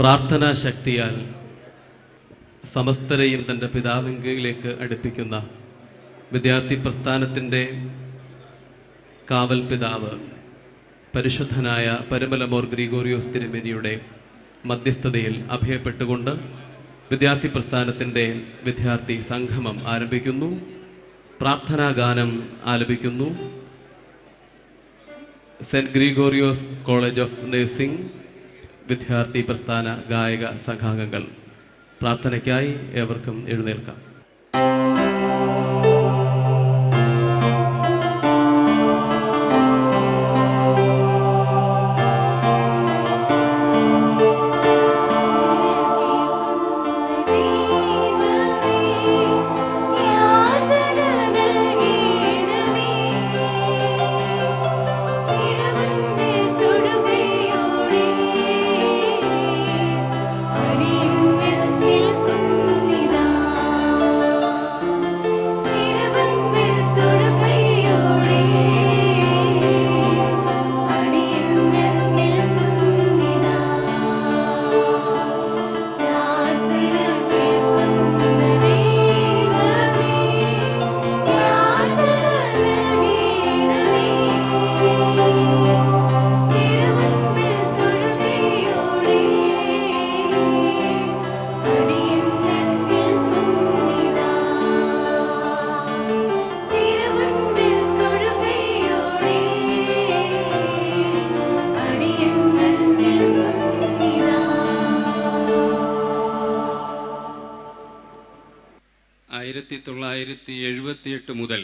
പ്രാർത്ഥനാ ശക്തിയാൽ സമസ്തരെയും തൻ്റെ പിതാവിങ്കിലേക്ക് അടുപ്പിക്കുന്ന വിദ്യാർത്ഥി പ്രസ്ഥാനത്തിൻ്റെ കാവൽ പിതാവ് പരിശുദ്ധനായ പരമലമോർ ഗ്രിഗോറിയോസ് തിരുമേനിയുടെ മധ്യസ്ഥതയിൽ അഭയപ്പെട്ടുകൊണ്ട് വിദ്യാർത്ഥി പ്രസ്ഥാനത്തിൻ്റെ വിദ്യാർത്ഥി സംഗമം ആരംഭിക്കുന്നു പ്രാർത്ഥനാ ഗാനം ആലപിക്കുന്നു saint Gregorios college of nursing വിദ്യാർത്ഥി പ്രസ്ഥാന ഗായക സംഘാംഗങ്ങൾ പ്രാർത്ഥനയ്ക്കായി ഏവർക്കും എഴുന്നേൽക്കാം ആയിരത്തി തൊള്ളായിരത്തി എഴുപത്തിയെട്ട് മുതൽ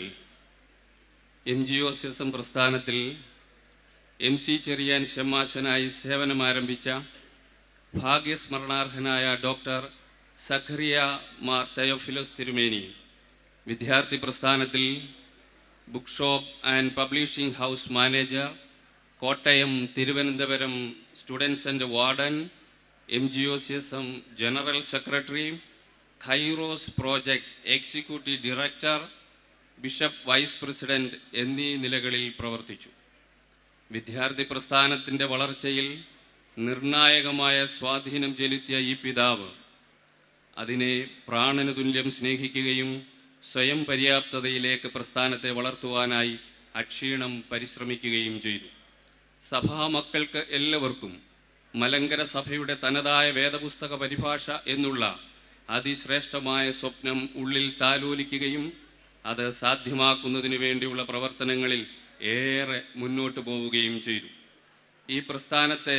M G O S S M പ്രസ്ഥാനത്തിൽ എം സി ചെറിയാൻ ഷമ്മാശനായി സേവനമാരംഭിച്ച ഭാഗ്യസ്മരണാർഹനായ ഡോക്ടർ സഖറിയ മാർ തയോഫിലോസ് തിരുമേനി വിദ്യാർത്ഥി പ്രസ്ഥാനത്തിൽ book shop and publishing house manager Kottayam Thiruvananthapuram students and warden M G O C S M general secretary Kairos project executive director bishop vice president എന്നീ നിലകളിൽ പ്രവർത്തിച്ചു വിദ്യാർത്ഥി പ്രസ്ഥാനത്തിൻ്റെ വളർച്ചയിൽ നിർണായകമായ സ്വാധീനം ചെലുത്തിയ ഈ പിതാവ് അതിനെ പ്രാണന് തുല്യം സ്നേഹിക്കുകയും സ്വയം പര്യാപ്തതയിലേക്ക് പ്രസ്ഥാനത്തെ വളർത്തുവാനായി അക്ഷീണം പരിശ്രമിക്കുകയും ചെയ്തു സഭാ മക്കൾക്ക് എല്ലാവർക്കും മലങ്കര സഭയുടെ തനതായ വേദപുസ്തക പരിഭാഷ എന്നുള്ള അതിശ്രേഷ്ഠമായ സ്വപ്നം ഉള്ളിൽ താലോലിക്കുകയും അത് സാധ്യമാക്കുന്നതിന് വേണ്ടിയുള്ള പ്രവർത്തനങ്ങളിൽ ഏറെ മുന്നോട്ട് പോവുകയും ചെയ്തു ഈ പ്രസ്ഥാനത്തെ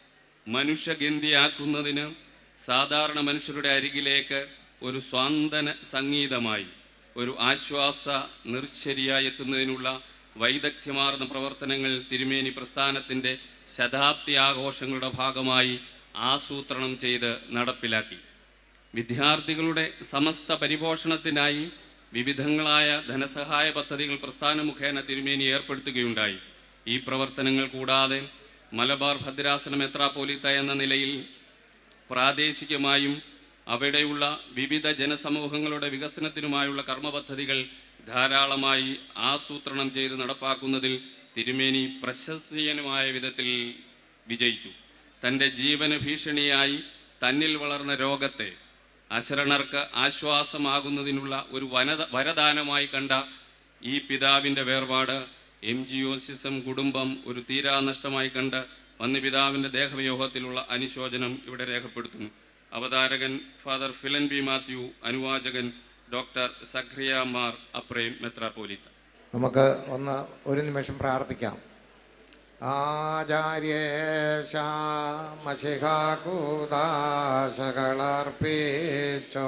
മനുഷ്യഗന്ധിയാക്കുന്നതിന് സാധാരണ മനുഷ്യരുടെ അരികിലേക്ക് ഒരു സ്വാന്തന സംഗീതമായി ഒരു ആശ്വാസ നിർച്ചരിയായി എത്തുന്നതിനുള്ള വൈദഗ്ധ്യമാർന്ന പ്രവർത്തനങ്ങൾ തിരുമേനി പ്രസ്ഥാനത്തിൻ്റെ ശതാബ്ദി ആഘോഷങ്ങളുടെ ഭാഗമായി ആസൂത്രണം ചെയ്ത് നടപ്പിലാക്കി വിദ്യാർത്ഥികളുടെ സമസ്ത പരിപോഷണത്തിനായി വിവിധങ്ങളായ ധനസഹായ പദ്ധതികൾ പ്രസ്ഥാന മുഖേന തിരുമേനി ഏർപ്പെടുത്തുകയുണ്ടായി ഈ പ്രവർത്തനങ്ങൾ കൂടാതെ മലബാർ ഭദ്രാസന മെത്രാപ്പോലിത്ത എന്ന നിലയിൽ പ്രാദേശികമായും അവിടെയുള്ള വിവിധ ജനസമൂഹങ്ങളുടെ വികസനത്തിനുമായുള്ള കർമ്മ പദ്ധതികൾ ധാരാളമായി ആസൂത്രണം ചെയ്ത് നടപ്പാക്കുന്നതിൽ തിരുമേനി പ്രശസ്തീയനുമായ വിധത്തിൽ വിജയിച്ചു തൻ്റെ ജീവന ഭീഷണിയായി തന്നിൽ വളർന്ന രോഗത്തെ അശരണർക്ക് ആശ്വാസമാകുന്നതിനുള്ള ഒരു വനത വരദാനമായി കണ്ട ഈ പിതാവിൻ്റെ വേർപാട് എം ജി ഒസിസം കുടുംബം ഒരു തീരാനഷ്ടമായി കണ്ട് വന്യപിതാവിൻ്റെ ദേഹവിയോഗത്തിലുള്ള അനുശോചനം ഇവിടെ രേഖപ്പെടുത്തുന്നു അവതാരകൻ ഫാദർ ഫിലൻ ബി മാത്യു അനുവാചകൻ ഡോക്ടർ സഖ്രിയ മാർ അപ്രേം മെത്രാപോലിത്ത നമുക്ക് ഒന്ന് ഒരു നിമിഷം പ്രാർത്ഥിക്കാം ആചാര്യമശിഖാകൂദാശകളർപ്പിച്ചോ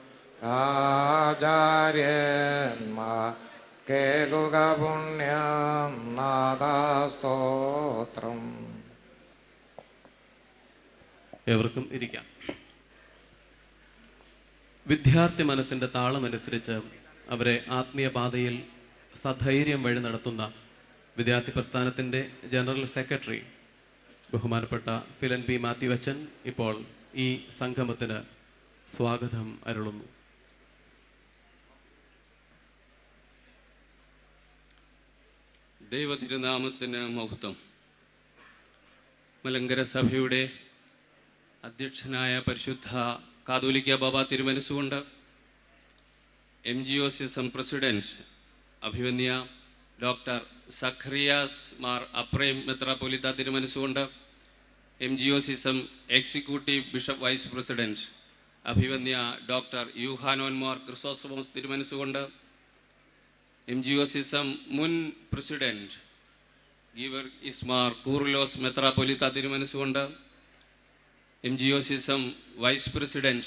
ആചാര്യന്മാർ കേകുക പുണ്യം നാദാസ്തോത്രം ഏവർക്കും ഇരിക്കാം വിദ്യാർത്ഥി മനസ്സിന്റെ താളമനുസരിച്ച് അവരെ ആത്മീയ പാതയിൽ സധൈര്യം വഴി നടത്തുന്ന വിദ്യാർത്ഥി പ്രസ്ഥാനത്തിന്റെ ജനറൽ സെക്രട്ടറി ബഹുമാനപ്പെട്ട ഫിലൻ ബി മാത്യു അച്ഛൻ ഇപ്പോൾ ഈ സംഗമത്തിന് സ്വാഗതം അരുളുന്നു ദൈവ തിരുനാമത്തിന് മഹത്വം മലങ്കര സഭയുടെ അധ്യക്ഷനായ പരിശുദ്ധ കാതോലിക്ക ബാബ തിരുമനസുകൊണ്ട് M G O C S M president അഭിമന്യ ഡോക്ടർ സഖറിയാസ് മാർ അപ്രേം മെത്രാപ്പൊലിത്ത തിരുമനസുകൊണ്ട് M G O C S M executive bishop vice president അഭിമന്യ ഡോക്ടർ യൂഹാനോൻ മാർ ക്രിസോസമോസ് തിരുമനസുകൊണ്ട് M G O C S M മുൻ പ്രസിഡന്റ് ഗീവർ ഇസ്മാർ കൂറുലോസ് മെത്രാപ്പൊലിത്ത തിരുമനസുകൊണ്ട് M G O C S M vice president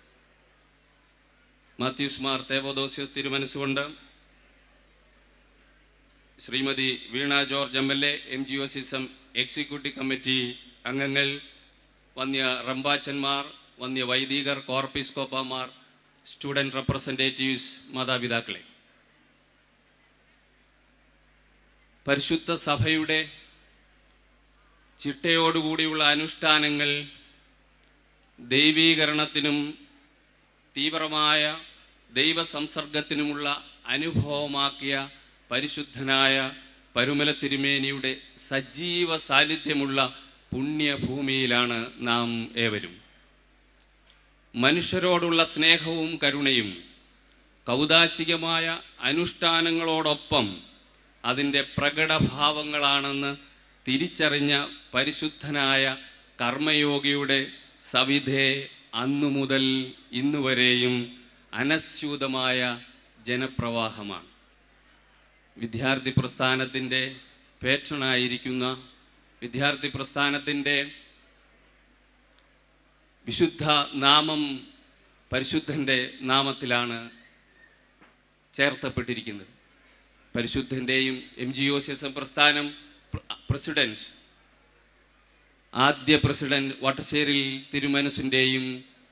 Mathews Mar Theodosius തിരുമനസുകൊണ്ട് Shrimati Veena George M L A M G O C S M executive committee അംഗങ്ങൾ വന്യ റംബാച്ചന്മാർ വന്യ വൈദികർ കോർപ്പിസ്കോപ്പമാർ സ്റ്റുഡൻറ് റെപ്രസെൻറ്റേറ്റീവ്സ് മാതാപിതാക്കളെ പരിശുദ്ധ സഭയുടെ ചിട്ടയോടുകൂടിയുള്ള അനുഷ്ഠാനങ്ങൾ ദൈവീകരണത്തിനും തീവ്രമായ ദൈവസംസർഗത്തിനുമുള്ള അനുഭവമാക്കിയ പരിശുദ്ധനായ പരുമല തിരുമേനിയുടെ സജീവ സാന്നിധ്യമുള്ള പുണ്യഭൂമിയിലാണ് നാം ഏവരും മനുഷ്യരോടുള്ള സ്നേഹവും കരുണയും കൗതാശികമായ അനുഷ്ഠാനങ്ങളോടൊപ്പം അതിൻ്റെ പ്രകടഭാവങ്ങളാണെന്ന് തിരിച്ചറിഞ്ഞ പരിശുദ്ധനായ കർമ്മയോഗിയുടെ സവിധേ അന്നു മുതൽ ഇന്നുവരെയും അനസ്യൂതമായ ജനപ്രവാഹമാണ് വിദ്യാർത്ഥി പ്രസ്ഥാനത്തിൻ്റെ പേറ്റണായിരിക്കുന്ന വിദ്യാർത്ഥി പ്രസ്ഥാനത്തിൻ്റെ വിശുദ്ധ നാമം പരിശുദ്ധൻ്റെ നാമത്തിലാണ് ചേർത്തപ്പെട്ടിരിക്കുന്നത് പരിശുദ്ധൻ്റെയും M G O C S M പ്രസ്ഥാനം പ്രസിഡന്റ് ആദ്യ പ്രസിഡന്റ് വട്ടശ്ശേരിൽ തിരുമനസിൻ്റെയും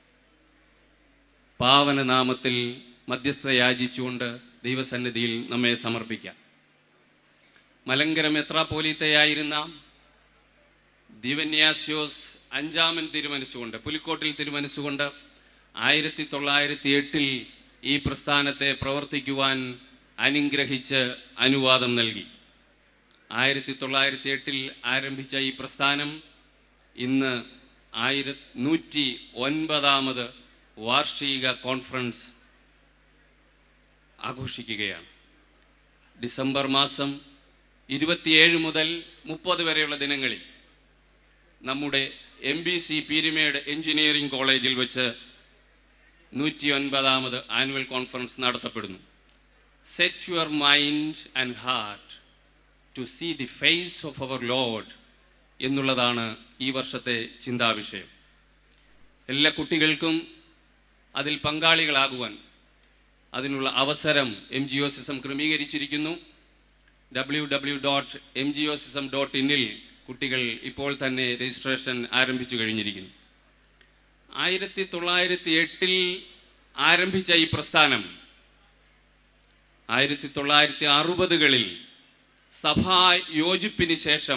പാവനനാമത്തിൽ മധ്യസ്ഥ യാചിച്ചുകൊണ്ട് ദൈവസന്നിധിയിൽ നമ്മെ സമർപ്പിക്കാം മലങ്കര മെത്രാപോലീത്തയായിരുന്ന ദിവന്യാസ്യോസ് അഞ്ചാമൻ തിരുമനസ്സുകൊണ്ട് പുലിക്കോട്ടിൽ തിരുമനസ്സുകൊണ്ട് ആയിരത്തി തൊള്ളായിരത്തി എട്ടിൽ ഈ പ്രസ്ഥാനത്തെ പ്രവർത്തിക്കുവാൻ അനുഗ്രഹിച്ച് അനുവാദം നൽകി ആയിരത്തി തൊള്ളായിരത്തി എട്ടിൽ ആരംഭിച്ച ഈ പ്രസ്ഥാനം ഇന്ന് ആയിര നൂറ്റി ഒൻപതാമത് വാർഷിക കോൺഫറൻസ് ആഘോഷിക്കുകയാണ് ഡിസംബർ മാസം ഇരുപത്തിയേഴ് മുതൽ മുപ്പത് വരെയുള്ള ദിനങ്ങളിൽ നമ്മുടെ M B C Peermade engineering കോളേജിൽ വെച്ച് നൂറ്റി ഒൻപതാമത് ആനുവൽ കോൺഫറൻസ് നടത്തപ്പെടുന്നു set your mind and heart to see the face of our lord എന്നുള്ളതാണ് ഈ വർഷത്തെ ചിന്താവിഷയം എല്ലാ കുട്ടികൾക്കും അതിൽ പങ്കാളികളാകുവാൻ അതിനുള്ള അവസരം എം ജി ഒ സിസം ക്രമീകരിച്ചിരിക്കുന്നു W W dot M G O C S M dot ഇന്നിൽ കുട്ടികൾ ഇപ്പോൾ തന്നെ രജിസ്ട്രേഷൻ ആരംഭിച്ചു കഴിഞ്ഞിരിക്കുന്നു ആയിരത്തി തൊള്ളായിരത്തി എട്ടിൽ ആരംഭിച്ച ഈ പ്രസ്ഥാനം ആയിരത്തി തൊള്ളായിരത്തി അറുപതുകളിൽ സഭാ യോജിപ്പിന് ശേഷം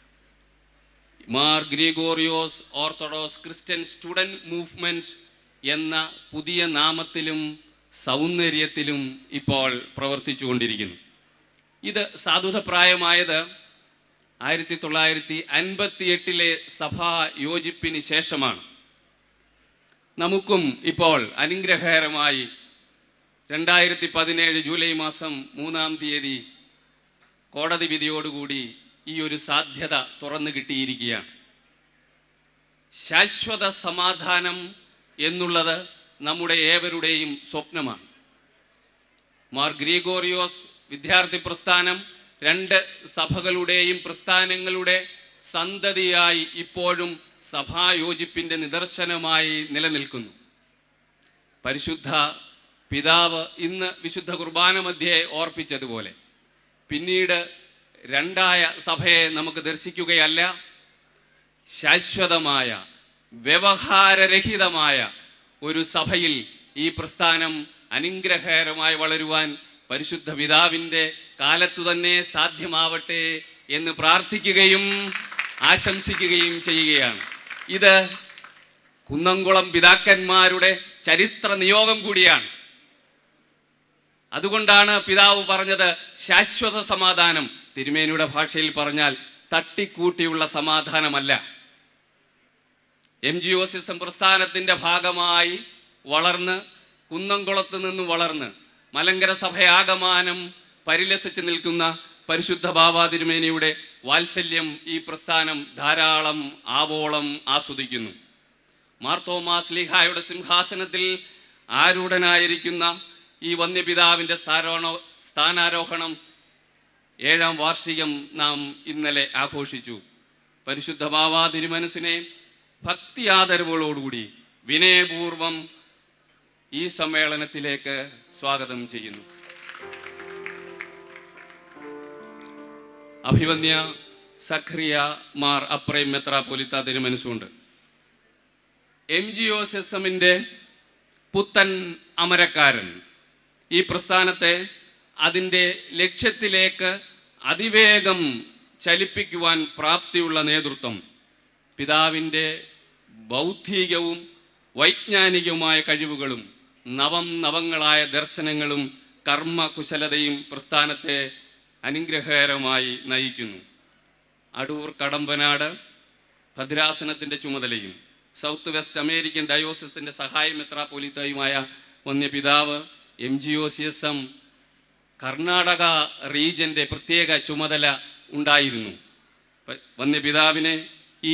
Mar Gregorios Orthodox Christian Student Movement എന്ന പുതിയ നാമത്തിലും സൗന്ദര്യത്തിലും ഇപ്പോൾ പ്രവർത്തിച്ചുകൊണ്ടിരിക്കുന്നു ഇത് സാധുതപ്രായമായത് ആയിരത്തി തൊള്ളായിരത്തി അൻപത്തി എട്ടിലെ സഭാ യോജിപ്പിന് ശേഷമാണ് നമുക്കും ഇപ്പോൾ അനുഗ്രഹകരമായി രണ്ടായിരത്തി പതിനേഴ് ജൂലൈ മാസം മൂന്നാം തീയതി കോടതി വിധിയോടുകൂടി ഈ ഒരു സാധ്യത തുറന്നു കിട്ടിയിരിക്കുകയാണ് ശാശ്വത സമാധാനം എന്നുള്ളത് നമ്മുടെ ഏവരുടെയും സ്വപ്നമാണ് മാർ ഗ്രിഗോറിയോസ് വിദ്യാർത്ഥി പ്രസ്ഥാനം രണ്ട് സഭകളുടെയും പ്രസ്ഥാനങ്ങളുടെ സന്തതിയായി ഇപ്പോഴും സഭായോജിപ്പിന്റെ നിദർശനമായി നിലനിൽക്കുന്നു പരിശുദ്ധ പിതാവ് ഇന്ന് വിശുദ്ധ കുർബാന മധ്യേ ഓർപ്പിച്ചതുപോലെ പിന്നീട് രണ്ടായ സഭയെ നമുക്ക് ദർശിക്കുകയല്ല ശാശ്വതമായ വ്യവഹാരരഹിതമായ ഒരു സഭയിൽ ഈ പ്രസ്ഥാനം അനുഗ്രഹകരമായി വളരുവാൻ പരിശുദ്ധ പിതാവിൻ്റെ കാലത്തു തന്നെ സാധ്യമാവട്ടെ എന്ന് പ്രാർത്ഥിക്കുകയും ആശംസിക്കുകയും ചെയ്യുകയാണ് ഇത് കുന്നംകുളം പിതാക്കന്മാരുടെ ചരിത്ര നിയോഗം കൂടിയാണ് അതുകൊണ്ടാണ് പിതാവ് പറഞ്ഞത് ശാശ്വത സമാധാനം തിരുമേനിയുടെ ഭാഷയിൽ പറഞ്ഞാൽ തട്ടിക്കൂട്ടിയുള്ള സമാധാനമല്ല M G O C S M പ്രസ്ഥാനത്തിന്റെ ഭാഗമായി വളർന്ന് കുന്നംകുളത്ത് നിന്ന് വളർന്ന് മലങ്കര സഭയാകമാനം പരിലസിച്ച് നിൽക്കുന്ന പരിശുദ്ധ ബാബാ തിരുമേനിയുടെ വാത്സല്യം ഈ പ്രസ്ഥാനം ധാരാളം ആവോളം ആസ്വദിക്കുന്നു മാർത്തോമാസ് ലീഹായുടെ സിംഹാസനത്തിൽ ആരൂഢനായിരിക്കുന്ന ഈ വന്യപിതാവിന്റെ സ്ഥാരോണ സ്ഥാനാരോഹണം ഏഴാം വാർഷികം നാം ഇന്നലെ ആഘോഷിച്ചു പരിശുദ്ധ ബാബാ തിരുമനസിനെ ഭക്തി ആദരവുകളോടുകൂടി വിനയപൂർവം ഈ സമ്മേളനത്തിലേക്ക് സ്വാഗതം ചെയ്യുന്നു അഭിവന്യ സഖറിയ മാർ അപ്രൈം മെത്രാപ്പൊലിത്ത തിരുമനസുണ്ട് എം ജി ഒ എസ് എമ്മിന്റെ പുത്തൻ അമരക്കാരൻ ഈ പ്രസ്ഥാനത്തെ അതിൻ്റെ ലക്ഷ്യത്തിലേക്ക് അതിവേഗം ചലിപ്പിക്കുവാൻ പ്രാപ്തിയുള്ള നേതൃത്വം പിതാവിൻ്റെ ബൗദ്ധികവും വൈജ്ഞാനികവുമായ കഴിവുകളും നവം നവങ്ങളായ ദർശനങ്ങളും കർമ്മകുശലതയും പ്രസ്ഥാനത്തെ അനുഗ്രഹകരമായി നയിക്കുന്നു അടൂർ കടമ്പനാട് ഭദ്രാസനത്തിന്റെ ചുമതലയും സൗത്ത് വെസ്റ്റ് അമേരിക്കൻ ഡയോസിന്റെ സഹായ മെത്രാപ്പൊലിത്തയുമായ വന്യപിതാവ് M G O C S M Karnataka റീജന്റെ പ്രത്യേക ചുമതല ഉണ്ടായിരുന്നു പ- വന്യപിതാവിനെ ഈ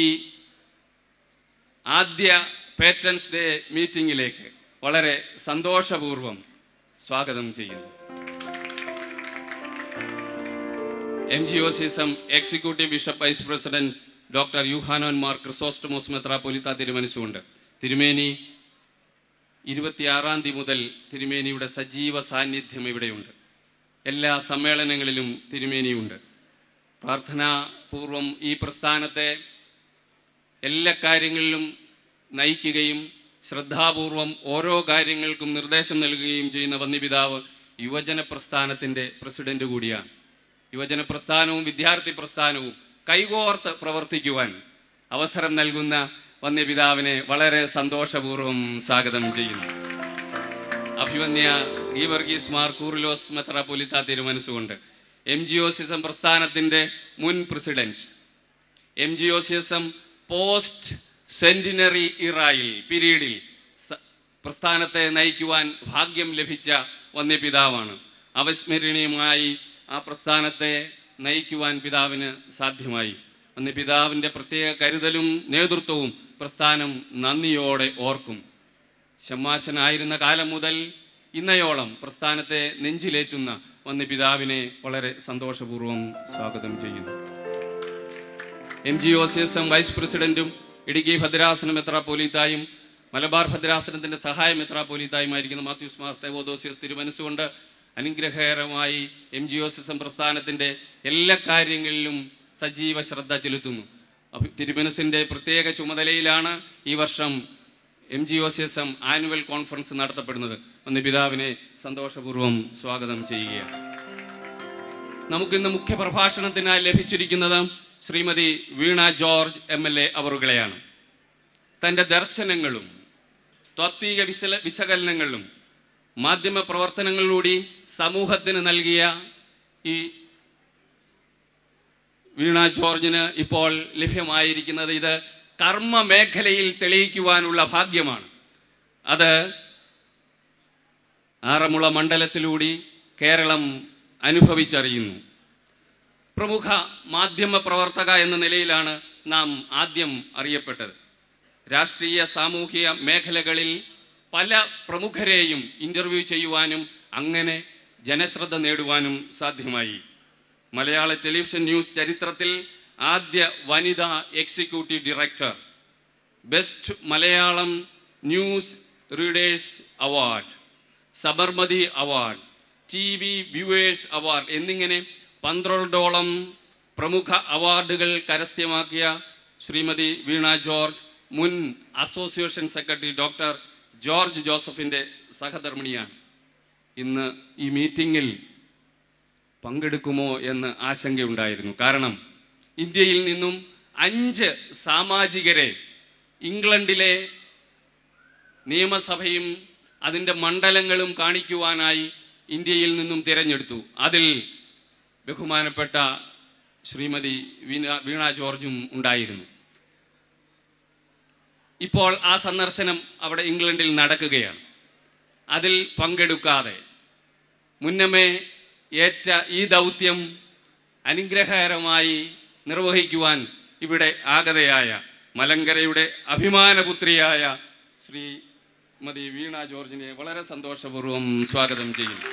ആദ്യ പേറ്റൻസ് ഡേ മീറ്റിംഗിലേക്ക് വളരെ സന്തോഷപൂർവം സ്വാഗതം ചെയ്യുന്നു M G O C S M executive bishop vice president doctor Yuhanon Mar Chrysostomos മെത്രാപ്പൊലിത്ത തിരുമനസുണ്ട് തിരുമേനി ഇരുപത്തിയാറാം തീയതി മുതൽ തിരുമേനിയുടെ സജീവ സാന്നിധ്യം ഇവിടെയുണ്ട് എല്ലാ സമ്മേളനങ്ങളിലും തിരുമേനിയുണ്ട് പ്രാർത്ഥനാപൂർവം ഈ പ്രസ്ഥാനത്തെ എല്ലാ കാര്യങ്ങളിലും നയിക്കുകയും ശ്രദ്ധാപൂർവം ഓരോ കാര്യങ്ങൾക്കും നിർദ്ദേശം നൽകുകയും ചെയ്യുന്ന വന്യപിതാവ് യുവജന പ്രസ്ഥാനത്തിന്റെ പ്രസിഡന്റ് കൂടിയാണ് യുവജന പ്രസ്ഥാനവും വിദ്യാർത്ഥി പ്രസ്ഥാനവും കൈകോർത്ത് പ്രവർത്തിക്കുവാൻ അവസരം നൽകുന്ന വന്യപിതാവിനെ വളരെ സന്തോഷപൂർവ്വം സ്വാഗതം ചെയ്യുന്നു അഭിവന്യ ഗീവർഗീസ് മാർ കൂറിലോസ് മെത്രാപ്പൊലിത്ത തിരുമനസുകൊണ്ട് എം ജി ഒ സിസം പ്രസ്ഥാനത്തിന്റെ മുൻ president M G O C S M post centenary ഇറായിൽ പീരീഡിൽ സ- പ്രസ്ഥാനത്തെ നയിക്കുവാൻ ഭാഗ്യം ലഭിച്ച വന്യപിതാവാണ് അവസ്മരണീയമായി ആ പ്രസ്ഥാനത്തെ നയിക്കുവാൻ പിതാവിന് സാധ്യമായി വന്യപിതാവിന്റെ പ്രത്യേക കരുതലും നേതൃത്വവും പ്രസ്ഥാനം നന്ദിയോടെ ഓർക്കും ഷമ്മാശനായിരുന്ന കാലം മുതൽ ഇന്നയോളം പ്രസ്ഥാനത്തെ നെഞ്ചിലേറ്റുന്ന വന്യപിതാവിനെ വളരെ സന്തോഷപൂർവ്വം സ്വാഗതം ചെയ്യുന്നു M G O C S M vice പ്രസിഡന്റും ഇടുക്കി ഭദ്രാസന മെത്രാപ്പോലീത്തായും മലബാർ ഭദ്രാസനത്തിന്റെ സഹായ മെത്രാപ്പോലീത്തായുമായിരിക്കുന്ന മാത്യൂസ് മാർ തെവോദോസിയസ് തിരുമനസ്സുകൊണ്ട് അനുഗ്രഹകരമായി M G O C S M പ്രസ്ഥാനത്തിന്റെ എല്ലാ കാര്യങ്ങളിലും സജീവ ശ്രദ്ധ ചെലുത്തുന്നു അഭി- തിരുമനസിന്റെ പ്രത്യേക ചുമതലയിലാണ് ഈ വർഷം M G O C S M annual conference നടത്തപ്പെടുന്നത് ഒന്ന് പിതാവിനെ സന്തോഷപൂർവ്വം സ്വാഗതം ചെയ്യുകയാണ് നമുക്കിന്ന് മുഖ്യ പ്രഭാഷണത്തിനായി ലഭിച്ചിരിക്കുന്നത് Shrimati Veena George M L A അവറുകളെയാണ് തന്റെ ദർശനങ്ങളും ത്വത്വീക വിശല വിശകലനങ്ങളും മാധ്യമ പ്രവർത്തനങ്ങളിലൂടെ സമൂഹത്തിന് നൽകിയ ഈ വീണ ജോർജിന് ഇപ്പോൾ ലഭ്യമായിരിക്കുന്നത് ഇത് കർമ്മ മേഖലയിൽ തെളിയിക്കുവാനുള്ള ഭാഗ്യമാണ് അത് ആറന്മുള മണ്ഡലത്തിലൂടെ കേരളം അനുഭവിച്ചറിയുന്നു പ്രമുഖ മാധ്യമ പ്രവർത്തക എന്ന നിലയിലാണ് നാം ആദ്യം അറിയപ്പെട്ടത് രാഷ്ട്രീയ സാമൂഹിക മേഖലകളിൽ പല പ്രമുഖരെയും ഇന്റർവ്യൂ ചെയ്യുവാനും അങ്ങനെ ജനശ്രദ്ധ നേടുവാനും സാധ്യമായി മലയാള ടെലിവിഷൻ ന്യൂസ് ചരിത്രത്തിൽ ആദ്യ വനിതാ executive director best Malayalam news readers award Sabarmati award T V viewers award എന്നിങ്ങനെ പന്ത്രണ്ടോളം പ്രമുഖ അവാർഡുകൾ കരസ്ഥമാക്കിയ ശ്രീമതി വീണ ജോർജ് മുൻ അസോസിയേഷൻ സെക്രട്ടറി ഡോക്ടർ ജോർജ് ജോസഫിന്റെ സഹധർമ്മിണിയാണ് ഇന്ന് ഈ മീറ്റിംഗിൽ പങ്കെടുക്കുമോ എന്ന് ആശങ്കയുണ്ടായിരുന്നു കാരണം ഇന്ത്യയിൽ നിന്നും അഞ്ച് സാമാജികരെ ഇംഗ്ലണ്ടിലെ നിയമസഭയും അതിൻ്റെ മണ്ഡലങ്ങളും കാണിക്കുവാനായി ഇന്ത്യയിൽ നിന്നും തിരഞ്ഞെടുത്തു അതിൽ ബഹുമാനപ്പെട്ട ശ്രീമതി വീണ വീണ ജോർജും ഉണ്ടായിരുന്നു ഇപ്പോൾ ആ സന്ദർശനം അവിടെ ഇംഗ്ലണ്ടിൽ നടക്കുകയാണ് അതിൽ പങ്കെടുക്കാതെ മുന്നമേ ഏറ്റ ഈ ദൗത്യം അനുഗ്രഹകരമായി നിർവഹിക്കുവാൻ ഇവിടെ ആഗതയായ മലങ്കരയുടെ അഭിമാനപുത്രിയായ ശ്രീമതി വീണ ജോർജിനെ വളരെ സന്തോഷപൂർവ്വം സ്വാഗതം ചെയ്യുന്നു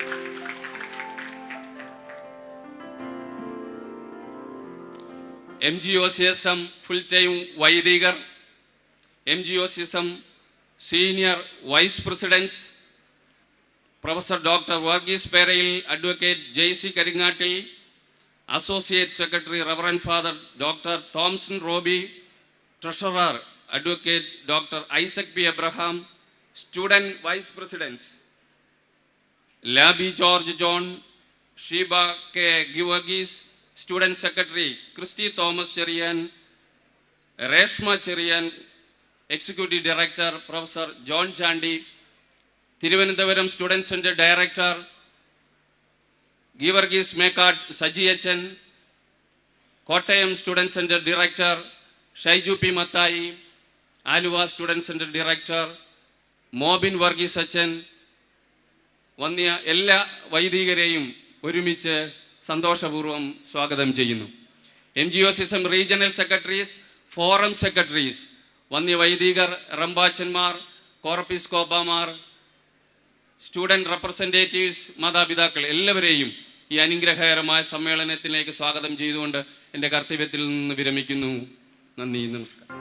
M G O C S M full time വൈദികർ M G O C S M senior vice presidents professor doctor Varghese Perayil advocate Jaicy Karingattil associate secretary reverend father doctor Thomson Roby treasurer advocate doctor Isaac P Abraham student vice presidents Laby George John Sheeba K Geevarghese student secretary Christy Thomas Cheriyan Reshma Cheriyan executive director professor John Chandy Thiruvananthapuram student centre director Geevarghese Mekkad Saji അച്ചൻ Kottayam student centre director Shaiju P Mathai Aluva student centre director Mobin Varghese അച്ചൻ വന്നിയ എല്ലാ വൈദികരെയും ഒരുമിച്ച് സന്തോഷപൂർവ്വം സ്വാഗതം ചെയ്യുന്നു M G O C S M regional secretaries forum secretaries വന്യ വൈദികർ റംബാച്ചന്മാർ കോർപ്പിസ്കോബമാർ സ്റ്റുഡൻറ് റെപ്രസെൻറ്റേറ്റീവ്സ് മാതാപിതാക്കൾ എല്ലാവരെയും ഈ അനുഗ്രഹകരമായ സമ്മേളനത്തിലേക്ക് സ്വാഗതം ചെയ്തുകൊണ്ട് എൻ്റെ കർത്തവ്യത്തിൽ നിന്ന് വിരമിക്കുന്നു നന്ദി നമസ്കാരം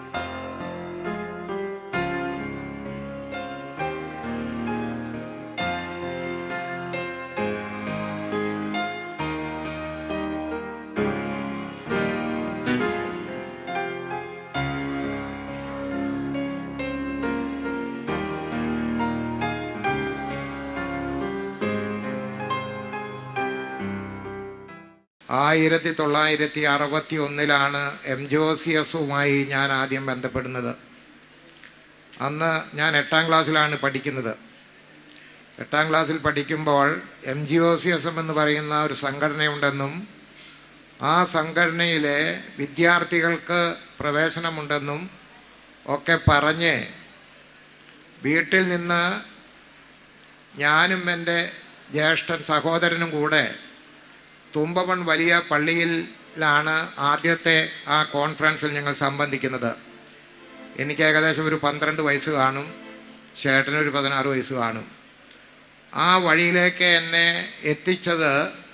ആയിരത്തി തൊള്ളായിരത്തി അറുപത്തി ഒന്നിലാണ് എം ജോസിയസുമായി ഞാൻ ആദ്യം ബന്ധപ്പെടുന്നത് അന്ന് ഞാൻ എട്ടാം ക്ലാസ്സിലാണ് പഠിക്കുന്നത് എട്ടാം ക്ലാസ്സിൽ പഠിക്കുമ്പോൾ M G O C S M എന്ന് പറയുന്ന ഒരു സംഘടനയുണ്ടെന്നും ആ സംഘടനയിലെ വിദ്യാർത്ഥികൾക്ക് പ്രവേശനമുണ്ടെന്നും ഒക്കെ പറഞ്ഞ് വീട്ടിൽ നിന്ന് ഞാനും എൻ്റെ ജ്യേഷ്ഠൻ സഹോദരനും കൂടെ തുമ്പമൺ വലിയ പള്ളിയിലാണ് ആദ്യത്തെ ആ കോൺഫറൻസിൽ ഞങ്ങൾ സംബന്ധിക്കുന്നത് എനിക്ക് ഏകദേശം ഒരു പന്ത്രണ്ട് വയസ്സ് കാണും ചേട്ടനൊരു പതിനാറ് വയസ്സ് കാണും ആ വഴിയിലേക്ക് എന്നെ എത്തിച്ചത്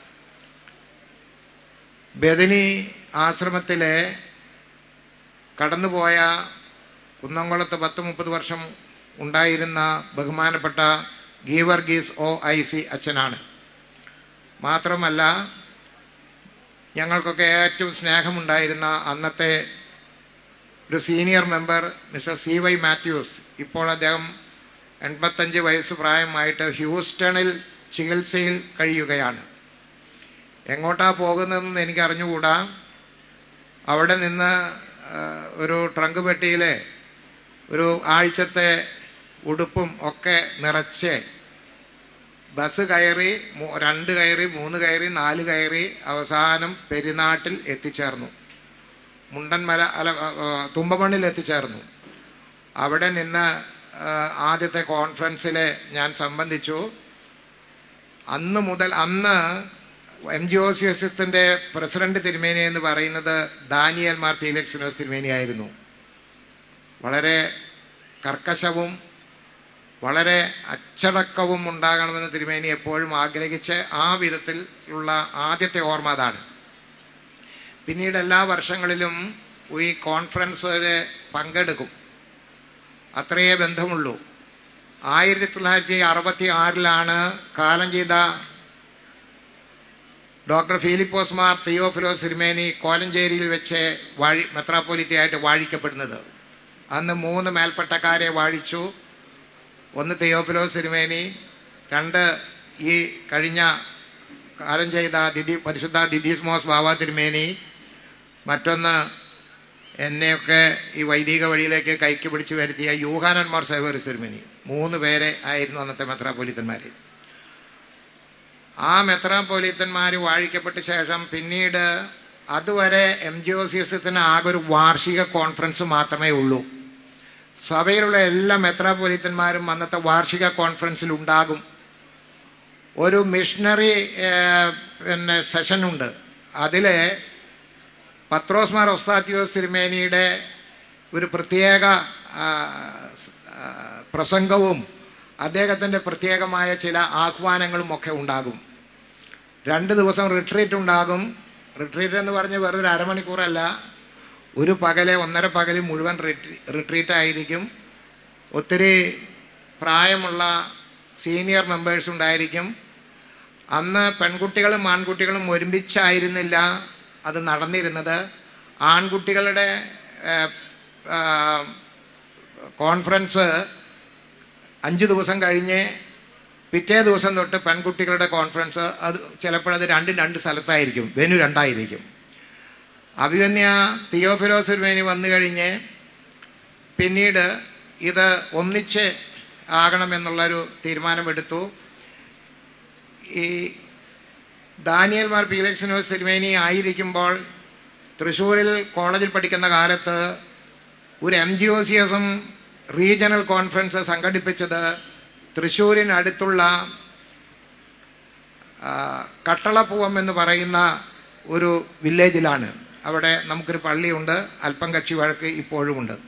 ബദനി ആശ്രമത്തിലെ കടന്നുപോയ കുന്നംകുളത്ത് പത്ത് മുപ്പത് വർഷം ഉണ്ടായിരുന്ന ബഹുമാനപ്പെട്ട ഗീവർഗീസ് ഒ ഐ സി അച്ഛനാണ് മാത്രമല്ല ഞങ്ങൾക്കൊക്കെ ഏറ്റവും സ്നേഹമുണ്ടായിരുന്ന അന്നത്തെ ഒരു senior member mister C Y Mathews ഇപ്പോൾ അദ്ദേഹം എൺപത്തഞ്ച് വയസ്സ് പ്രായമായിട്ട് ഹ്യൂസ്റ്റണിൽ ചികിത്സയിൽ കഴിയുകയാണ് എങ്ങോട്ടാ പോകുന്നതെന്ന് എനിക്ക് അറിഞ്ഞുകൂടാ അവിടെ നിന്ന് ആ, ഒരു ട്രങ്ക് പെട്ടിയിലെ ഒരു ആഴ്ചത്തെ ഉടുപ്പും ഒക്കെ നിറച്ച് ബസ് കയറി മൂ- രണ്ട് കയറി മൂന്ന് കയറി നാല് കയറി അവസാനം പെരുന്നാട്ടിൽ എത്തിച്ചേർന്നു മുണ്ടൻമല അല്ല ആ, ആ, തുമ്പമണ്ണിൽ എത്തിച്ചേർന്നു അവിടെ നിന്ന് ആ, ആദ്യത്തെ കോൺഫറൻസിൽ ഞാൻ സംബന്ധിച്ചു അന്ന് മുതൽ അന്ന് M G O C S എസിൻ്റെ പ്രസിഡന്റ് തിരുമേനി എന്ന് പറയുന്നത് ദാനിയൽ മാർ ഫീലിക്സിനോസ് തിരുമേനി ആയിരുന്നു വളരെ കർക്കശവും വളരെ അച്ചടക്കവും ഉണ്ടാകണമെന്ന് തിരുമേനി എപ്പോഴും ആഗ്രഹിച്ച് ആ വിധത്തിൽ ഉള്ള ആദ്യത്തെ ഓർമ്മ അതാണ് പിന്നീട് എല്ലാ വർഷങ്ങളിലും ഈ കോൺഫറൻസിൽ പങ്കെടുക്കും അത്രയേ ബന്ധമുള്ളൂ ആയിരത്തി തൊള്ളായിരത്തി അറുപത്തി ആറിലാണ് കാലം ചെയ്ത ഡോക്ടർ ഫിലിപ്പോസ് മാർ തിയോഫിലോസ് തിരുമേനി കോലഞ്ചേരിയിൽ വെച്ച് വാഴി മെത്രാപ്പൊലിത്തയായിട്ട് വാഴിക്കപ്പെടുന്നത് അന്ന് മൂന്ന് മേൽപ്പട്ടക്കാരെ വാഴിച്ചു ഒന്ന് തിയോഫിലോസ് തിരുമേനി രണ്ട് ഈ കഴിഞ്ഞ കാലം ചെയ്ത ദിദി പരിശുദ്ധ ദിദീസ്മോസ് ബാബ തിരുമേനി മറ്റൊന്ന് എന്നെയൊക്കെ ഈ വൈദിക വഴിയിലേക്ക് കൈക്ക് പിടിച്ചു വരുത്തിയ യൂഹാനന്മാർ സേവറിസ് തിരുമേനി മൂന്ന് പേരെ ആയിരുന്നു അന്നത്തെ മെത്രാപ്പൊലിത്തന്മാർ ആ മെത്രാപ്പൊലിത്തന്മാർ വാഴിക്കപ്പെട്ട ശേഷം പിന്നീട് അതുവരെ എം ജി ഒ സി എസത്തിന് ആകെ ഒരു വാർഷിക കോൺഫറൻസ് മാത്രമേ ഉള്ളൂ സഭയിലുള്ള എല്ലാ മെത്രാപൊലിത്തന്മാരും അന്നത്തെ വാർഷിക കോൺഫറൻസിൽ ഉണ്ടാകും ഒരു മിഷണറി ഏഹ്, പിന്നെ സെഷനുണ്ട് അതിൽ പത്രോസ്മാർ ഒസ്താത്യോസ് തിരുമേനിയുടെ ഒരു പ്രത്യേക ആ, സ്- ആ, പ്രസംഗവും അദ്ദേഹത്തിൻ്റെ പ്രത്യേകമായ ചില ആഹ്വാനങ്ങളും ഒക്കെ ഉണ്ടാകും രണ്ട് ദിവസം റിട്രീറ്റ് ഉണ്ടാകും റിട്രീറ്റ് എന്ന് പറഞ്ഞ് വെറുതെ ഒരു അരമണിക്കൂറല്ല ഒരു പകല് ഒന്നര പകല് മുഴുവൻ റിട്രീറ്റ് ആയിരിക്കും ഒത്തിരി പ്രായമുള്ള സീനിയർ മെമ്പേഴ്സ് ഉണ്ടായിരിക്കും അന്ന് പെൺകുട്ടികളും ആൺകുട്ടികളും ഒരുമിച്ചായിരുന്നില്ല അത് നടന്നിരുന്നത് ആൺകുട്ടികളുടെ ഏഹ്, ആ, കോൺഫറൻസ് അഞ്ച് ദിവസം കഴിഞ്ഞ് പിറ്റേ ദിവസം തൊട്ട് പെൺകുട്ടികളുടെ കോൺഫറൻസ് അത് ചിലപ്പോഴത് രണ്ടും രണ്ട് സ്ഥലത്തായിരിക്കും വെനു രണ്ടായിരിക്കും അഭിമന്യ തിയോഫിലോസ് തിരുമേനി വന്നു കഴിഞ്ഞ് പിന്നീട് ഇത് ഒന്നിച്ച് ആകണമെന്നുള്ളൊരു തീരുമാനമെടുത്തു ഈ ദാനിയൽ മാർ പീലക്സിനോസ് തിരുമേനി ആയിരിക്കുമ്പോൾ തൃശ്ശൂരിൽ കോളേജിൽ പഠിക്കുന്ന കാലത്ത് ഒരു എം ജി ഒ സി എസും റീജിയണൽ കോൺഫറൻസ് സംഘടിപ്പിച്ചത് തൃശ്ശൂരിനടുത്തുള്ള ആ, കട്ടളപ്പൂവം എന്ന് പറയുന്ന ഒരു വില്ലേജിലാണ് അവിടെ നമുക്കൊരു പള്ളിയുണ്ട് അല്പം കക്ഷി വഴക്ക് ഇപ്പോഴുമുണ്ട്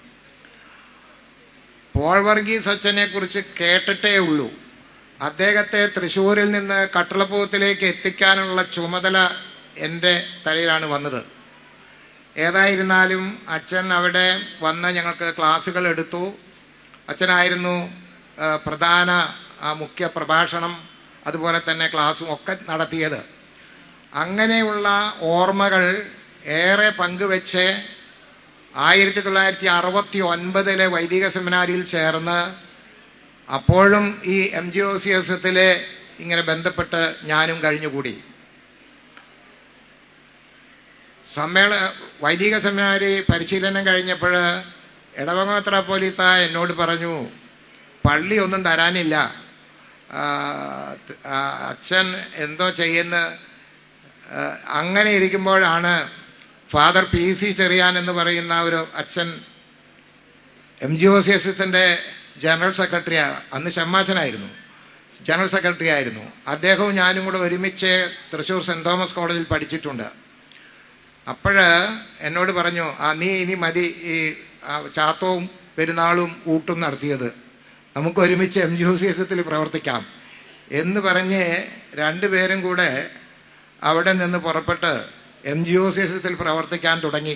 പോൾ വർഗീസ് അച്ഛനെ കുറിച്ച് കേട്ടിട്ടേ ഉള്ളൂ അദ്ദേഹത്തെ തൃശ്ശൂരിൽ നിന്ന് കട്ടളപ്പൂവത്തിലേക്ക് എത്തിക്കാനുള്ള ചുമതല എൻ്റെ തലയിലാണ് വന്നത് ഏതായിരുന്നാലും അച്ഛൻ അവിടെ വന്ന് ഞങ്ങൾക്ക് ക്ലാസ്സുകൾ എടുത്തു അച്ഛനായിരുന്നു ആ, പ്രധാന ആ, മുഖ്യ പ്രഭാഷണം അതുപോലെ തന്നെ ക്ലാസ്സും ഒക്കെ നടത്തിയത് അങ്ങനെയുള്ള ഓർമ്മകൾ ഏറെ പങ്കുവെച്ച് ആയിരത്തി തൊള്ളായിരത്തി അറുപത്തി ഒൻപതിലെ വൈദിക സെമിനാരിയിൽ ചേർന്ന് അപ്പോഴും ഈ M G O C S എത്തിൽ ഇങ്ങനെ ബന്ധപ്പെട്ട് ഞാനും കഴിഞ്ഞുകൂടി സമ്മേള വൈദിക സെമിനാരി പരിശീലനം കഴിഞ്ഞപ്പോൾ ഇടവങ്ങോത്ര പോലീത്ത എന്നോട് പറഞ്ഞു പള്ളി ഒന്നും തരാനില്ല ആ, ത- ആ, അച്ഛൻ എന്തോ ചെയ്യുന്ന ആ, അങ്ങനെ ഇരിക്കുമ്പോഴാണ് ഫാദർ പി സി ചെറിയാൻ എന്ന് പറയുന്ന ഒരു അച്ഛൻ M G O C S എസിൻ്റെ ജനറൽ സെക്രട്ടറി അന്ന് ഷമ്മാച്ചനായിരുന്നു ജനറൽ സെക്രട്ടറി ആയിരുന്നു അദ്ദേഹവും ഞാനും കൂടെ ഒരുമിച്ച് തൃശ്ശൂർ സെൻറ് തോമസ് കോളേജിൽ പഠിച്ചിട്ടുണ്ട് അപ്പോഴ് എന്നോട് പറഞ്ഞു ആ നീ ഇനി മതി ഈ ആ, ചാത്തവും പെരുന്നാളും ഊട്ടും നടത്തിയത് നമുക്ക് ഒരുമിച്ച് എം ജി ഒ സി എസത്തിൽ പ്രവർത്തിക്കാം എന്ന് പറഞ്ഞ് രണ്ടുപേരും കൂടെ അവിടെ നിന്ന് പുറപ്പെട്ട് എം ജി ഒ സി എസത്തിൽ പ്രവർത്തിക്കാൻ തുടങ്ങി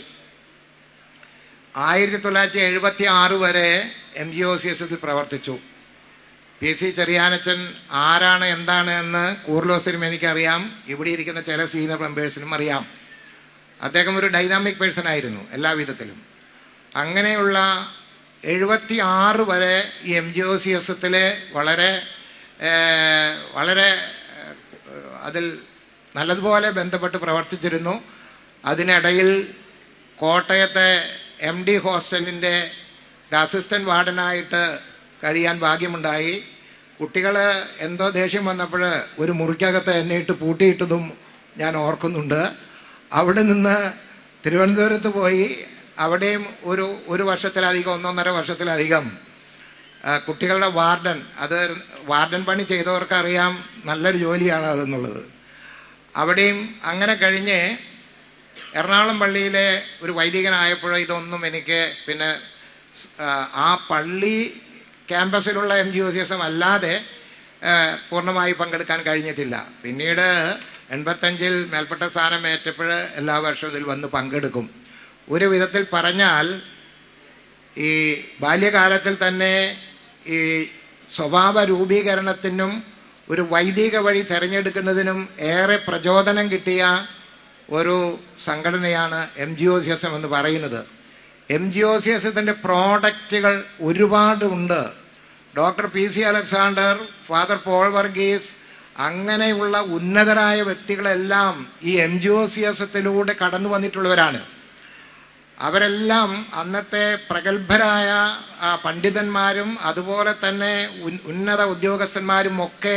ആയിരത്തി തൊള്ളായിരത്തി എഴുപത്തി ആറ് വരെ എം ജി ഒ സി എസത്തിൽ പ്രവർത്തിച്ചു പി സി ചെറിയാനച്ചൻ ആരാണ് എന്താണ് എന്ന് കൂർലോസിനും എനിക്കറിയാം ഇവിടെ ഇരിക്കുന്ന ചില സീനിയർ മെമ്പേഴ്സിനും അറിയാം അദ്ദേഹം ഒരു ഡൈനാമിക് പേഴ്സൺ ആയിരുന്നു എല്ലാ വിധത്തിലും അങ്ങനെയുള്ള എഴുപത്തി ആറ് വരെ ഈ M G O C S എത്തിൽ വളരെ ഏഹ്, വളരെ ഏഹ്, അതിൽ നല്ലതുപോലെ ബന്ധപ്പെട്ട് പ്രവർത്തിച്ചിരുന്നു അതിനിടയിൽ കോട്ടയത്തെ എം ഡി ഹോസ്റ്റലിൻ്റെ ഒരു അസിസ്റ്റൻറ്റ് വാർഡനായിട്ട് കഴിയാൻ ഭാഗ്യമുണ്ടായി കുട്ടികൾ എന്തോ ദേഷ്യം വന്നപ്പോൾ ഒരു മുറിക്കകത്ത് എന്നെ ഇട്ട് പൂട്ടിയിട്ടതും ഞാൻ ഓർക്കുന്നുണ്ട് അവിടെ നിന്ന് തിരുവനന്തപുരത്ത് പോയി അവിടെയും ഒരു ഒരു വർഷത്തിലധികം ഒന്നൊന്നര വർഷത്തിലധികം ആ, കുട്ടികളുടെ വാർഡൻ അത് വാർഡൻ പണി ചെയ്തവർക്കറിയാം നല്ലൊരു ജോലിയാണ് അതെന്നുള്ളത് അവിടെയും അങ്ങനെ കഴിഞ്ഞ് എറണാകുളം പള്ളിയിലെ ഒരു വൈദികനായപ്പോഴോ ഇതൊന്നും എനിക്ക് പിന്നെ ആ, ആ പള്ളി ക്യാമ്പസിലുള്ള M G O C S M അല്ലാതെ ആ, പൂർണ്ണമായി പങ്കെടുക്കാൻ കഴിഞ്ഞിട്ടില്ല പിന്നീട് എൺപത്തഞ്ചിൽ മേൽപ്പെട്ട സ്ഥാനം ഏറ്റപ്പോൾ എല്ലാ വർഷവും ഇതിൽ വന്ന് പങ്കെടുക്കും ഒരു വിധത്തിൽ പറഞ്ഞാൽ ഈ ബാല്യകാലത്തിൽ തന്നെ ഈ സ്വഭാവ രൂപീകരണത്തിനും ഒരു വൈദിക വഴി തിരഞ്ഞെടുക്കുന്നതിനും ഏറെ പ്രചോദനം കിട്ടിയ ഒരു സംഘടനയാണ് M G O C S M എന്ന് പറയുന്നത് M G O C S എത്തിൻ്റെ പ്രോഡക്റ്റുകൾ ഒരുപാട് ഉണ്ട് doctor P C Alexander father Paul Varghese അങ്ങനെയുള്ള ഉന്നതരായ വ്യക്തികളെല്ലാം ഈ M G O C S എത്തിലൂടെ കടന്നു വന്നിട്ടുള്ളവരാണ് അവരെല്ലാം അന്നത്തെ പ്രഗത്ഭരായ ആ, പണ്ഡിതന്മാരും അതുപോലെ തന്നെ ഉൻ- ഉന്നത ഉദ്യോഗസ്ഥന്മാരും ഒക്കെ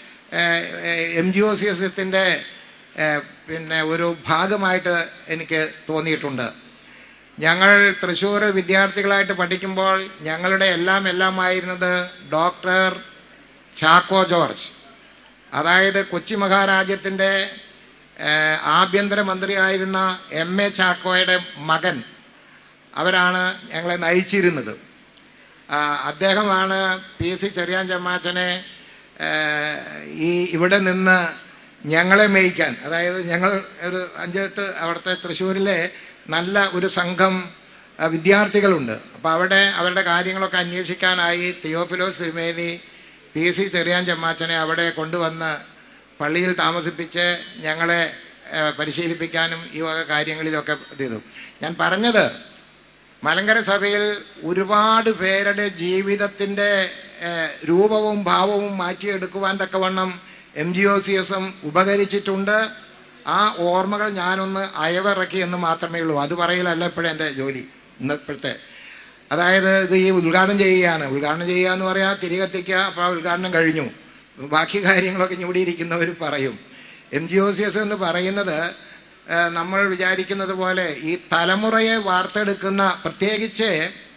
M G O C S എത്തിൻ്റെ പിന്നെ ഒരു ഭാഗമായിട്ട് എനിക്ക് തോന്നിയിട്ടുണ്ട് ഞങ്ങൾ തൃശ്ശൂർ വിദ്യാർത്ഥികളായിട്ട് പഠിക്കുമ്പോൾ ഞങ്ങളുടെ എല്ലാം എല്ലാമായിരുന്നത് ഡോക്ടർ ചാക്കോ ജോർജ് അതായത് കൊച്ചി മഹാരാജ്യത്തിൻ്റെ ഏഹ്, ആഭ്യന്തരമന്ത്രിയായിരുന്ന എം എ ചാക്കോയുടെ മകൻ അവരാണ് ഞങ്ങളെ നയിച്ചിരുന്നത് ആ, അദ്ദേഹമാണ് പി സി ചെറിയാൻ ചമ്മാച്ചനെ ഏഹ്, ഈ ഇവിടെ നിന്ന് ഞങ്ങളെ മേയ്ക്കാൻ അതായത് ഞങ്ങൾ ഒരു അഞ്ചെട്ട് അവിടുത്തെ തൃശ്ശൂരിലെ നല്ല ഒരു സംഘം ആ, വിദ്യാർത്ഥികളുണ്ട് അപ്പോൾ അവിടെ അവരുടെ കാര്യങ്ങളൊക്കെ അന്വേഷിക്കാനായി തിയോഫിലോസ് തിരുമേനി പി സി ചെറിയാൻ ചമ്മാച്ചനെ അവിടെ കൊണ്ടുവന്ന് പള്ളിയിൽ താമസിപ്പിച്ച് ഞങ്ങളെ ആ, പരിശീലിപ്പിക്കാനും ഈ വക കാര്യങ്ങളിലൊക്കെ ഇത് ചെയ്തു ഞാൻ പറഞ്ഞത് മലങ്കര സഭയിൽ ഒരുപാട് പേരുടെ ജീവിതത്തിൻ്റെ ഏഹ്, രൂപവും ഭാവവും മാറ്റിയെടുക്കുവാൻ തക്കവണ്ണം M G O C S M ഉപകരിച്ചിട്ടുണ്ട് ആ ഓർമ്മകൾ ഞാനൊന്ന് അയവിറക്കി എന്ന് മാത്രമേ ഉള്ളൂ അത് പറയലല്ല ഇപ്പോഴും എൻ്റെ ജോലി ഇന്നപ്പോഴത്തെ അതായത് ഇത് ഈ ഉദ്ഘാടനം ചെയ്യുകയാണ് ഉദ്ഘാടനം ചെയ്യുക എന്ന് പറയാൽ തിരികെത്തിക്കുക അപ്പോൾ ആ ഉദ്ഘാടനം കഴിഞ്ഞു ബാക്കി കാര്യങ്ങളൊക്കെ ഇവിടെ ഇരിക്കുന്നവർ പറയും M G O C S എന്ന് പറയുന്നത് ഏഹ്, നമ്മൾ വിചാരിക്കുന്നത് പോലെ ഈ തലമുറയെ വാർത്തെടുക്കുന്ന പ്രത്യേകിച്ച്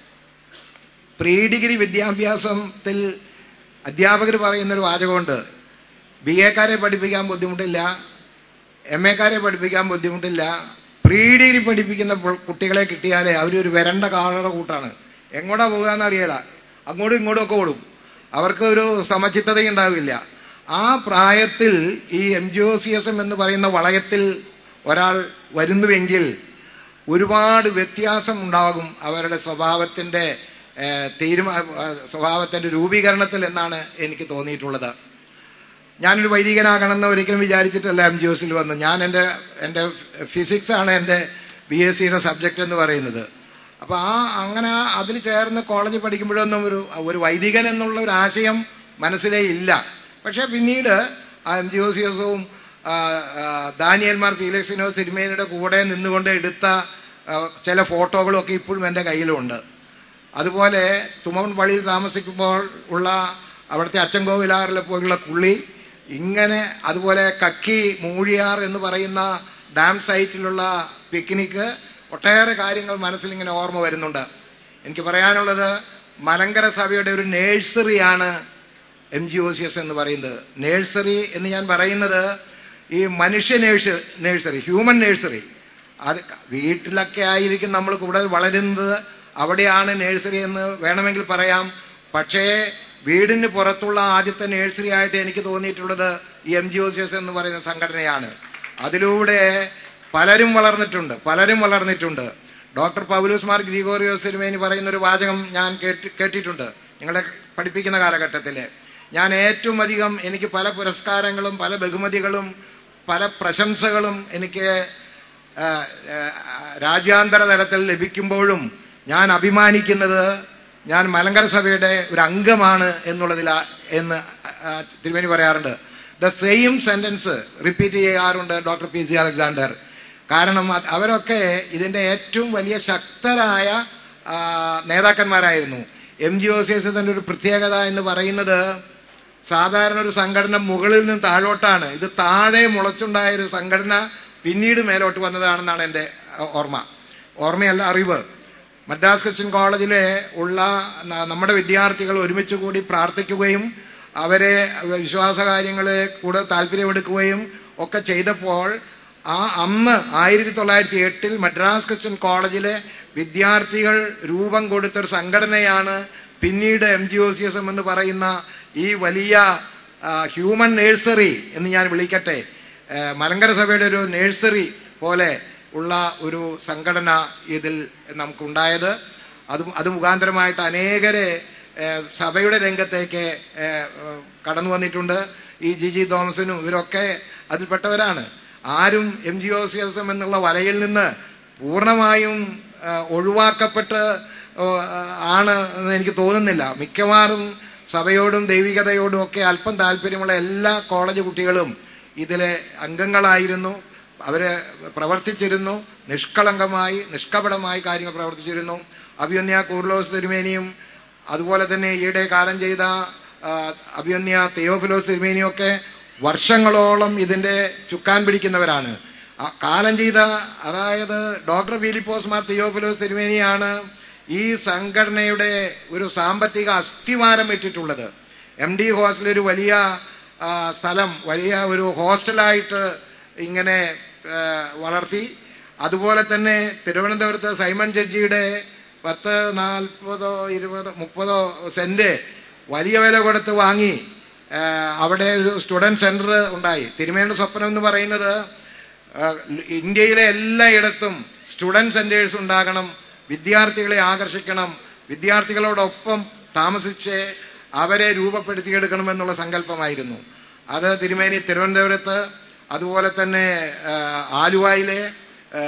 പ്രീ ഡിഗ്രി വിദ്യാഭ്യാസത്തിൽ അധ്യാപകർ പറയുന്നൊരു വാചകമുണ്ട് ബി എക്കാരെ പഠിപ്പിക്കാൻ ബുദ്ധിമുട്ടില്ല എം എക്കാരെ പഠിപ്പിക്കാൻ ബുദ്ധിമുട്ടില്ല പ്രീ ഡിഗ്രി പഠിപ്പിക്കുന്ന പു- കുട്ടികളെ കിട്ടിയാലേ അവരൊരു വരണ്ട കാളയുടെ കൂട്ടാണ് എങ്ങോട്ടാ പോകുകയെന്ന് അറിയില്ല അങ്ങോട്ടും ഇങ്ങോട്ടും ഒക്കെ ഓടും അവർക്ക് ഒരു സമചിത്തത ഉണ്ടാവില്ല ആ പ്രായത്തിൽ ഈ M G O C S M എന്ന് പറയുന്ന വളയത്തിൽ ഒരാൾ വരുന്നുവെങ്കിൽ ഒരുപാട് വ്യത്യാസം ഉണ്ടാകും അവരുടെ സ്വഭാവത്തിൻ്റെ തീരുമാ സ്വഭാവത്തിൻ്റെ രൂപീകരണത്തിൽ എന്നാണ് എനിക്ക് തോന്നിയിട്ടുള്ളത് ഞാനൊരു വൈദികനാകണമെന്ന് ഒരിക്കലും വിചാരിച്ചിട്ടല്ല എം ജി ഒസിൽ വന്നു ഞാൻ എൻ്റെ എൻ്റെ ഫിസിക്സാണ് എൻ്റെ ബി എസ് സിയുടെ സബ്ജക്റ്റ് എന്ന് പറയുന്നത് അപ്പോൾ ആ അങ്ങനെ അതിൽ ചേർന്ന് കോളേജിൽ പഠിക്കുമ്പോഴൊന്നും ഒരു ഒരു വൈദികൻ എന്നുള്ള ഒരു ആശയം മനസ്സിലേ ഇല്ല പക്ഷേ പിന്നീട് ആ എം ജി ഒ സി എസും ദാനിയൽമാർ ഫീലക്സിനോ സിനിമയുടെ കൂടെ നിന്നുകൊണ്ട് എടുത്ത ആ, ചില ഫോട്ടോകളൊക്കെ ഇപ്പോഴും എൻ്റെ കയ്യിലുണ്ട് അതുപോലെ തുമ്മൻ പള്ളിയിൽ താമസിക്കുമ്പോൾ ഉള്ള അവിടുത്തെ അച്ചൻകോവിലാറിലെ പോലുള്ള കുള്ളി ഇങ്ങനെ അതുപോലെ കക്കി മൂഴിയാർ എന്ന് പറയുന്ന ഡാം സൈറ്റിലുള്ള പിക്നിക്ക് ഒട്ടേറെ കാര്യങ്ങൾ മനസ്സിൽ ഇങ്ങനെ ഓർമ്മ വരുന്നുണ്ട് എനിക്ക് പറയാനുള്ളത് മലങ്കര സഭയുടെ ഒരു നേഴ്സറിയാണ് M G O C S എന്ന് പറയുന്നത് നേഴ്സറി എന്ന് ഞാൻ പറയുന്നത് ഈ മനുഷ്യ നേഴ്സ് നേഴ്സറി ഹ്യൂമൻ നേഴ്സറി അത് വീട്ടിലൊക്കെ ആയിരിക്കും നമ്മൾ കൂടുതൽ വളരുന്നത് അവിടെയാണ് നേഴ്സറി എന്ന് വേണമെങ്കിൽ പറയാം പക്ഷേ വീടിന് പുറത്തുള്ള ആദ്യത്തെ നേഴ്സറി ആയിട്ട് എനിക്ക് തോന്നിയിട്ടുള്ളത് ഈ M G O C S എന്ന് പറയുന്ന സംഘടനയാണ് അതിലൂടെ പലരും വളർന്നിട്ടുണ്ട് പലരും വളർന്നിട്ടുണ്ട് ഡോക്ടർ പൗലൂസ് മാർ ഗ്രിഗോറിയോസ് സിനിമേനി പറയുന്ന ഒരു വാചകം ഞാൻ കേട്ടി കേട്ടിട്ടുണ്ട് നിങ്ങളെ പഠിപ്പിക്കുന്ന കാലഘട്ടത്തിൽ ഞാൻ ഏറ്റവും അധികം എനിക്ക് പല പുരസ്കാരങ്ങളും പല ബഹുമതികളും പല പ്രശംസകളും എനിക്ക് ആ, ആ, രാജ്യാന്തര തലത്തിൽ ലഭിക്കുമ്പോഴും ഞാൻ അഭിമാനിക്കുന്നത് ഞാൻ മലങ്കര സഭയുടെ ഒരു അംഗമാണ് എന്നുള്ളതിൽ എന്ന് ആ, തിരുമേനി പറയാറുണ്ട് ദ സെയിം സെൻറ്റൻസ് റിപ്പീറ്റ് ചെയ്യാറുണ്ട് ഡോക്ടർ പി സി അലക്സാണ്ടർ കാരണം അത് അവരൊക്കെ ഇതിൻ്റെ ഏറ്റവും വലിയ ശക്തരായ ആ, നേതാക്കന്മാരായിരുന്നു M G O C S ഒരു പ്രത്യേകത എന്ന് പറയുന്നത് സാധാരണ ഒരു സംഘടന മുകളിൽ നിന്ന് താഴോട്ടാണ് ഇത് താഴെ മുളച്ചുണ്ടായ ഒരു സംഘടന പിന്നീട് മേലോട്ട് വന്നതാണെന്നാണ് എൻ്റെ അഹ്, ഓർമ്മ ഓർമ്മയല്ല അറിവ് മദ്രാസ് ക്രിസ്ത്യൻ കോളേജിലെ ഉള്ള ന- നമ്മുടെ വിദ്യാർത്ഥികൾ ഒരുമിച്ച് കൂടി പ്രാർത്ഥിക്കുകയും അവരെ വിശ്വാസ കാര്യങ്ങളെ കൂടുതൽ താല്പര്യമെടുക്കുകയും ഒക്കെ ചെയ്തപ്പോൾ ആ അന്ന് ആയിരത്തി തൊള്ളായിരത്തി എട്ടിൽ മദ്രാസ് ക്രിസ്ത്യൻ കോളേജിലെ വിദ്യാർത്ഥികൾ രൂപം കൊടുത്തൊരു സംഘടനയാണ് പിന്നീട് M G O C S M എന്ന് പറയുന്ന ഈ വലിയ ആ, ഹ്യൂമൻ നേഴ്സറി എന്ന് ഞാൻ വിളിക്കട്ടെ ആ, മലങ്കര സഭയുടെ ഒരു നേഴ്സറി പോലെ ഉള്ള ഒരു സംഘടന ഇതിൽ നമുക്കുണ്ടായത് അത് അത് മുഖാന്തരമായിട്ട് അനേകരെ ആ, സഭയുടെ രംഗത്തേക്ക് ആ, ആ, കടന്നു വന്നിട്ടുണ്ട് ഈ ജി ജി തോമസിനും ഇവരൊക്കെ അതിൽപ്പെട്ടവരാണ് ആരും M G O C S M എന്നുള്ള വലയിൽ നിന്ന് പൂർണ്ണമായും ആ, ഒഴിവാക്കപ്പെട്ട് ഓ, ആ, ആണ് എന്ന് എനിക്ക് തോന്നുന്നില്ല മിക്കവാറും സഭയോടും ദൈവികതയോടും ഒക്കെ അല്പം താല്പര്യമുള്ള എല്ലാ കോളേജ് കുട്ടികളും ഇതിലെ അംഗങ്ങളായിരുന്നു അവർ പ്രവർത്തിച്ചിരുന്നു നിഷ്കളങ്കമായി നിഷ്കപടമായി കാര്യങ്ങൾ പ്രവർത്തിച്ചിരുന്നു അഭിയന്യ കൂർലോസ് തിരുമേനിയും അതുപോലെ തന്നെ ഈയിടെ കാലം ചെയ്ത ആ, അഭിയന്യ തെയോഫിലോസ് തിരുമേനിയൊക്കെ വർഷങ്ങളോളം ഇതിൻ്റെ ചുക്കാൻ പിടിക്കുന്നവരാണ് ആ കാലം ചെയ്ത അതായത് ഡോക്ടർ ഫിലിപ്പോസ് മാർ തിയോഫിലോസ് തിരുമേനിയാണ് ഈ സംഘടനയുടെ ഒരു സാമ്പത്തിക അസ്ഥിവാരം ഇട്ടിട്ടുള്ളത് എം ഡി ഹോസ്റ്റൽ ഒരു വലിയ ആ, സ്ഥലം വലിയ ഒരു ഹോസ്റ്റലായിട്ട് ഇങ്ങനെ ആ, വളർത്തി അതുപോലെ തന്നെ തിരുവനന്തപുരത്ത് സൈമൺ ജഡ്ജിയുടെ പത്ത് നാൽപ്പതോ ഇരുപതോ മുപ്പതോ സെൻറ്റ് വലിയ വില കൊടുത്ത് വാങ്ങി ആ, അവിടെ ഒരു സ്റ്റുഡൻറ് സെൻറ്റർ ഉണ്ടായി തിരുമേനിയുടെ സ്വപ്നം എന്ന് പറയുന്നത് ആ, ഇന്ത്യയിലെ എല്ലായിടത്തും സ്റ്റുഡൻറ് സെൻറ്റേഴ്സ് ഉണ്ടാകണം വിദ്യാർത്ഥികളെ ആകർഷിക്കണം വിദ്യാർത്ഥികളോടൊപ്പം താമസിച്ച് അവരെ രൂപപ്പെടുത്തിയെടുക്കണമെന്നുള്ള സങ്കല്പമായിരുന്നു അത് തിരുമേനി തിരുവനന്തപുരത്ത് അതുപോലെ തന്നെ ആ, ആലുവയിലെ ആ,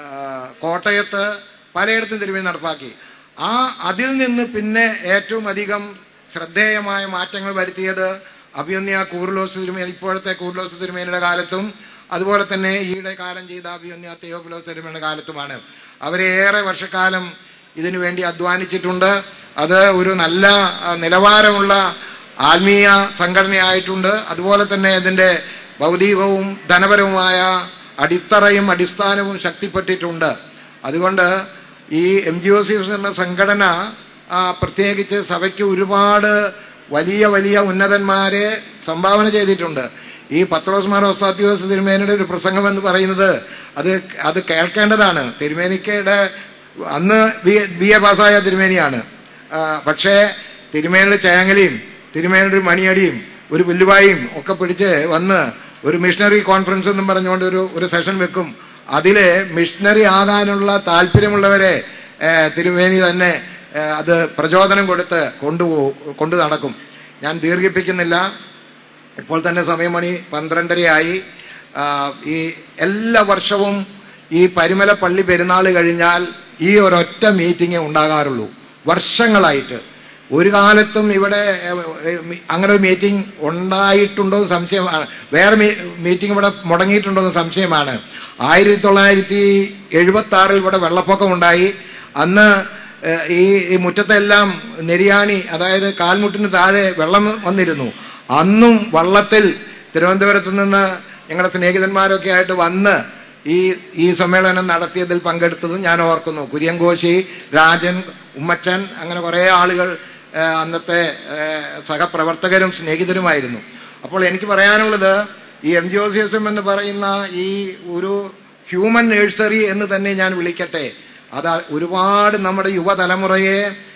കോട്ടയത്ത് പലയിടത്തും തിരുമേനി നടപ്പാക്കി ആ അതിൽ നിന്ന് പിന്നെ ഏറ്റവും അധികം ശ്രദ്ധേയമായ മാറ്റങ്ങൾ വരുത്തിയത് അഭിയന്യ കൂർലോസ് തിരുമേനി ഇപ്പോഴത്തെ കൂർലോസ് തിരുമേനിയുടെ കാലത്തും അതുപോലെ തന്നെ ഈയിടെ കാലം ചെയ്ത അഭിയന്യ തെയോഫിലോസ് തിരുമേനിയുടെ കാലത്തുമാണ് അവരെ ഏറെ വർഷക്കാലം ഇതിനു വേണ്ടി അധ്വാനിച്ചിട്ടുണ്ട് അത് ഒരു നല്ല ആ, നിലവാരമുള്ള ആത്മീയ സംഘടനയായിട്ടുണ്ട് അതുപോലെ തന്നെ ഇതിൻ്റെ ഭൗതികവും ധനപരവുമായ അടിത്തറയും അടിസ്ഥാനവും ശക്തിപ്പെട്ടിട്ടുണ്ട് അതുകൊണ്ട് ഈ എം ജി ഒ സി എന്ന സംഘടന ആ, പ്രത്യേകിച്ച് സഭയ്ക്ക് ഒരുപാട് വലിയ വലിയ ഉന്നതന്മാരെ സംഭാവന ചെയ്തിട്ടുണ്ട് ഈ പത്രോസ്മാർ ഒസാത്യോസ് തിരുമേനിയുടെ ഒരു പ്രസംഗം എന്ന് പറയുന്നത് അത് അത് കേൾക്കേണ്ടതാണ് തിരുമേനിക്കയുടെ അന്ന് ബി ബി എ പാസ്സായ തിരുമേനിയാണ് ആ, പക്ഷേ തിരുമേനിയുടെ ചേങ്ങലിയും തിരുമേനിയുടെ ഒരു മണിയടിയും ഒരു പുല്ലുവായും ഒക്കെ പിടിച്ച് വന്ന് ഒരു മിഷണറി കോൺഫറൻസ് എന്നും പറഞ്ഞുകൊണ്ട് ഒരു ഒരു സെഷൻ വെക്കും അതിൽ മിഷണറി ആകാനുള്ള താല്പര്യമുള്ളവരെ ഏ, തിരുമേനി തന്നെ ഏ, അത് പ്രചോദനം കൊടുത്ത് കൊണ്ടുപോകും കൊണ്ടു നടക്കും ഞാൻ ദീർഘിപ്പിക്കുന്നില്ല ഇപ്പോൾ തന്നെ സമയം മണി പന്ത്രണ്ടരയായി ആ, ഈ എല്ലാ വർഷവും ഈ പരിമല പള്ളി പെരുന്നാൾ കഴിഞ്ഞാൽ ഈ ഒരൊറ്റ മീറ്റിംഗേ ഉണ്ടാകാറുള്ളൂ വർഷങ്ങളായിട്ട് ഒരു കാലത്തും ഇവിടെ ഏ, ഏ, മി- അങ്ങനെ ഒരു മീറ്റിംഗ് ഉണ്ടായിട്ടുണ്ടോ എന്ന് സംശയമാണ് വേറെ മീ മീറ്റിംഗ് ഇവിടെ മുടങ്ങിയിട്ടുണ്ടോ എന്ന് സംശയമാണ് ആയിരത്തി തൊള്ളായിരത്തി എഴുപത്തി ആറിൽ ഇവിടെ വെള്ളപ്പൊക്കം ഉണ്ടായി അന്ന് ഏ, ഈ ഈ മുറ്റത്തെല്ലാം നെരിയാണി അതായത് കാൽമുട്ടിന് താഴെ വെള്ളം വന്നിരുന്നു അന്നും വള്ളത്തിൽ തിരുവനന്തപുരത്ത് നിന്ന് ഞങ്ങളുടെ സ്നേഹിതന്മാരൊക്കെ ആയിട്ട് വന്ന് ഈ ഈ സമ്മേളനം നടത്തിയതിൽ പങ്കെടുത്തതും ഞാൻ ഓർക്കുന്നു കുര്യങ്കോശി രാജൻ ഉമ്മച്ചൻ അങ്ങനെ കുറേ ആളുകൾ ആ, അന്നത്തെ ആ, സഹപ്രവർത്തകരും സ്നേഹിതരുമായിരുന്നു അപ്പോൾ എനിക്ക് പറയാനുള്ളത് ഈ M G O C S M എന്ന് പറയുന്ന ഈ ഒരു ഹ്യൂമൻ നേഴ്സറി എന്ന് തന്നെ ഞാൻ വിളിക്കട്ടെ അത് ഒരുപാട് നമ്മുടെ യുവതലമുറയെ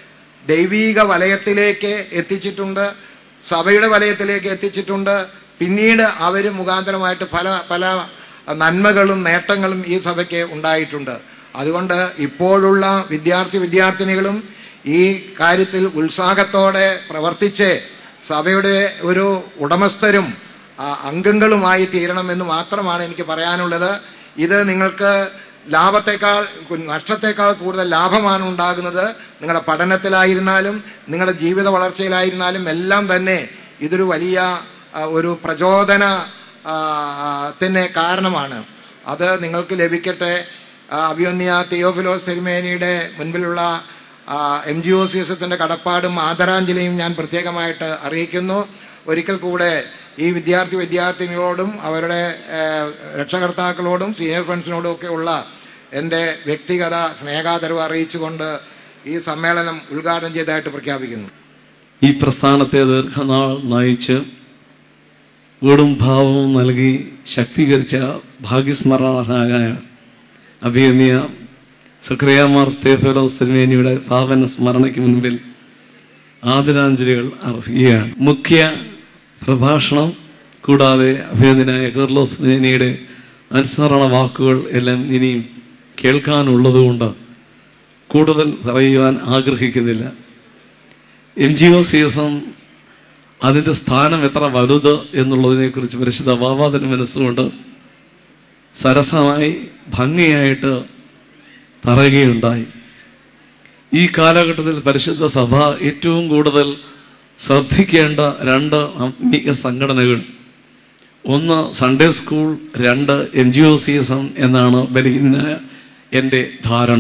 ദൈവീക വലയത്തിലേക്ക് എത്തിച്ചിട്ടുണ്ട് സഭയുടെ വലയത്തിലേക്ക് എത്തിച്ചിട്ടുണ്ട് പിന്നീട് അവർ മുഖാന്തരമായിട്ട് പല പല നന്മകളും നേട്ടങ്ങളും ഈ സഭയ്ക്ക് ഉണ്ടായിട്ടുണ്ട് അതുകൊണ്ട് ഇപ്പോഴുള്ള വിദ്യാർത്ഥി വിദ്യാർത്ഥിനികളും ഈ കാര്യത്തിൽ ഉത്സാഹത്തോടെ പ്രവർത്തിച്ച് സഭയുടെ ഒരു ഉടമസ്ഥരും ആ, അംഗങ്ങളുമായി തീരണമെന്ന് മാത്രമാണ് എനിക്ക് പറയാനുള്ളത് ഇത് നിങ്ങൾക്ക് ലാഭത്തെക്കാൾ നഷ്ടത്തെക്കാൾ കൂടുതൽ ലാഭമാണ് ഉണ്ടാകുന്നത് നിങ്ങളുടെ പഠനത്തിലായിരുന്നാലും നിങ്ങളുടെ ജീവിത വളർച്ചയിലായിരുന്നാലും എല്ലാം തന്നെ ഇതൊരു വലിയ ആ, ഒരു പ്രചോദന ആ, ത്തിന് കാരണമാണ് അത് നിങ്ങൾക്ക് ലഭിക്കട്ടെ ആ, അഭിമന്യ തിയോഫിലോസ് തിരുമേനിയുടെ മുൻപിലുള്ള M G O C S എസിൻ്റെ കടപ്പാടും ആദരാഞ്ജലിയും ഞാൻ പ്രത്യേകമായിട്ട് അറിയിക്കുന്നു ഒരിക്കൽ കൂടെ ഈ വിദ്യാർത്ഥി വിദ്യാർത്ഥിനികളോടും അവരുടെ ആ, രക്ഷകർത്താക്കളോടും സീനിയർ ഫ്രണ്ട്സിനോടും ഒക്കെ ഉള്ള എൻ്റെ വ്യക്തിഗത സ്നേഹാദരവ് അറിയിച്ചുകൊണ്ട് ഈ സമ്മേളനം ഉദ്ഘാടനം ചെയ്തതായിട്ട് പ്രഖ്യാപിക്കുന്നു ഈ പ്രസ്ഥാനത്തെ ദീർഘനാൾ നയിച്ച് വീടും ഭാവവും നൽകി ശക്തീകരിച്ച ഭാഗ്യസ്മരണായ അഭിയമിയ സുക്രിയാമാർ സ്തേഫലോസ് തിരുമേനിയുടെ പാവന സ്മരണയ്ക്ക് മുൻപിൽ ആദരാഞ്ജലികൾ അർഹിക്കുകയാണ് മുഖ്യ പ്രഭാഷണം കൂടാതെ അഭിനന്ദനായ കെർലോസ് തിരുമേനിയുടെ അനുസ്മരണ വാക്കുകൾ എല്ലാം ഇനിയും കേൾക്കാനുള്ളതുകൊണ്ട് കൂടുതൽ പറയുവാൻ ആഗ്രഹിക്കുന്നില്ല M G O C S M അതിൻ്റെ സ്ഥാനം എത്ര വലുത് എന്നുള്ളതിനെക്കുറിച്ച് പരിശുദ്ധ ബാബാദിന് മനസ്സുകൊണ്ട് സരസമായി ഭംഗിയായിട്ട് പറയുകയുണ്ടായി ഈ കാലഘട്ടത്തിൽ പരിശുദ്ധ സഭ ഏറ്റവും കൂടുതൽ ശ്രദ്ധിക്കേണ്ട രണ്ട് ആത്മീയ സംഘടനകൾ ഒന്ന് സൺഡേ സ്കൂൾ രണ്ട് M G O C S M എന്നാണ് ബലഹീനായ എൻ്റെ ധാരണ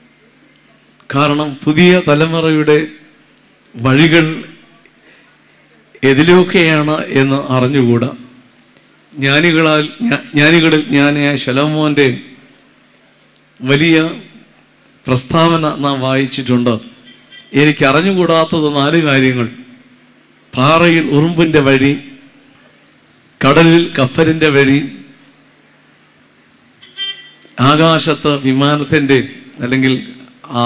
കാരണം പുതിയ തലമുറയുടെ വഴികൾ എതിലൊക്കെയാണ് എന്ന് അറിഞ്ഞുകൂടാ ജ്ഞാനികളാൽ ജ്ഞാ- ജ്ഞാനികളിൽ ജ്ഞാനിയായ ശലോമോന്റെ വലിയ പ്രസ്താവന നാം വായിച്ചിട്ടുണ്ട് എനിക്ക് അറിഞ്ഞുകൂടാത്തത് നാല് കാര്യങ്ങൾ പാറയിൽ ഉറുമ്പിന്റെ വഴി കടലിൽ കപ്പലിന്റെ വഴി ആകാശത്ത് വിമാനത്തിന്റെ അല്ലെങ്കിൽ ആ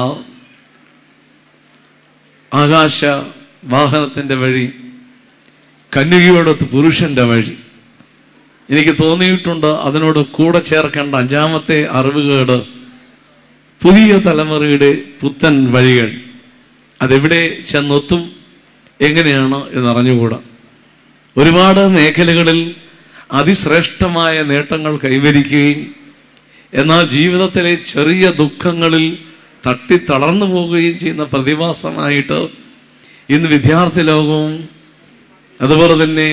ആകാശ വാഹനത്തിന്റെ വഴി കന്യകയോടൊത്ത് പുരുഷന്റെ വഴി എനിക്ക് തോന്നിയിട്ടുണ്ട് അതിനോട് കൂടെ ചേർക്കേണ്ട അഞ്ചാമത്തെ അറിവുകേട് പുതിയ തലമുറയുടെ പുത്തൻ വഴികൾ അതെവിടെ ചെന്നെത്തും എങ്ങനെയാണ് എന്നറിഞ്ഞുകൂടാ ഒരുപാട് മേഖലകളിൽ അതിശ്രേഷ്ഠമായ നേട്ടങ്ങൾ കൈവരിക്കുകയും എന്നാൽ ജീവിതത്തിലെ ചെറിയ ദുഃഖങ്ങളിൽ തട്ടി തളർന്നു പോവുകയും ചെയ്യുന്ന പ്രതിഭാസമായിട്ട് ഇന്ന് വിദ്യാർത്ഥി ലോകവും അതുപോലെ തന്നെ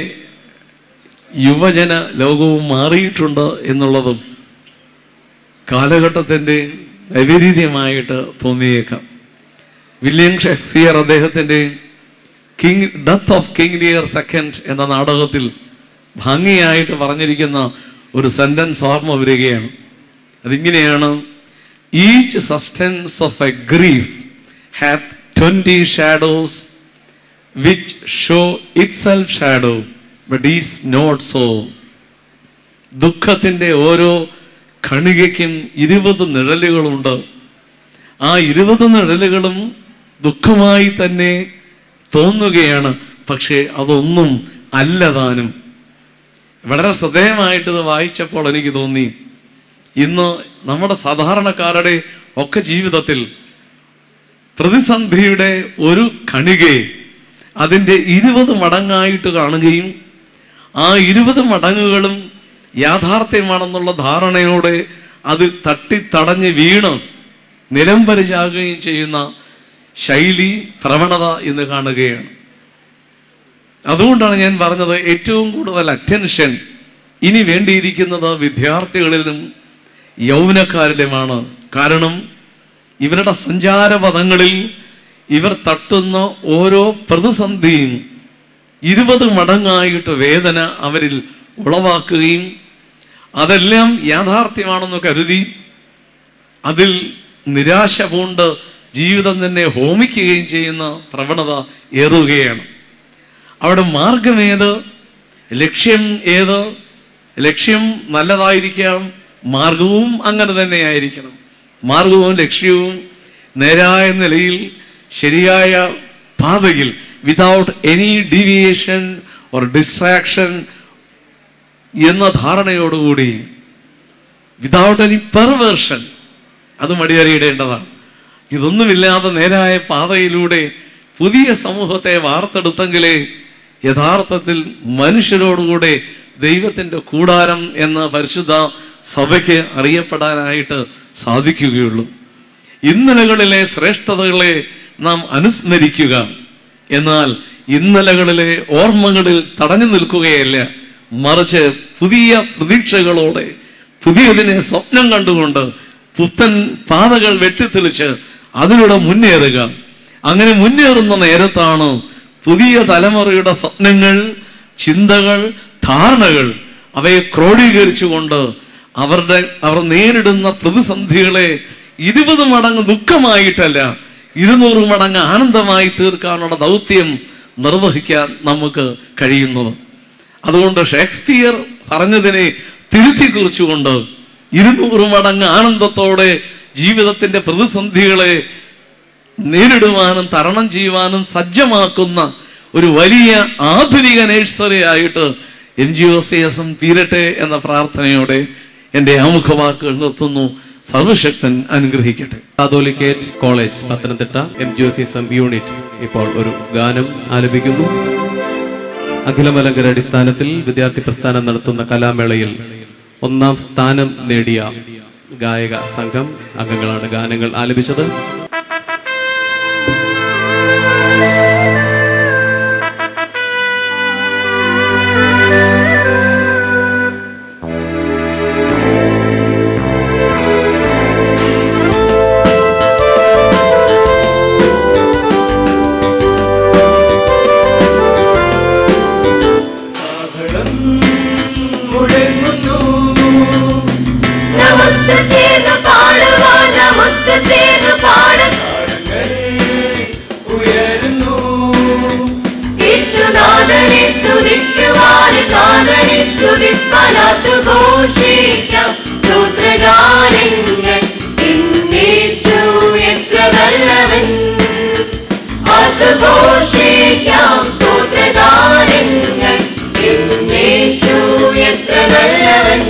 യുവജന ലോകവും മാറിയിട്ടുണ്ട് എന്നുള്ളതും കാലഘട്ടത്തിൻ്റെ വൈപരീത്യമായിട്ട് തോന്നിയേക്കാം വില്യം ഷേക്സ്പിയർ അദ്ദേഹത്തിൻ്റെ king death of King Lear second എന്ന നാടകത്തിൽ ഭംഗിയായിട്ട് പറഞ്ഞിരിക്കുന്ന ഒരു സെന്റൻസ് ഓർമ്മ വരികയാണ് അതിങ്ങനെയാണ് each substance of a grief hath twenty shadows which show itself shadow but is not so ദുഃഖത്തിന്റെ ഓരോ കണികയ്ക്കും ഇരുപത് നിഴലുകളുണ്ട് ആ ഇരുപത് നിഴലുകളും ദുഃഖമായി തന്നെ തോന്നുകയാണ് പക്ഷേ അതൊന്നും അല്ലതാനും വളരെ ശ്രദ്ധേയമായിട്ട് ഇത് വായിച്ചപ്പോൾ എനിക്ക് തോന്നി ഇന്ന് നമ്മുടെ സാധാരണക്കാരുടെ ഒക്കെ ജീവിതത്തിൽ പ്രതിസന്ധിയുടെ ഒരു കണികയെ അതിൻ്റെ ഇരുപത് മടങ്ങായിട്ട് കാണുകയും ആ ഇരുപത് മടങ്ങുകളും യാഥാർത്ഥ്യമാണെന്നുള്ള ധാരണയോടെ അത് തട്ടിത്തടഞ്ഞ് വീണ് നിലംപരിചാകുകയും ചെയ്യുന്ന ശൈലി പ്രവണത ഇന്ന് കാണുകയാണ് അതുകൊണ്ടാണ് ഞാൻ പറഞ്ഞത് ഏറ്റവും കൂടുതൽ അറ്റൻഷൻ ഇനി വേണ്ടിയിരിക്കുന്നത് വിദ്യാർത്ഥികളിലും യൗവനക്കാരിലുമാണ് കാരണം ഇവരുടെ സഞ്ചാരപഥങ്ങളിൽ ഇവർ തട്ടുന്ന ഓരോ പ്രതിസന്ധിയും ഇരുപത് മടങ്ങായിട്ട് വേദന അവരിൽ ഉളവാക്കുകയും അതെല്ലാം യാഥാർത്ഥ്യമാണെന്ന് കരുതി അതിൽ നിരാശ പൂണ്ട് ജീവിതം തന്നെ ഹോമിക്കുകയും ചെയ്യുന്ന പ്രവണത ഏറുകയാണ് അവിടെ മാർഗമേത് ലക്ഷ്യം ഏത് ലക്ഷ്യം നല്ലതായിരിക്കാം മാർഗവും അങ്ങനെ തന്നെ ആയിരിക്കണം മാർഗവും ലക്ഷ്യവും നേരായ നിലയിൽ ശരിയായ പാതയിൽ without any deviation or distraction എന്ന ധാരണയോടുകൂടി വിതൗട്ട് എനി പെർവേർഷൻ അത് മടിയറിയിടേണ്ടതാണ് ഇതൊന്നുമില്ലാതെ നേരായ പാതയിലൂടെ പുതിയ സമൂഹത്തെ വാർത്തെടുത്തെങ്കിലേ യഥാർത്ഥത്തിൽ മനുഷ്യരോടുകൂടെ ദൈവത്തിന്റെ കൂടാരം എന്ന പരിശുദ്ധ സഭയ്ക്ക് അറിയപ്പെടാനായിട്ട് സാധിക്കുകയുള്ളൂ ഇന്നലകളിലെ ശ്രേഷ്ഠതകളെ നാം അനുസ്മരിക്കുക എന്നാൽ ഇന്നലകളിലെ ഓർമ്മകളിൽ തടഞ്ഞു നിൽക്കുകയല്ല മറിച്ച് പുതിയ പ്രതീക്ഷകളോടെ പുതിയതിനെ സ്വപ്നം കണ്ടുകൊണ്ട് പുത്തൻ പാതകൾ വെട്ടിത്തെളിച്ച് അതിലൂടെ മുന്നേറുക അങ്ങനെ മുന്നേറുന്ന നേരത്താണ് പുതിയ തലമുറയുടെ സ്വപ്നങ്ങൾ ചിന്തകൾ ധാരണകൾ അവയെ ക്രോഡീകരിച്ചുകൊണ്ട് അവരുടെ അവർ നേരിടുന്ന പ്രതിസന്ധികളെ ഇരുപത് മടങ്ങ് ദുഃഖമായിട്ടല്ല ഇരുന്നൂറ് മടങ്ങ് ആനന്ദമായി തീർക്കാനുള്ള ദൗത്യം നിർവഹിക്കാൻ നമുക്ക് കഴിയുന്നത് അതുകൊണ്ട് ഷേക്സ്പിയർ പറഞ്ഞതിനെ തിരുത്തി കുറിച്ചുകൊണ്ട് ഇരുന്നൂറ് മടങ്ങ് ആനന്ദത്തോടെ ജീവിതത്തിന്റെ പ്രതിസന്ധികളെ നേരിടുവാനും തരണം ചെയ്യുവാനും സജ്ജമാക്കുന്ന ഒരു വലിയ ആധുനിക നേഴ്സറി ആയിട്ട് M G O C S M തീരട്ടെ എന്ന പ്രാർത്ഥനയോടെ എൻ്റെ ആമുഖവാക്കുകൾ നിർത്തുന്നു സർവശക്തൻ അനുഗ്രഹിക്കട്ടെ Catholicate college Pathanamthitta M G C S M unit ഇപ്പോൾ ഒരു ഗാനം ആലപിക്കുന്നു അഖിലമലങ്കര അടിസ്ഥാനത്തിൽ വിദ്യാർത്ഥി പ്രസ്ഥാനം നടത്തുന്ന കലാമേളയിൽ ഒന്നാം സ്ഥാനം നേടിയ ഗായക സംഘം അംഗങ്ങളാണ് ഗാനങ്ങൾ ആലപിച്ചത് മുഴ സ്തുതിക്കുവാനും കാതനെ സ്തുതിപ്പാനാത്തു ഘോഷിക്കാം സ്തോത്രഗാനങ്ങൾ എന്നേശു എത്ര നല്ലവൻ ആത്തു ഘോഷിക്കാം സ്തോത്രഗാനങ്ങൾ എന്നേശു എത്ര നല്ലവൻ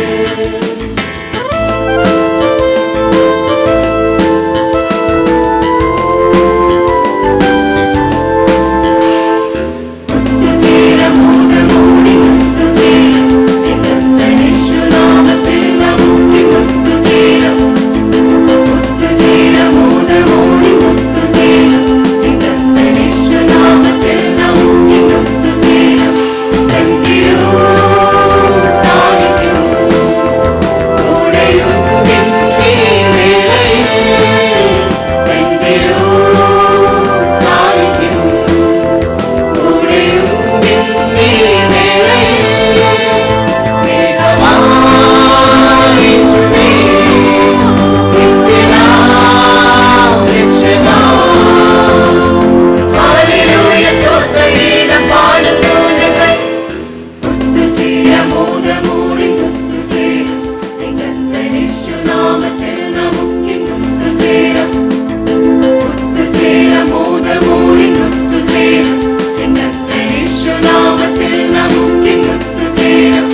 സാധിക്കും കൂടെയും നിന്നെ വേളയിൽ സ്നേഹമായേശുവേ നിത്യനാം രക്ഷകാ ഹല്ലേലൂയ സ്തോത്രഗീതം പാടുന്നു ഞങ്ങൾ ഒത്തുചേരമോദമോടി ഒത്തുചേരും നികത്തനിശ്വനാമത്തിൽ നമുക്ക് ഒത്തുചേരാം ഒത്തുചേരമോദമോടി ഒത്തുചേരും നികത്തനിശ്വനാമത്തിൽ നമുക്ക് ഒത്തുചേരാം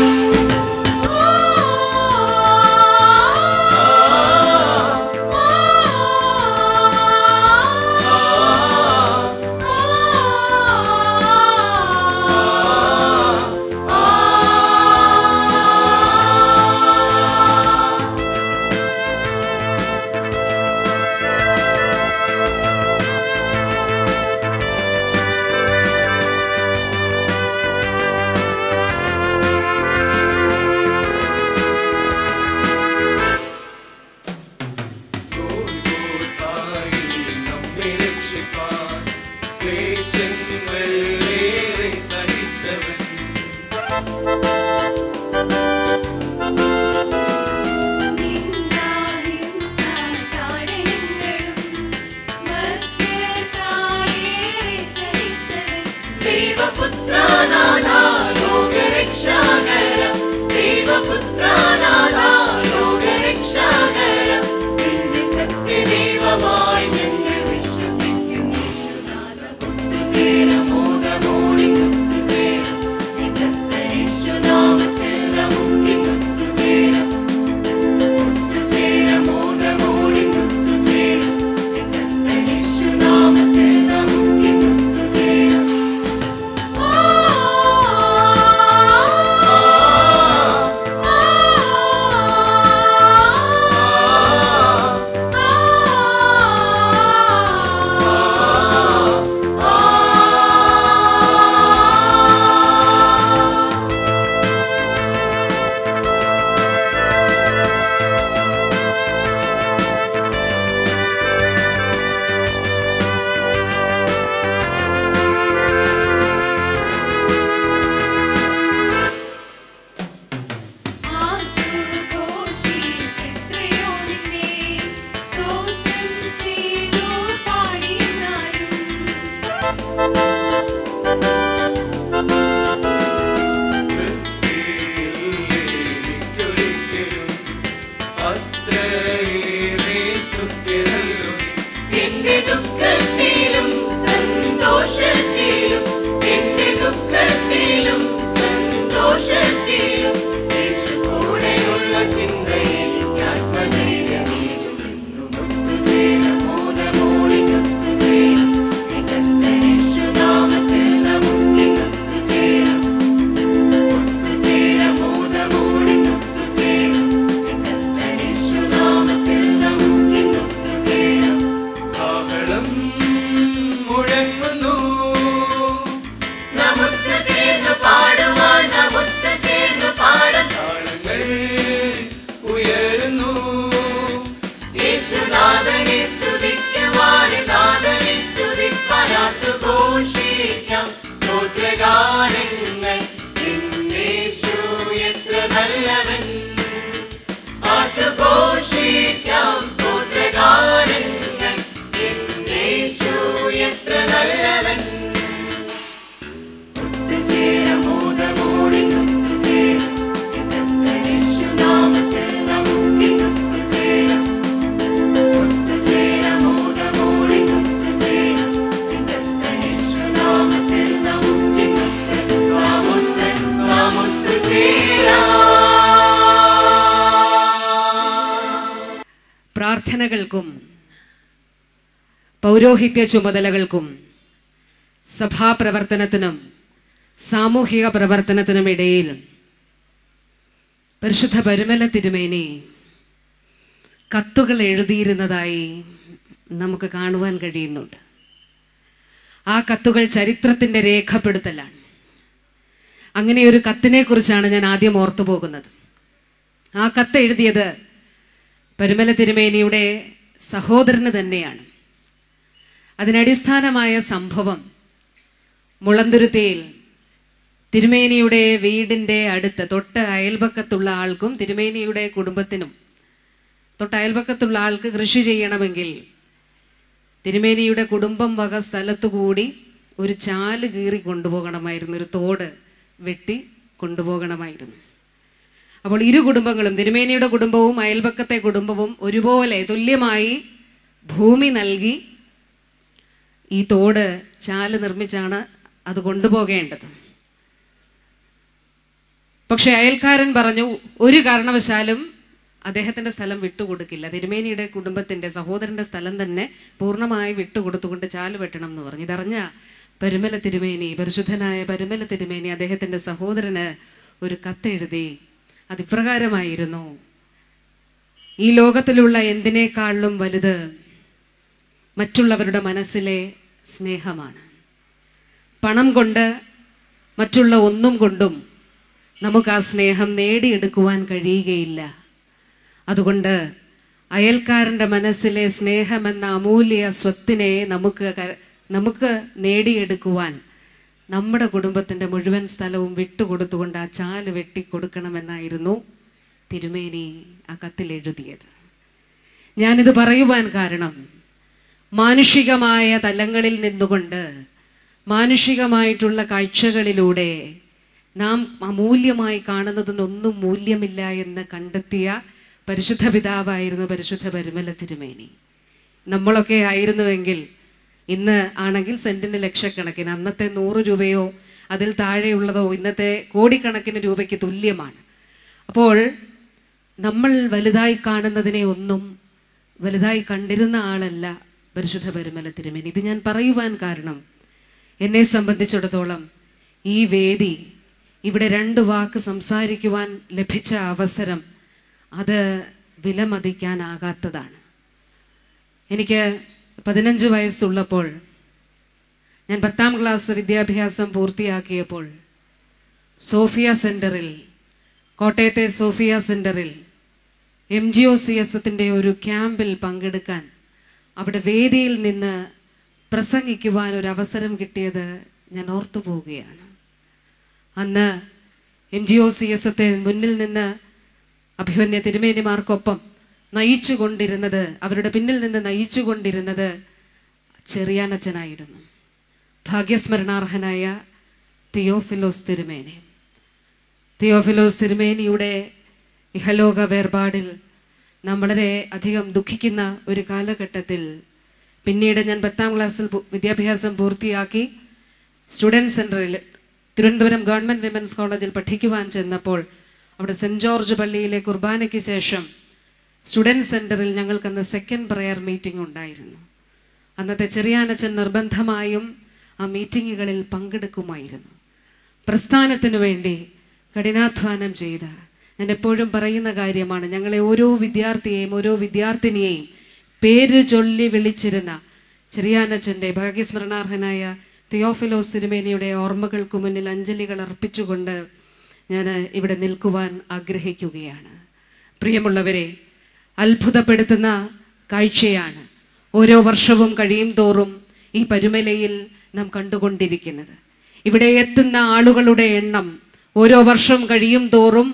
സത്യദൈവമായി ഞങ്ങൾ വിശ്വസിക്കുന്നു ഒത്തുചേരമോദമോടി ഒത്തുചേരം നികത്തനിശ്വനാമത്തിൽ നമുക്ക് ഒത്തുചേരാം ഒത്തുചേരമോദമോടി ഒത്തുചേരം നികത്തനിശ്വനാമത്തിൽ നമുക്ക് ഒത്തുചേരാം പ്രാർത്ഥനകൾക്കും പൗരോഹിത്യ ചുമതലകൾക്കും സഭാപ്രവർത്തനത്തിനും സാമൂഹിക പ്രവർത്തനത്തിനും ഇടയിൽ പരിശുദ്ധ പരുമല തിരുമേനി കത്തുകൾ എഴുതിയിരുന്നതായി നമുക്ക് കാണുവാൻ കഴിയുന്നുണ്ട് ആ കത്തുകൾ ചരിത്രത്തിന്റെ രേഖപ്പെടുത്തലാണ് അങ്ങനെ ഒരു കത്തിനെ കുറിച്ചാണ് ഞാൻ ആദ്യം ഓർത്തു പോകുന്നത് ആ കത്ത് എഴുതിയത് പരുമല തിരുമേനിയുടെ സഹോദരന് തന്നെയാണ് അതിനടിസ്ഥാനമായ സംഭവം മുളന്തുരുത്തിയിൽ തിരുമേനിയുടെ വീടിന്റെ അടുത്ത് തൊട്ട് അയൽപക്കത്തുള്ള ആൾക്കും തിരുമേനിയുടെ കുടുംബത്തിനും തൊട്ട് അയൽപക്കത്തുള്ള ആൾക്ക് കൃഷി ചെയ്യണമെങ്കിൽ തിരുമേനിയുടെ കുടുംബം വക സ്ഥലത്തുകൂടി ഒരു ചാല് കീറി കൊണ്ടുപോകണമായിരുന്നു ഒരു തോട് വെട്ടി കൊണ്ടുപോകണമായിരുന്നു അപ്പോൾ ഇരു കുടുംബങ്ങളും തിരുമേനിയുടെ കുടുംബവും അയൽപക്കത്തെ കുടുംബവും ഒരുപോലെ തുല്യമായി ഭൂമി നൽകി ഈ തോട് ചാല് നിർമ്മിച്ചാണ് അത് കൊണ്ടുപോകേണ്ടത് പക്ഷെ അയൽക്കാരൻ പറഞ്ഞു ഒരു കാരണവശാലും അദ്ദേഹത്തിന്റെ സ്ഥലം വിട്ടുകൊടുക്കില്ല തിരുമേനിയുടെ കുടുംബത്തിന്റെ സഹോദരന്റെ സ്ഥലം തന്നെ പൂർണ്ണമായി വിട്ടുകൊടുത്തുകൊണ്ട് ചാല് വെട്ടണം എന്ന് പറഞ്ഞു ഇതറിഞ്ഞ പരുമല തിരുമേനി പരിശുദ്ധനായ പരുമല തിരുമേനി അദ്ദേഹത്തിന്റെ സഹോദരന് ഒരു കത്തെഴുതി അതിപ്രകാരമായിരുന്നു ഈ ലോകത്തിലുള്ള എന്തിനേക്കാളിലും വലുത് മറ്റുള്ളവരുടെ മനസ്സിലെ സ്നേഹമാണ് പണം കൊണ്ട് മറ്റുള്ള ഒന്നും കൊണ്ടും നമുക്ക് ആ സ്നേഹം നേടിയെടുക്കുവാൻ കഴിയുകയില്ല അതുകൊണ്ട് അയൽക്കാരന്റെ മനസ്സിലെ സ്നേഹമെന്ന അമൂല്യ സ്വത്തിനെ നമുക്ക് ക- നമുക്ക് നേടിയെടുക്കുവാൻ നമ്മുടെ കുടുംബത്തിന്റെ മുഴുവൻ സ്ഥലവും വിട്ടുകൊടുത്തുകൊണ്ട് ആ ചാല് വെട്ടിക്കൊടുക്കണമെന്നായിരുന്നു തിരുമേനി ആ കത്തിൽ എഴുതിയത് ഞാനിത് പറയുവാൻ കാരണം മാനുഷികമായ തലങ്ങളിൽ നിന്നുകൊണ്ട് മാനുഷികമായിട്ടുള്ള കാഴ്ചകളിലൂടെ നാം അമൂല്യമായി കാണുന്നതിനൊന്നും മൂല്യമില്ല എന്ന് കണ്ടെത്തിയ പരിശുദ്ധ പിതാവായിരുന്നു പരിശുദ്ധ പരിമല തിരുമേനി നമ്മളൊക്കെ ആയിരുന്നുവെങ്കിൽ ഇന്ന് ആണെങ്കിൽ സെന്റിന് ലക്ഷക്കണക്കിന് അന്നത്തെ നൂറ് രൂപയോ അതിൽ താഴെയുള്ളതോ ഇന്നത്തെ കോടിക്കണക്കിന് രൂപയ്ക്ക് തുല്യമാണ് അപ്പോൾ നമ്മൾ വലുതായി കാണുന്നതിനെ ഒന്നും വലുതായി കണ്ടിരുന്ന ആളല്ല പരിശുദ്ധ പരിമല തിരുമേനി ഇത് ഞാൻ പറയുവാൻ കാരണം എന്നെ സംബന്ധിച്ചിടത്തോളം ഈ വേദി ഇവിടെ രണ്ട് വാക്ക് സംസാരിക്കുവാൻ ലഭിച്ച അവസരം അത് വിലമതിക്കാനാകാത്തതാണ് എനിക്ക് പതിനഞ്ച് വയസ്സുള്ളപ്പോൾ ഞാൻ പത്താം ക്ലാസ് വിദ്യാഭ്യാസം പൂർത്തിയാക്കിയപ്പോൾ സോഫിയ സെന്ററിൽ കോട്ടയത്തെ സോഫിയ സെന്ററിൽ M G O C S എത്തിൻ്റെ ഒരു ക്യാമ്പിൽ പങ്കെടുക്കാൻ അവിടെ വേദിയിൽ നിന്ന് പ്രസംഗിക്കുവാൻ ഒരു അവസരം കിട്ടിയത് ഞാൻ ഓർത്തു പോവുകയാണ് അന്ന് M G O C S എത്തെ മുന്നിൽ നിന്ന് അഭിമന്യ തിരുമേനിമാർക്കൊപ്പം നയിച്ചു കൊണ്ടിരുന്നത് അവരുടെ പിന്നിൽ നിന്ന് നയിച്ചു കൊണ്ടിരുന്നത് ചെറിയാനച്ചനായിരുന്നു ഭാഗ്യസ്മരണാർഹനായ തിയോഫിലോസ് തിരുമേനി തിയോഫിലോസ് തിരുമേനിയുടെ ഇഹലോക വേർപാടിൽ നാം വളരെ അധികം ദുഃഖിക്കുന്ന ഒരു കാലഘട്ടത്തിൽ പിന്നീട് ഞാൻ പത്താം ക്ലാസ്സിൽ പു- വിദ്യാഭ്യാസം പൂർത്തിയാക്കി സ്റ്റുഡൻറ് സെന്ററിൽ തിരുവനന്തപുരം ഗവൺമെന്റ് വിമൻസ് കോളേജിൽ പഠിക്കുവാൻ ചെന്നപ്പോൾ അവിടെ സെന്റ് ജോർജ് പള്ളിയിലെ കുർബാനയ്ക്ക് ശേഷം സ്റ്റുഡൻറ് സെന്ററിൽ ഞങ്ങൾക്കന്ന് സെക്കൻഡ് പ്രയർ മീറ്റിംഗ് ഉണ്ടായിരുന്നു അന്നത്തെ ചെറിയാനച്ചൻ നിർബന്ധമായും ആ മീറ്റിങ്ങുകളിൽ പങ്കെടുക്കുമായിരുന്നു പ്രസ്ഥാനത്തിനു വേണ്ടി കഠിനാധ്വാനം ചെയ്ത ഞാൻ എപ്പോഴും പറയുന്ന കാര്യമാണ് ഞങ്ങളെ ഓരോ വിദ്യാർത്ഥിയെയും ഓരോ വിദ്യാർത്ഥിനിയെയും പേര് ചൊല്ലി വിളിച്ചിരുന്ന ചെറിയാനച്ചൻ്റെ ഭാഗ്യസ്മരണാർഹനായ തിയോഫിലോസ് സിനിമേനിയുടെ ഓർമ്മകൾക്ക് മുന്നിൽ അഞ്ജലികൾ അർപ്പിച്ചുകൊണ്ട് ഞാൻ ഇവിടെ നിൽക്കുവാൻ ആഗ്രഹിക്കുകയാണ് പ്രിയമുള്ളവരെ അത്ഭുതപ്പെടുത്തുന്ന കാഴ്ചയാണ് ഓരോ വർഷവും കഴിയും തോറും ഈ പരുമലയിൽ നാം കണ്ടുകൊണ്ടിരിക്കുന്നത് ഇവിടെ എത്തുന്ന ആളുകളുടെ എണ്ണം ഓരോ വർഷം കഴിയും തോറും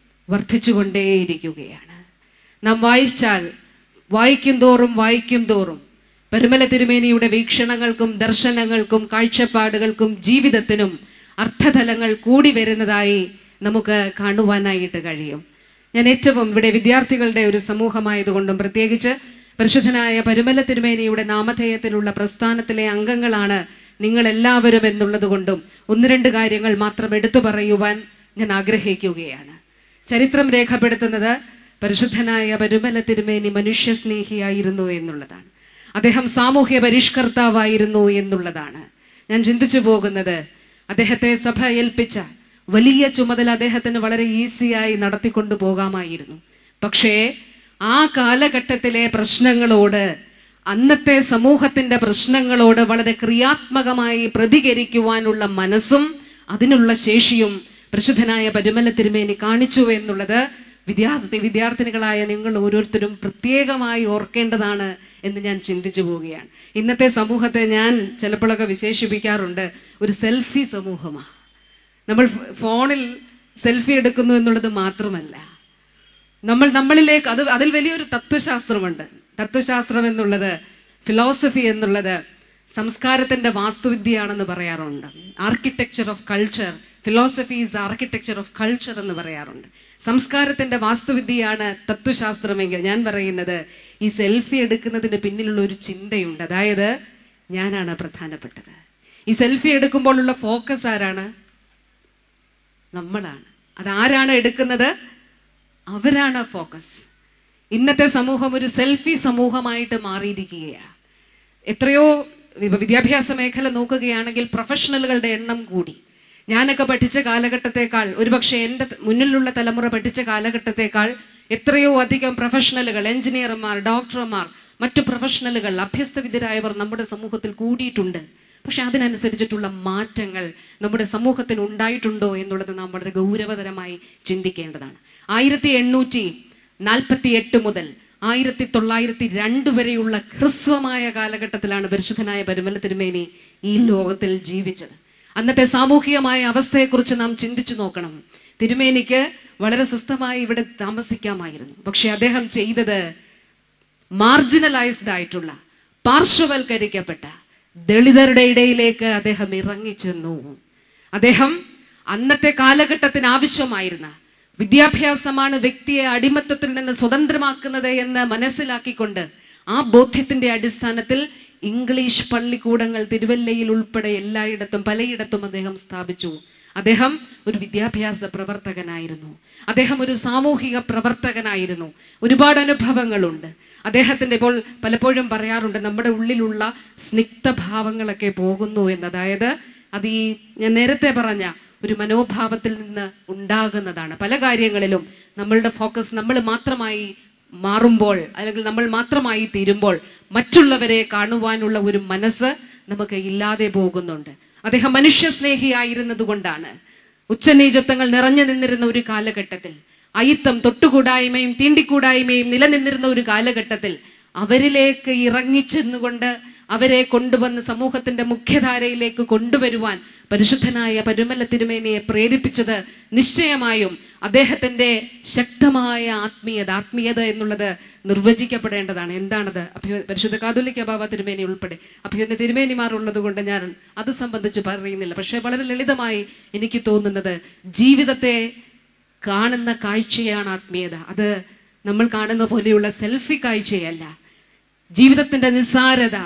വർദ്ധിച്ചുകൊണ്ടേയിരിക്കുകയാണ് നാം വായിച്ചാൽ വായിക്കും തോറും വായിക്കും തോറും പരുമല തിരുമേനിയുടെ വീക്ഷണങ്ങൾക്കും ദർശനങ്ങൾക്കും കാഴ്ചപ്പാടുകൾക്കും ജീവിതത്തിനും അർത്ഥതലങ്ങൾ കൂടി വരുന്നതായി നമുക്ക് കാണുവാനായിട്ട് കഴിയും ഞാൻ ഏറ്റവും ഇവിടെ വിദ്യാർത്ഥികളുടെ ഒരു സമൂഹമായതുകൊണ്ടും പ്രത്യേകിച്ച് പരിശുദ്ധനായ പരുമല തിരുമേനിയുടെ നാമധേയത്തിലുള്ള പ്രസ്ഥാനത്തിലെ അംഗങ്ങളാണ് നിങ്ങൾ എല്ലാവരും എന്നുള്ളത് കൊണ്ടും ഒന്ന് രണ്ട് കാര്യങ്ങൾ മാത്രം എടുത്തു പറയുവാൻ ഞാൻ ആഗ്രഹിക്കുകയാണ് ചരിത്രം രേഖപ്പെടുത്തുന്നത് പരിശുദ്ധനായ പരുമല തിരുമേനി മനുഷ്യസ്നേഹിയായിരുന്നു എന്നുള്ളതാണ് അദ്ദേഹം സാമൂഹ്യ പരിഷ്കർത്താവായിരുന്നു എന്നുള്ളതാണ് ഞാൻ ചിന്തിച്ചു പോകുന്നത് അദ്ദേഹത്തെ സഭ ഏൽപ്പിച്ച വലിയ ചുമതല അദ്ദേഹത്തിന് വളരെ ഈസിയായി നടത്തിക്കൊണ്ടു പോകാമായിരുന്നു പക്ഷേ ആ കാലഘട്ടത്തിലെ പ്രശ്നങ്ങളോട് അന്നത്തെ സമൂഹത്തിന്റെ പ്രശ്നങ്ങളോട് വളരെ ക്രിയാത്മകമായി പ്രതികരിക്കുവാനുള്ള മനസ്സും അതിനുള്ള ശേഷിയും പ്രശുദ്ധനായ പരുമല തിരുമേനി കാണിച്ചു എന്നുള്ളത് വിദ്യാർത്ഥി വിദ്യാർത്ഥിനികളായ നിങ്ങൾ ഓരോരുത്തരും പ്രത്യേകമായി ഓർക്കേണ്ടതാണ് എന്ന് ഞാൻ ചിന്തിച്ചു പോവുകയാണ് ഇന്നത്തെ സമൂഹത്തെ ഞാൻ ചിലപ്പോഴൊക്കെ വിശേഷിപ്പിക്കാറുണ്ട് ഒരു സെൽഫി സമൂഹമാണ് നമ്മൾ ഫ് ഫോണിൽ സെൽഫി എടുക്കുന്നു എന്നുള്ളത് മാത്രമല്ല നമ്മൾ നമ്മളിലേക്ക് അത് അതിൽ വലിയൊരു തത്വശാസ്ത്രമുണ്ട് തത്വശാസ്ത്രം എന്നുള്ളത് ഫിലോസഫി എന്നുള്ളത് സംസ്കാരത്തിന്റെ വാസ്തുവിദ്യയാണെന്ന് പറയാറുണ്ട് architecture of culture philosophy is architecture of culture എന്ന് പറയാറുണ്ട് സംസ്കാരത്തിന്റെ വാസ്തുവിദ്യയാണ് തത്വശാസ്ത്രമെങ്കിൽ ഞാൻ പറയുന്നത് ഈ സെൽഫി എടുക്കുന്നതിന് പിന്നിലുള്ള ഒരു ചിന്തയുണ്ട് അതായത് ഞാനാണ് പ്രധാനപ്പെട്ടത് ഈ സെൽഫി എടുക്കുമ്പോഴുള്ള ഫോക്കസ് ആരാണ് നമ്മളാണ് അതാരാണ് എടുക്കുന്നത് അവരാണ് ഫോക്കസ് ഇന്നത്തെ സമൂഹം ഒരു സെൽഫി സമൂഹമായിട്ട് മാറിയിരിക്കുകയാണ് എത്രയോ വി- വിദ്യാഭ്യാസ മേഖല നോക്കുകയാണെങ്കിൽ പ്രൊഫഷണലുകളുടെ എണ്ണം കൂടി ഞാനൊക്കെ പഠിച്ച കാലഘട്ടത്തെക്കാൾ ഒരുപക്ഷെ എൻ്റെ ത- മുന്നിലുള്ള തലമുറ പഠിച്ച കാലഘട്ടത്തെക്കാൾ എത്രയോ അധികം പ്രൊഫഷണലുകൾ എഞ്ചിനീയർമാർ ഡോക്ടർമാർ മറ്റു പ്രൊഫഷണലുകൾ അഭ്യസ്തവിദ്യരായവർ നമ്മുടെ സമൂഹത്തിൽ കൂടിയിട്ടുണ്ട് പക്ഷെ അതിനനുസരിച്ചിട്ടുള്ള മാറ്റങ്ങൾ നമ്മുടെ സമൂഹത്തിന് ഉണ്ടായിട്ടുണ്ടോ എന്നുള്ളത് നാം വളരെ ഗൗരവതരമായി ചിന്തിക്കേണ്ടതാണ് ആയിരത്തി എണ്ണൂറ്റി നാൽപ്പത്തി എട്ട് മുതൽ ആയിരത്തി തൊള്ളായിരത്തി രണ്ട് വരെയുള്ള ഹ്രസ്വമായ കാലഘട്ടത്തിലാണ് പരിശുദ്ധനായ പരുമല തിരുമേനി ഈ ലോകത്തിൽ ജീവിച്ചത് അന്നത്തെ സാമൂഹികമായ അവസ്ഥയെക്കുറിച്ച് നാം ചിന്തിച്ചു നോക്കണം തിരുമേനിക്ക് വളരെ സ്വസ്ഥമായി ഇവിടെ താമസിക്കാമായിരുന്നു പക്ഷെ അദ്ദേഹം ചെയ്തത് മാർജിനലൈസ്ഡ് ആയിട്ടുള്ള പാർശ്വവൽക്കരിക്കപ്പെട്ട ദളിതരുടെ ഇടയിലേക്ക് അദ്ദേഹം ഇറങ്ങിച്ചെന്നു അദ്ദേഹം അന്നത്തെ കാലഘട്ടത്തിന് ആവശ്യമായിരുന്ന വിദ്യാഭ്യാസമാണ് വ്യക്തിയെ അടിമത്തത്തിൽ നിന്ന് സ്വതന്ത്രമാക്കുന്നത് എന്ന് മനസ്സിലാക്കിക്കൊണ്ട് ആ ബോധ്യത്തിന്റെ അടിസ്ഥാനത്തിൽ ഇംഗ്ലീഷ് പള്ളിക്കൂടങ്ങൾ തിരുവല്ലയിൽ ഉൾപ്പെടെ എല്ലായിടത്തും പലയിടത്തും അദ്ദേഹം സ്ഥാപിച്ചു അദ്ദേഹം ഒരു വിദ്യാഭ്യാസ പ്രവർത്തകനായിരുന്നു അദ്ദേഹം ഒരു സാമൂഹിക പ്രവർത്തകനായിരുന്നു ഒരുപാട് അനുഭവങ്ങളുണ്ട് അദ്ദേഹത്തിന്റെ ഇപ്പോൾ പലപ്പോഴും പറയാറുണ്ട് നമ്മുടെ ഉള്ളിലുള്ള സ്നിഗ്ധഭാവങ്ങളൊക്കെ പോകുന്നു എന്ന് അതായത് അത് ഈ ഞാൻ നേരത്തെ പറഞ്ഞ ഒരു മനോഭാവത്തിൽ നിന്ന് ഉണ്ടാകുന്നതാണ് പല കാര്യങ്ങളിലും നമ്മളുടെ ഫോക്കസ് നമ്മൾ മാത്രമായി മാറുമ്പോൾ അല്ലെങ്കിൽ നമ്മൾ മാത്രമായി തീരുമ്പോൾ മറ്റുള്ളവരെ കാണുവാനുള്ള ഒരു മനസ്സ് നമുക്ക് ഇല്ലാതെ പോകുന്നുണ്ട് അദ്ദേഹം മനുഷ്യ സ്നേഹിയായിരുന്നത് കൊണ്ടാണ് ഉച്ചനീചത്വങ്ങൾ നിറഞ്ഞു നിന്നിരുന്ന ഒരു കാലഘട്ടത്തിൽ അയിത്തം തൊട്ടുകൂടായ്മയും തീണ്ടിക്കൂടായ്മയും നിലനിന്നിരുന്ന ഒരു കാലഘട്ടത്തിൽ അവരിലേക്ക് ഇറങ്ങിച്ചെന്നുകൊണ്ട് അവരെ കൊണ്ടുവന്ന് സമൂഹത്തിന്റെ മുഖ്യധാരയിലേക്ക് കൊണ്ടുവരുവാൻ പരിശുദ്ധനായ പരുമല തിരുമേനിയെ പ്രേരിപ്പിച്ചത് നിശ്ചയമായും അദ്ദേഹത്തിന്റെ ശക്തമായ ആത്മീയത ആത്മീയത എന്നുള്ളത് നിർവചിക്കപ്പെടേണ്ടതാണ് എന്താണത് അഭ്യ പരിശുദ്ധ കാതുലിക്ക ബാബ തിരുമേനി ഉൾപ്പെടെ അഭ്യുന്ന തിരുമേനിമാർ ഉള്ളത് കൊണ്ട് ഞാൻ അത് സംബന്ധിച്ച് പറയുന്നില്ല പക്ഷേ വളരെ ലളിതമായി എനിക്ക് തോന്നുന്നത് ജീവിതത്തെ കാണുന്ന കാഴ്ചയാണ് ആത്മീയത അത് നമ്മൾ കാണുന്ന പോലെയുള്ള സെൽഫി കാഴ്ചയല്ല ജീവിതത്തിന്റെ നിസ്സാരത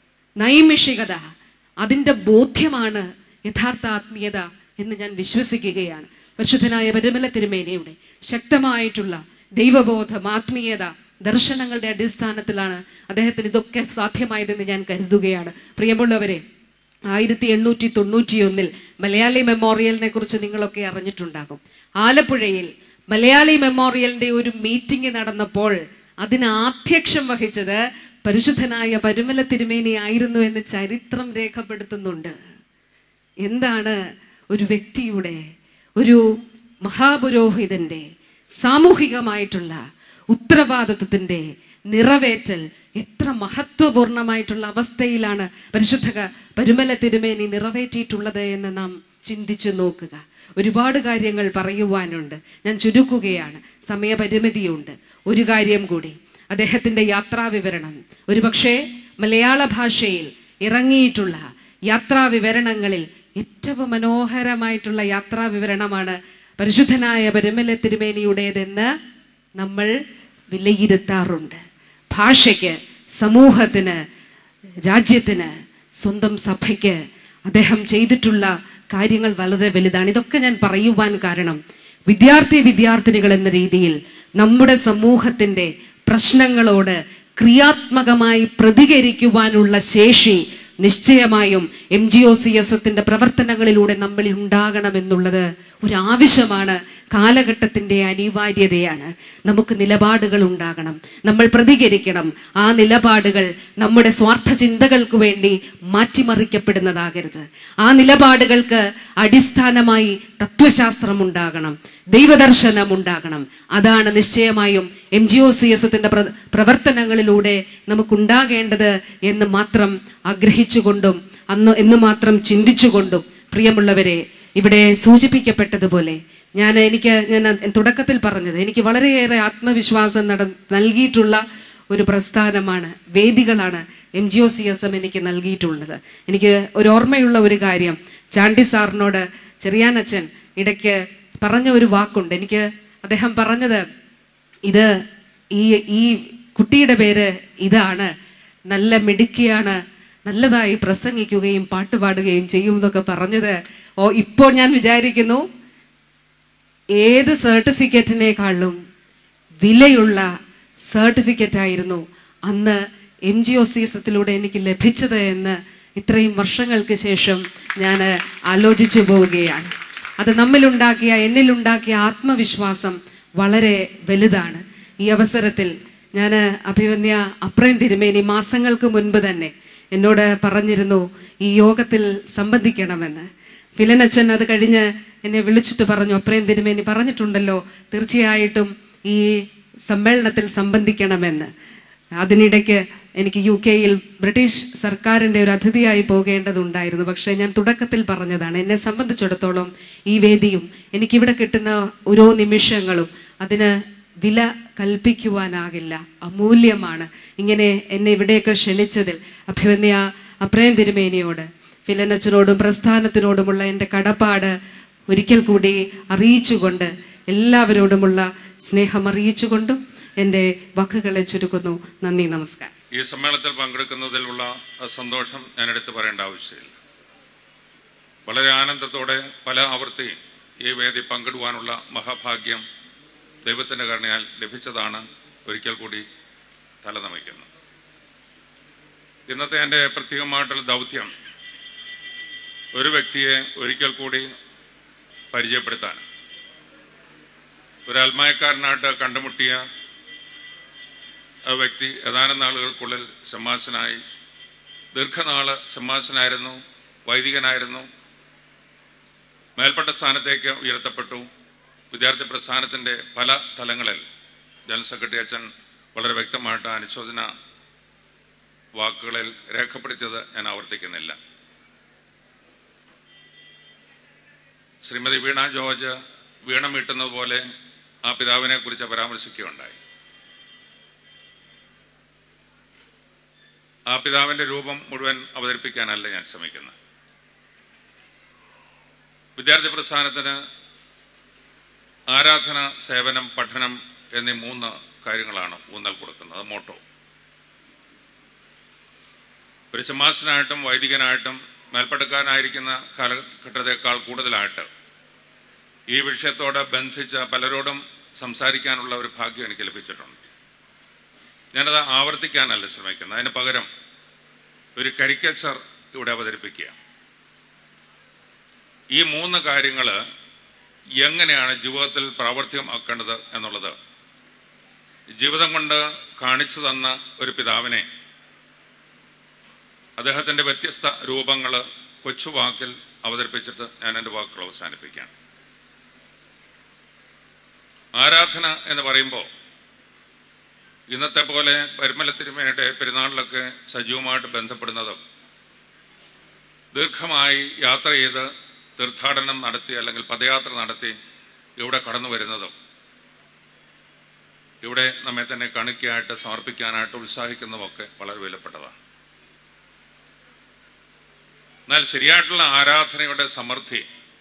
നൈമിഷികത അതിന്റെ ബോധ്യമാണ് യഥാർത്ഥ ആത്മീയത എന്ന് ഞാൻ വിശ്വസിക്കുകയാണ് പരിശുദ്ധനായ പരമല തിരുമേനയുടെ ശക്തമായിട്ടുള്ള ദൈവബോധം ആത്മീയത ദർശനങ്ങളുടെ അടിസ്ഥാനത്തിലാണ് അദ്ദേഹത്തിന് ഇതൊക്കെ സാധ്യമായതെന്ന് ഞാൻ കരുതുകയാണ് പ്രിയമുള്ളവരെ ആയിരത്തി എണ്ണൂറ്റി തൊണ്ണൂറ്റിയൊന്നിൽ മലയാളി മെമ്മോറിയലിനെ കുറിച്ച് നിങ്ങളൊക്കെ അറിഞ്ഞിട്ടുണ്ടാകും ആലപ്പുഴയിൽ മലയാളി മെമ്മോറിയലിന്റെ ഒരു മീറ്റിംഗ് നടന്നപ്പോൾ അതിന് ആധ്യക്ഷം വഹിച്ചത് പരിശുദ്ധനായ പരുമല തിരുമേനി ആയിരുന്നു എന്ന് ചരിത്രം രേഖപ്പെടുത്തുന്നുണ്ട് എന്താണ് ഒരു വ്യക്തിയുടെ ഒരു മഹാപുരോഹിതന്റെ സാമൂഹികമായിട്ടുള്ള ഉത്തരവാദിത്വത്തിന്റെ നിറവേറ്റൽ എത്ര മഹത്വപൂർണമായിട്ടുള്ള അവസ്ഥയിലാണ് പരിശുദ്ധ ക- പരുമല തിരുമേനി നിറവേറ്റിയിട്ടുള്ളത് എന്ന് നാം ചിന്തിച്ചു നോക്കുക ഒരുപാട് കാര്യങ്ങൾ പറയുവാനുണ്ട് ഞാൻ ചുരുക്കുകയാണ് സമയപരിമിതിയുണ്ട് ഒരു കാര്യം കൂടി അദ്ദേഹത്തിന്റെ യാത്രാ വിവരണം ഒരുപക്ഷെ മലയാള ഭാഷയിൽ ഇറങ്ങിയിട്ടുള്ള യാത്രാ വിവരണങ്ങളിൽ ഏറ്റവും മനോഹരമായിട്ടുള്ള യാത്രാ വിവരണമാണ് പരിശുദ്ധനായ പരുമല തിരുമേനിയുടേതെന്ന് നമ്മൾ വിലയിരുത്താറുണ്ട് ഭാഷയ്ക്ക് സമൂഹത്തിന് രാജ്യത്തിന് സ്വന്തം സഭയ്ക്ക് അദ്ദേഹം ചെയ്തിട്ടുള്ള കാര്യങ്ങൾ വളരെ വലുതാണ് ഇതൊക്കെ ഞാൻ പറയുവാൻ കാരണം വിദ്യാർത്ഥി വിദ്യാർത്ഥിനികൾ എന്ന രീതിയിൽ നമ്മുടെ സമൂഹത്തിന്റെ പ്രശ്നങ്ങളോട് ക്രിയാത്മകമായി പ്രതികരിക്കുവാനുള്ള ശേഷി നിശ്ചയമായും M G O C S എത്തിന്റെ പ്രവർത്തനങ്ങളിലൂടെ നമ്മളിൽ ഉണ്ടാകണമെന്നുള്ളത് ഒരു ആവശ്യമാണ് കാലഘട്ടത്തിന്റെ അനിവാര്യതയാണ് നമുക്ക് നിലപാടുകൾ ഉണ്ടാകണം നമ്മൾ പ്രതികരിക്കണം ആ നിലപാടുകൾ നമ്മുടെ സ്വാർത്ഥ ചിന്തകൾക്ക് വേണ്ടി മാറ്റിമറിക്കപ്പെടുന്നതാകരുത് ആ നിലപാടുകൾക്ക് അടിസ്ഥാനമായി തത്വശാസ്ത്രം ഉണ്ടാകണം ദൈവദർശനം ഉണ്ടാകണം അതാണ് നിശ്ചയമായും M G O C S എത്തിന്റെ പ്രവർത്തനങ്ങളിലൂടെ നമുക്കുണ്ടാകേണ്ടത് എന്ന് മാത്രം ആഗ്രഹിച്ചുകൊണ്ടും അന്ന് എന്ന് മാത്രം ചിന്തിച്ചുകൊണ്ടും പ്രിയമുള്ളവരെ ഇവിടെ സൂചിപ്പിക്കപ്പെട്ടതുപോലെ ഞാൻ എനിക്ക് ഞാൻ തുടക്കത്തിൽ പറഞ്ഞത് എനിക്ക് വളരെയേറെ ആത്മവിശ്വാസം നട നൽകിയിട്ടുള്ള ഒരു പ്രസ്ഥാനമാണ് വേദികളാണ് M G O C S M എനിക്ക് നൽകിയിട്ടുള്ളത് എനിക്ക് ഒരു ഓർമ്മയുള്ള ഒരു കാര്യം ചാണ്ടി സാറിനോട് ചെറിയാനച്ഛൻ ഇടയ്ക്ക് പറഞ്ഞ ഒരു വാക്കുണ്ട് എനിക്ക് അദ്ദേഹം പറഞ്ഞത് ഇത് ഈ ഈ കുട്ടിയുടെ പേര് ഇതാണ് നല്ല മിടുക്കിയാണ് നല്ലതായി പ്രസംഗിക്കുകയും പാട്ട് പാടുകയും ചെയ്യും എന്നൊക്കെ പറഞ്ഞത് ഓ ഇപ്പോൾ ഞാൻ വിചാരിക്കുന്നു ഏത് സർട്ടിഫിക്കറ്റിനേക്കാളും വിലയുള്ള സർട്ടിഫിക്കറ്റ് ആയിരുന്നു അന്ന് എം ജി ഒ സി എസത്തിലൂടെ എനിക്ക് ലഭിച്ചത് എന്ന് ഇത്രയും വർഷങ്ങൾക്ക് ശേഷം ഞാൻ ആലോചിച്ചു പോവുകയാണ് അത് നമ്മിലുണ്ടാക്കിയ എന്നിലുണ്ടാക്കിയ ആത്മവിശ്വാസം വളരെ വലുതാണ് ഈ അവസരത്തിൽ ഞാൻ അഭിമന്യ അപ്രയം തിരുമേനി മാസങ്ങൾക്ക് മുൻപ് തന്നെ എന്നോട് പറഞ്ഞിരുന്നു ഈ യോഗത്തിൽ സംബന്ധിക്കണമെന്ന് ഫിലനച്ഛൻ അത് കഴിഞ്ഞ് എന്നെ വിളിച്ചിട്ട് പറഞ്ഞു അപ്രയം തിരുമേനി പറഞ്ഞിട്ടുണ്ടല്ലോ തീർച്ചയായിട്ടും ഈ സമ്മേളനത്തിൽ സംബന്ധിക്കണമെന്ന് അതിനിടയ്ക്ക് എനിക്ക് യു കെയിൽ ബ്രിട്ടീഷ് സർക്കാരിന്റെ ഒരു അതിഥിയായി പോകേണ്ടതുണ്ടായിരുന്നു പക്ഷേ ഞാൻ തുടക്കത്തിൽ പറഞ്ഞതാണ് എന്നെ സംബന്ധിച്ചിടത്തോളം ഈ വേദിയും എനിക്കിവിടെ കിട്ടുന്ന ഓരോ നിമിഷങ്ങളും അതിന് വില കൽപ്പിക്കുവാനാകില്ല അമൂല്യമാണ് ഇങ്ങനെ എന്നെ ഇവിടെയൊക്കെ ക്ഷണിച്ചതിൽ അഭിമന്യ അപ്രയം തിരുമേനിയോട് ഫിലനച്ചനോടും പ്രസ്ഥാനത്തിനോടുമുള്ള എൻ്റെ കടപ്പാട് ഒരിക്കൽ കൂടി അറിയിച്ചുകൊണ്ട് എല്ലാവരോടുമുള്ള സ്നേഹം അറിയിച്ചുകൊണ്ടും എൻ്റെ വാക്കുകളെ ചുരുക്കുന്നു നന്ദി നമസ്കാരം ഈ സമ്മേളനത്തിൽ പങ്കെടുക്കുന്നതിലുള്ള സന്തോഷം ഞാൻ എടുത്തു പറയേണ്ട ആവശ്യമില്ല വളരെ ആനന്ദത്തോടെ പല ആവർത്തി ഈ വേദി പങ്കിടുവാനുള്ള മഹാഭാഗ്യം ദൈവത്തിൻ്റെ കരുണയാൽ ലഭിച്ചതാണ് ഒരിക്കൽ കൂടി തലനമിക്കുന്നത് ഇന്നത്തെ എൻ്റെ പ്രത്യേകമായിട്ടുള്ള ദൗത്യം ഒരു വ്യക്തിയെ ഒരിക്കൽ കൂടി പരിചയപ്പെടുത്താൻ ഒരു അൽമായക്കാരനായിട്ട് കണ്ടുമുട്ടിയ ആ വ്യക്തി ഏതാനും നാളുകൾക്കുള്ളിൽ സമ്മാസനായി ദീർഘനാള് സമ്മാസനായിരുന്നു വൈദികനായിരുന്നു മേൽപ്പെട്ട സ്ഥാനത്തേക്ക് ഉയർത്തപ്പെട്ടു വിദ്യാർത്ഥി പ്രസ്ഥാനത്തിൻ്റെ പല തലങ്ങളിൽ ജനറൽ സെക്രട്ടറി അച്ഛൻ വളരെ വ്യക്തമായിട്ട് അനുശോചന വാക്കുകളിൽ രേഖപ്പെടുത്തിയത് ഞാൻ ആവർത്തിക്കുന്നില്ല ശ്രീമതി വീണ ജോർജ് വീണ മീട്ടുന്നത് പോലെ ആ പിതാവിനെ കുറിച്ച് പരാമർശിക്കുകയുണ്ടായി ആ പിതാവിന്റെ രൂപം മുഴുവൻ അവതരിപ്പിക്കാനല്ല ഞാൻ ശ്രമിക്കുന്നത് വിദ്യാർത്ഥി പ്രസ്ഥാനത്തിന് ആരാധന സേവനം പഠനം എന്നീ മൂന്ന് കാര്യങ്ങളാണ് ഊന്നൽ കൊടുക്കുന്നത് അത് മോട്ടോ ഒരു ശമാസനായിട്ടും വൈദികനായിട്ടും മേൽപ്പട്ടക്കാരനായിരിക്കുന്ന കാലഘട്ടത്തെക്കാൾ കൂടുതലായിട്ട് ഈ വിഷയത്തോട് ബന്ധിച്ച പലരോടും സംസാരിക്കാനുള്ള ഒരു ഭാഗ്യം എനിക്ക് ലഭിച്ചിട്ടുണ്ട് ഞാനത് ആവർത്തിക്കാനല്ല ശ്രമിക്കുന്നത് അതിന് പകരം ഒരു കരിക്കച്ചർ ഇവിടെ അവതരിപ്പിക്കുക ഈ മൂന്ന് കാര്യങ്ങൾ എങ്ങനെയാണ് ജീവിതത്തിൽ പ്രാവർത്തികമാക്കേണ്ടത് എന്നുള്ളത് ജീവിതം കൊണ്ട് കാണിച്ചു തന്ന ഒരു പിതാവിനെ അദ്ദേഹത്തിൻ്റെ വ്യത്യസ്ത രൂപങ്ങൾ കൊച്ചുവാക്കിൽ അവതരിപ്പിച്ചിട്ട് ഞാൻ എൻ്റെ വാക്കുകൾ അവസാനിപ്പിക്കാം ആരാധന എന്ന് പറയുമ്പോൾ ഇന്നത്തെ പോലെ പരിമല തിരുമേനയുടെ പെരുന്നാളിലൊക്കെ സജീവമായിട്ട് ബന്ധപ്പെടുന്നതും ദീർഘമായി യാത്ര ചെയ്ത് തീർത്ഥാടനം നടത്തി അല്ലെങ്കിൽ പദയാത്ര നടത്തി ഇവിടെ കടന്നു വരുന്നതും ഇവിടെ നമ്മെ തന്നെ കാണിക്കായിട്ട് സമർപ്പിക്കാനായിട്ട് ഉത്സാഹിക്കുന്നതുമൊക്കെ വളരെ വിലപ്പെട്ടതാണ് എന്നാൽ ശരിയായിട്ടുള്ള ആരാധനയുടെ സമൃദ്ധി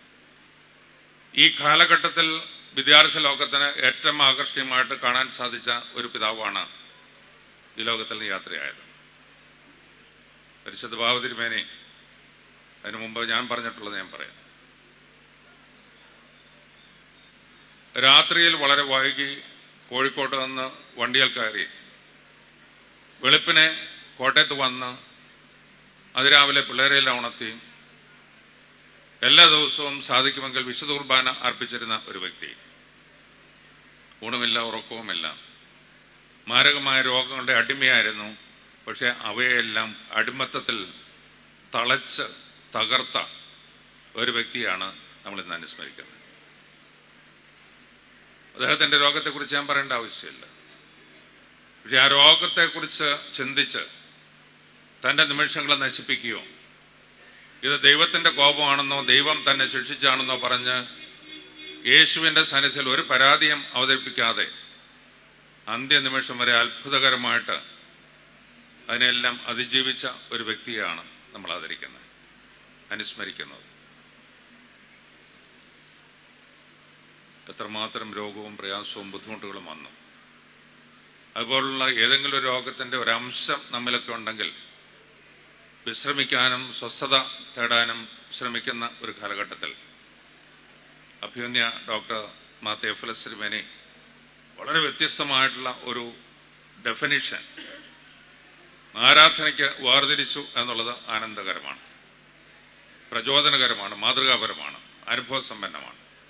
ഈ കാലഘട്ടത്തിൽ വിദ്യാർത്ഥി ലോകത്തിന് ഏറ്റവും ആകർഷണീയമായിട്ട് കാണാൻ സാധിച്ച ഒരു പിതാവാണ് ഈ ലോകത്തിൽ നിന്ന് യാത്രയായത് പരിശുദ്ധ ഭാവതിരുമേനെ അതിനു മുമ്പ് ഞാൻ പറഞ്ഞിട്ടുള്ളത് ഞാൻ പറയാം രാത്രിയിൽ വളരെ വൈകി കോഴിക്കോട്ട് നിന്ന് വണ്ടിയിൽ കയറി വെളുപ്പിനെ കോട്ടയത്ത് വന്ന് അതിരാവിലെ പിള്ളേരെല്ലാം ഉണർത്തി എല്ലാ ദിവസവും സാധിക്കുമെങ്കിൽ വിശുദ്ധ കുർബാന അർപ്പിച്ചിരുന്ന ഒരു വ്യക്തി ഊണുമില്ല ഉറക്കവുമില്ല മാരകമായ രോഗങ്ങളുടെ അടിമയായിരുന്നു പക്ഷെ അവയെല്ലാം അടിമത്തത്തിൽ തളച്ച് തകർത്ത ഒരു വ്യക്തിയാണ് നമ്മൾ ഇന്ന് അനുസ്മരിക്കുന്നത് അദ്ദേഹത്തിന്റെ രോഗത്തെക്കുറിച്ച് ഞാൻ പറയേണ്ട ആവശ്യമില്ല പക്ഷെ ആ രോഗത്തെക്കുറിച്ച് ചിന്തിച്ച് തന്റെ നിമിഷങ്ങളെ നശിപ്പിക്കുകയോ ഇത് ദൈവത്തിന്റെ കോപമാണെന്നോ ദൈവം തന്നെ ശിക്ഷിച്ചാണെന്നോ പറഞ്ഞ് യേശുവിന്റെ സാന്നിധ്യത്തിൽ ഒരു പരാതിയും അവതരിപ്പിക്കാതെ അന്ത്യനിമിഷം വരെ അത്ഭുതകരമായിട്ട് അതിനെല്ലാം അതിജീവിച്ച ഒരു വ്യക്തിയാണ് നമ്മൾ ആദരിക്കുന്നത് അനുസ്മരിക്കുന്നത് എത്രമാത്രം രോഗവും പ്രയാസവും ബുദ്ധിമുട്ടുകളും വന്നു അതുപോലുള്ള ഏതെങ്കിലും ഒരു രോഗത്തിന്റെ ഒരംശം നമ്മിലൊക്കെ ഉണ്ടെങ്കിൽ വിശ്രമിക്കാനും സ്വസ്ഥത തേടാനും ശ്രമിക്കുന്ന ഒരു കാലഘട്ടത്തിൽ അഭ്യുന്യ ഡോക്ടർ മാത്തേ ഫലസ്രിമേനി വളരെ വ്യത്യസ്തമായിട്ടുള്ള ഒരു ഡെഫിനിഷൻ ആരാധനയ്ക്ക് വേർതിരിച്ചു എന്നുള്ളത് ആനന്ദകരമാണ് പ്രചോദനകരമാണ് മാതൃകാപരമാണ് അനുഭവസമ്പന്നമാണ്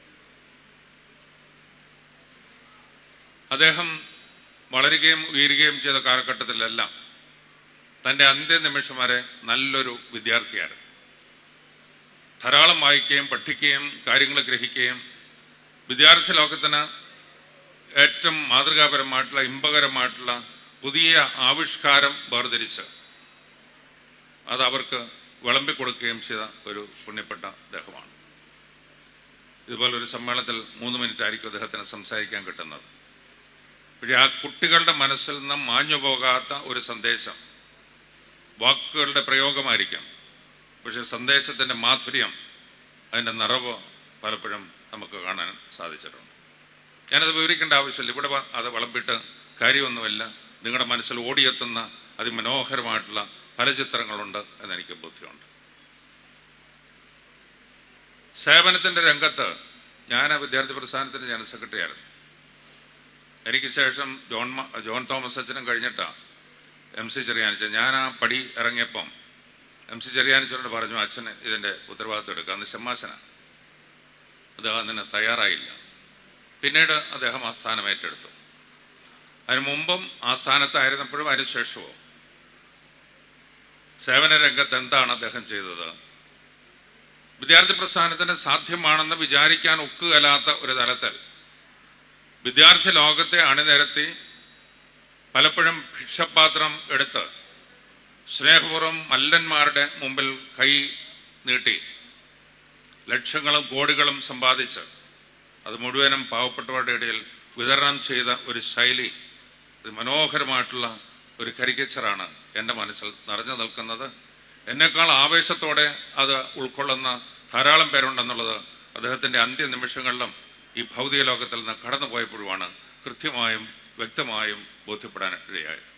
അദ്ദേഹം വളരുകയും ഉയരുകയും ചെയ്ത കാലഘട്ടത്തിലെല്ലാം തൻ്റെ അന്ത്യനിമിഷം വരെ നല്ലൊരു വിദ്യാർത്ഥിയായിരുന്നു ധാരാളം വായിക്കുകയും പഠിക്കുകയും കാര്യങ്ങൾ ഗ്രഹിക്കുകയും വിദ്യാർത്ഥി ലോകത്തിന് ഏറ്റവും മാതൃകാപരമായിട്ടുള്ള ഇമ്പകരമായിട്ടുള്ള പുതിയ ആവിഷ്കാരം വേർതിരിച്ച് അത് അവർക്ക് വിളമ്പിക്കൊടുക്കുകയും ചെയ്ത ഒരു പുണ്യപ്പെട്ട അദ്ദേഹമാണ് ഇതുപോലൊരു സമ്മേളനത്തിൽ മൂന്ന് മിനിറ്റ് ആയിരിക്കും അദ്ദേഹത്തിന് സംസാരിക്കാൻ കിട്ടുന്നത് പക്ഷേ ആ കുട്ടികളുടെ മനസ്സിൽ നിന്ന് മാഞ്ഞു പോകാത്ത ഒരു സന്ദേശം വാക്കുകളുടെ പ്രയോഗമായിരിക്കും പക്ഷെ സന്ദേശത്തിൻ്റെ മാധുര്യം അതിൻ്റെ നിറവ് പലപ്പോഴും നമുക്ക് കാണാൻ സാധിച്ചിട്ടുണ്ട് ഞാനത് വിവരിക്കേണ്ട ആവശ്യമില്ല ഇവിടെ വ- അത് വിളമ്പിട്ട് കാര്യമൊന്നുമില്ല നിങ്ങളുടെ മനസ്സിൽ ഓടിയെത്തുന്ന അതിമനോഹരമായിട്ടുള്ള പല ചിത്രങ്ങളുണ്ട് എന്നെനിക്ക് ബുദ്ധിയുണ്ട് സേവനത്തിൻ്റെ രംഗത്ത് ഞാൻ ആ വിദ്യാർത്ഥി പ്രസ്ഥാനത്തിൻ്റെ ജനറൽ സെക്രട്ടറി ആയിരുന്നു എനിക്ക് ശേഷം ജോൺ മ- ജോൺ തോമസ് അച്ഛനും കഴിഞ്ഞിട്ടാണ് എം സി ചെറിയാനിച്ചൻ ഞാൻ ആ പടി ഇറങ്ങിയപ്പം എം സി ചെറിയാനിച്ചനോട് പറഞ്ഞു അച്ഛന് ഇതിൻ്റെ ഉത്തരവാദിത്വം എടുക്കുക അന്ന് ഷമ്മാശനാണ് അദ്ദേഹം അതിന് തയ്യാറായില്ല പിന്നീട് അദ്ദേഹം ആ സ്ഥാനം ഏറ്റെടുത്തു അതിനു മുമ്പും ആ സ്ഥാനത്തായിരുന്നപ്പോഴും അതിനുശേഷവും സേവന രംഗത്ത് എന്താണ് അദ്ദേഹം ചെയ്തത് വിദ്യാർത്ഥി പ്രസ്ഥാനത്തിന് സാധ്യമാണെന്ന് വിചാരിക്കാൻ ഒക്കുകയല്ലാത്ത ഒരു തലത്തിൽ വിദ്യാർത്ഥി ലോകത്തെ അണിനിരത്തി പലപ്പോഴും ഭിക്ഷപാത്രം എടുത്ത് സ്നേഹപൂർവ്വം മല്ലന്മാരുടെ മുമ്പിൽ കൈ നീട്ടി ലക്ഷങ്ങളും കോടികളും സമ്പാദിച്ച് അത് മുഴുവനും പാവപ്പെട്ടവരുടെ ഇടയിൽ വിതരണം ചെയ്ത ഒരു ശൈലി ഇത് മനോഹരമായിട്ടുള്ള ഒരു കരിക്കച്ചറാണ് എൻ്റെ മനസ്സിൽ നിറഞ്ഞു നിൽക്കുന്നത് എന്നെക്കാൾ ആവേശത്തോടെ അത് ഉൾക്കൊള്ളുന്ന ധാരാളം പേരുണ്ടെന്നുള്ളത് അദ്ദേഹത്തിൻ്റെ അന്ത്യനിമിഷങ്ങളിലും ഈ ഭൗതിക ലോകത്തിൽ നിന്ന് കടന്നു പോയപ്പോഴുമാണ് കൃത്യമായും വ്യക്തമായും ബോധ്യപ്പെടാൻ ഇടയായത്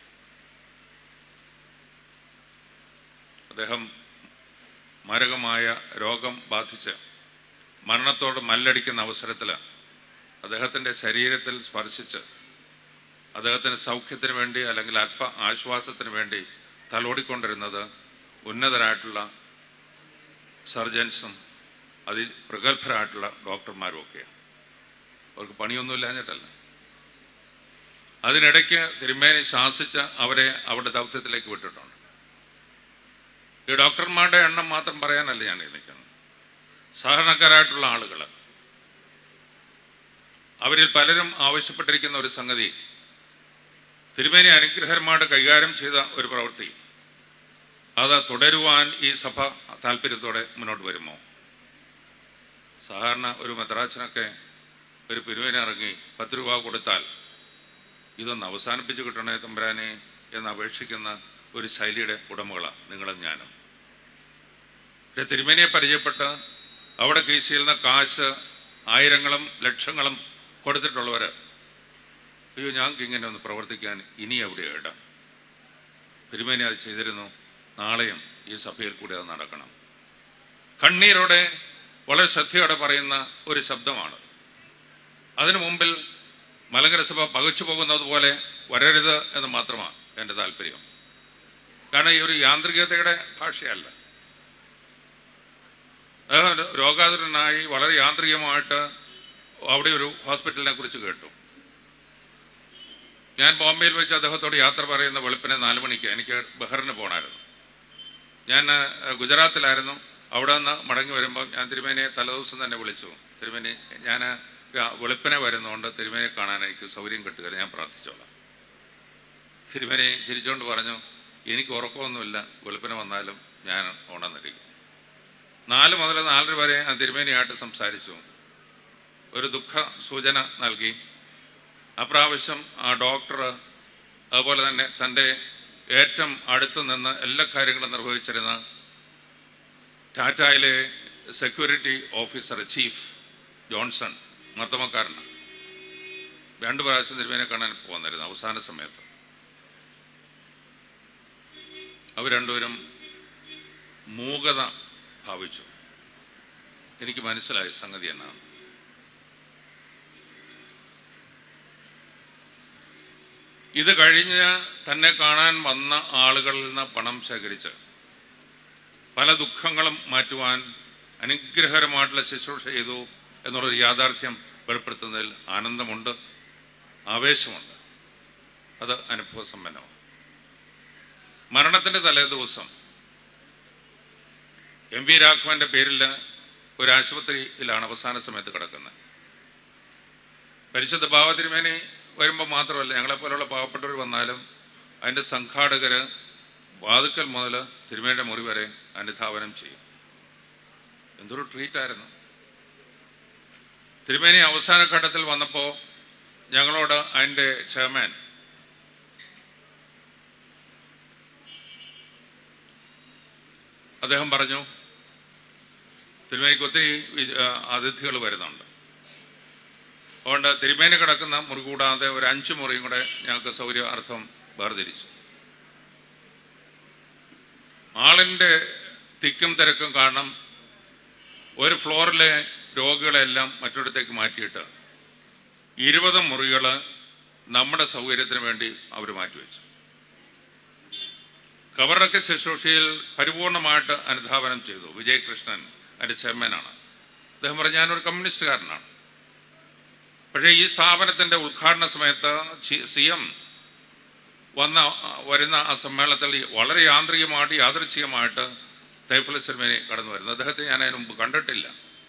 അദ്ദേഹം മാരകമായ രോഗം ബാധിച്ച് മരണത്തോട് മല്ലടിക്കുന്ന അവസരത്തിൽ അദ്ദേഹത്തിൻ്റെ ശരീരത്തിൽ സ്പർശിച്ച് അദ്ദേഹത്തിന് സൗഖ്യത്തിന് വേണ്ടി അല്ലെങ്കിൽ അല്പ ആശ്വാസത്തിന് വേണ്ടി തലോടിക്കൊണ്ടിരുന്നത് ഉന്നതരായിട്ടുള്ള സർജൻസും അതി പ്രഗത്ഭരായിട്ടുള്ള ഡോക്ടർമാരും ഒക്കെയാണ് അവർക്ക് പണിയൊന്നുമില്ലാഞ്ഞിട്ടല്ല അതിനിടയ്ക്ക് തിരുമേനി ശാസിച്ച് അവരെ അവരുടെ ദൗത്യത്തിലേക്ക് വിട്ടിട്ടുണ്ട് ഈ ഡോക്ടർമാരുടെ എണ്ണം മാത്രം പറയാനല്ല ഞാൻ ഈ നിൽക്കുന്നത് സാധാരണക്കാരായിട്ടുള്ള ആളുകൾ അവരിൽ പലരും ആവശ്യപ്പെട്ടിരിക്കുന്ന ഒരു സംഗതി തിരുമേനി അനുഗ്രഹരമായിട്ട് കൈകാര്യം ചെയ്ത ഒരു പ്രവൃത്തി അത് തുടരുവാൻ ഈ സഭ താല്പര്യത്തോടെ മുന്നോട്ട് വരുമോ സാധാരണ ഒരു മെത്രാച്ചനൊക്കെ ഒരു പിരിവിന് ഇറങ്ങി പത്ത് രൂപ കൊടുത്താൽ ഇതൊന്ന് അവസാനിപ്പിച്ച് കിട്ടണേ തമ്പുരാനെ എന്ന് അപേക്ഷിക്കുന്ന ഒരു ശൈലിയുടെ ഉടമകളാണ് നിങ്ങളും ഞാനും പക്ഷെ തിരുമേനിയെ പരിചയപ്പെട്ട് അവിടെ കീശിയുന്ന കാശ് ആയിരങ്ങളും ലക്ഷങ്ങളും കൊടുത്തിട്ടുള്ളവർ അയ്യോ ഞങ്ങൾക്ക് ഇങ്ങനെ ഒന്ന് പ്രവർത്തിക്കാൻ ഇനി എവിടെയോ ഇടം തിരുമേനി അത് ചെയ്തിരുന്നു നാളെയും ഈ സഭയിൽ കൂടി അത് നടക്കണം കണ്ണീരോടെ വളരെ ശ്രദ്ധയോടെ പറയുന്ന ഒരു ശബ്ദമാണ് അതിനു മുമ്പിൽ മലങ്കര സഭ പകച്ചു പോകുന്നത് പോലെ വരരുത് എന്ന് മാത്രമാണ് എൻ്റെ താല്പര്യം കാരണം ഈ ഒരു യാന്ത്രികതയുടെ ഭാഷയല്ല അദ്ദേഹം രോഗാതുരനായി വളരെ യാന്ത്രികമായിട്ട് അവിടെ ഒരു ഹോസ്പിറ്റലിനെ കുറിച്ച് കേട്ടു ഞാൻ ബോംബെയിൽ വെച്ച് അദ്ദേഹത്തോട് യാത്ര പറയുന്ന വെളുപ്പിനെ നാല് മണിക്ക് എനിക്ക് ബഹറിന് പോകണമായിരുന്നു ഞാൻ ഏഹ്, ഗുജറാത്തിലായിരുന്നു അവിടെ നിന്ന് മടങ്ങി വരുമ്പോൾ ഞാൻ തിരുമേനിയെ തലേദിവസം തന്നെ വിളിച്ചു തിരുമേനി ഞാൻ രാ- വെളുപ്പിനെ വരുന്നതുകൊണ്ട് തിരുമേനിയെ കാണാൻ എനിക്ക് സൗകര്യം കിട്ടുക ഞാൻ പ്രാർത്ഥിച്ചോളാം തിരുമേനി ചിരിച്ചുകൊണ്ട് പറഞ്ഞു എനിക്ക് ഉറക്കമൊന്നുമില്ല വെളുപ്പിനെ വന്നാലും ഞാൻ ഉണർന്നിരിക്കും നാല് മുതൽ നാലര വരെ ഞാൻ തിരുമേനിയായിട്ട് സംസാരിച്ചു ഒരു ദുഃഖ സൂചന നൽകി അപ്രാവശ്യം ആ ഡോക്ടർ അതുപോലെ തന്നെ തൻ്റെ ഏറ്റവും അടുത്ത് നിന്ന് എല്ലാ കാര്യങ്ങളും നിർവഹിച്ചിരുന്ന ടാറ്റയിലെ സെക്യൂരിറ്റി ഓഫീസർ ചീഫ് ജോൺസൺ മർത്തമക്കാരനാണ് രണ്ടു പ്രാവശ്യം തിരുമേനെ കാണാൻ പോന്നിരുന്നു അവസാന സമയത്ത് അവർ രണ്ടുപേരും മൂകത ഭാവിച്ചു എനിക്ക് മനസ്സിലായി സംഗതി എന്നാണ് ഇത് കഴിഞ്ഞ് തന്നെ കാണാൻ വന്ന ആളുകളിൽ നിന്ന് പണം ശേഖരിച്ച് പല ദുഃഖങ്ങളും മാറ്റുവാൻ അനുഗ്രഹകരമായിട്ടുള്ള ശുശ്രൂഷ ചെയ്തു എന്നുള്ളൊരു യാഥാർത്ഥ്യം വെളിപ്പെടുത്തുന്നതിൽ ആനന്ദമുണ്ട് ആവേശമുണ്ട് അത് അനുഭവസമ്പന്നമാണ് മരണത്തിന്റെ തലേ ദിവസം എം വി രാഘവന്റെ പേരിൽ ഒരു ആശുപത്രിയിലാണ് അവസാന സമയത്ത് കിടക്കുന്നത് പരിശുദ്ധ ഭാവതിരുമേനി വരുമ്പോൾ മാത്രമല്ല ഞങ്ങളെപ്പോലുള്ള പാവപ്പെട്ടവർ വന്നാലും അതിൻ്റെ സംഘാടകര് വാതുക്കൽ മുതൽ തിരുമേനിയുടെ മുറി വരെ അനുധാവനം ചെയ്യും എന്തൊരു ട്രീറ്റായിരുന്നു തിരുമേനി അവസാന ഘട്ടത്തിൽ വന്നപ്പോൾ ഞങ്ങളോട് അതിൻ്റെ ചെയർമാൻ അദ്ദേഹം പറഞ്ഞു തിരുമേനിക്ക് ഒത്തിരി അതിഥികൾ വരുന്നുണ്ട് അതുകൊണ്ട് തിരുമേനി കിടക്കുന്ന മുറി കൂടാതെ ഒരു അഞ്ച് മുറിയും കൂടെ ഞങ്ങൾക്ക് സൗകര്യാർത്ഥം വേർതിരിച്ചു ആളിൻ്റെ തിക്കും തിരക്കും കാരണം ഒരു ഫ്ലോറിലെ രോഗികളെല്ലാം മറ്റൊരിടത്തേക്ക് മാറ്റിയിട്ട് ഇരുപത് മുറികൾ നമ്മുടെ സൗകര്യത്തിന് വേണ്ടി അവർ മാറ്റിവെച്ചു കബറൊക്കെ ശുശ്രൂഷയിൽ പരിപൂർണമായിട്ട് അനുധാവനം ചെയ്തു വിജയകൃഷ്ണൻ അതിൻ്റെ ചെയർമാനാണ് അദ്ദേഹം പറഞ്ഞു ഞാനൊരു കമ്മ്യൂണിസ്റ്റുകാരനാണ് പക്ഷേ ഈ സ്ഥാപനത്തിന്റെ ഉദ്ഘാടന സമയത്ത് സി എം വന്ന വരുന്ന ആ സമ്മേളനത്തിൽ വളരെ യാന്ത്രികമായിട്ട് യാദൃച്ഛികമായിട്ട് തൈഫുൽ സിനിമയെ കടന്നു വരുന്നത് അദ്ദേഹത്തെ ഞാൻ അതിന് മുമ്പ് കണ്ടിട്ടില്ല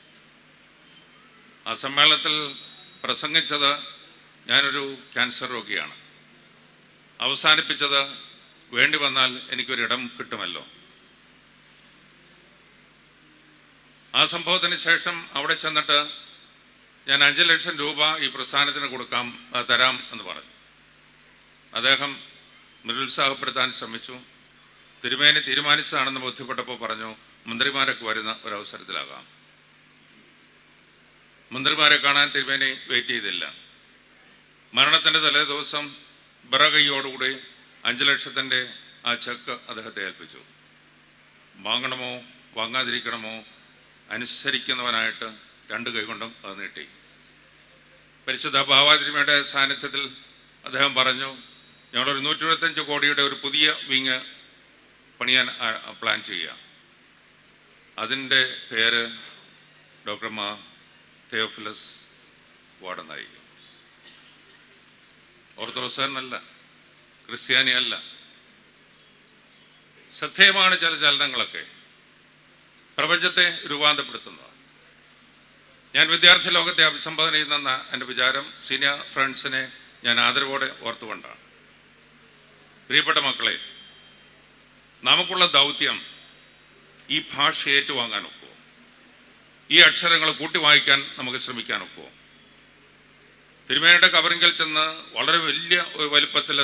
ആ സമ്മേളനത്തിൽ പ്രസംഗിച്ചത് ഞാനൊരു ക്യാൻസർ രോഗിയാണ് അവസാനിപ്പിച്ചത് വേണ്ടി വന്നാൽ എനിക്കൊരിടം കിട്ടുമല്ലോ ആ സംഭവത്തിന് ശേഷം അവിടെ ചെന്നിട്ട് ഞാൻ അഞ്ച് ലക്ഷം രൂപ ഈ പ്രസ്ഥാനത്തിന് കൊടുക്കാം ആ, തരാം എന്ന് പറഞ്ഞു അദ്ദേഹം നിരുത്സാഹപ്പെടുത്താൻ ശ്രമിച്ചു തിരുമേനി തീരുമാനിച്ചതാണെന്ന് ബോധ്യപ്പെട്ടപ്പോൾ പറഞ്ഞു മന്ത്രിമാരൊക്കെ വരുന്ന ഒരവസരത്തിലാകാം മന്ത്രിമാരെ കാണാൻ തിരുമേനി വെയിറ്റ് ചെയ്തില്ല മരണത്തിന്റെ തലേ ദിവസം ബറകൈയോടുകൂടി അഞ്ചു ലക്ഷത്തിന്റെ ആ ചെക്ക് അദ്ദേഹത്തെ ഏൽപ്പിച്ചു വാങ്ങണമോ വാങ്ങാതിരിക്കണമോ അനുസരിക്കുന്നവനായിട്ട് രണ്ട് കൈകൊണ്ടും അത് നീട്ടി പരിശുദ്ധ ഭാവാതിരിമയുടെ സാന്നിധ്യത്തിൽ അദ്ദേഹം പറഞ്ഞു ഞങ്ങളൊരു നൂറ്റി ഇരുപത്തഞ്ച് കോടിയുടെ ഒരു പുതിയ വിങ് പണിയാൻ ആ- പ്ലാൻ ചെയ്യുക അതിൻ്റെ പേര് ഡോക്ടർ മാ തെയോഫിലസ് വാർഡനായി ഓർത്തഡോക്സുകാരനല്ല ക്രിസ്ത്യാനിയല്ല ശ്രദ്ധേയമാണ് ചില ചലനങ്ങളൊക്കെ പ്രപഞ്ചത്തെ രൂപാന്തരപ്പെടുത്തുന്നതാണ് ഞാൻ വിദ്യാർത്ഥി ലോകത്തെ അഭിസംബോധന ചെയ്യുന്ന എൻ്റെ വിചാരം സീനിയർ ഫ്രണ്ട്സിനെ ഞാൻ ആദരവോടെ ഓർത്തുകൊണ്ടാണ് പ്രിയപ്പെട്ട മക്കളെ നമുക്കുള്ള ദൗത്യം ഈ ഭാഷ ഏറ്റുവാങ്ങാൻ ഒക്കുമോ ഈ അക്ഷരങ്ങൾ കൂട്ടി വായിക്കാൻ നമുക്ക് ശ്രമിക്കാൻ ഒക്കുമോ തിരുമേനയുടെ കവറിങ്കൽ ചെന്ന് വളരെ വലിയ ഒരു വലിപ്പത്തിൽ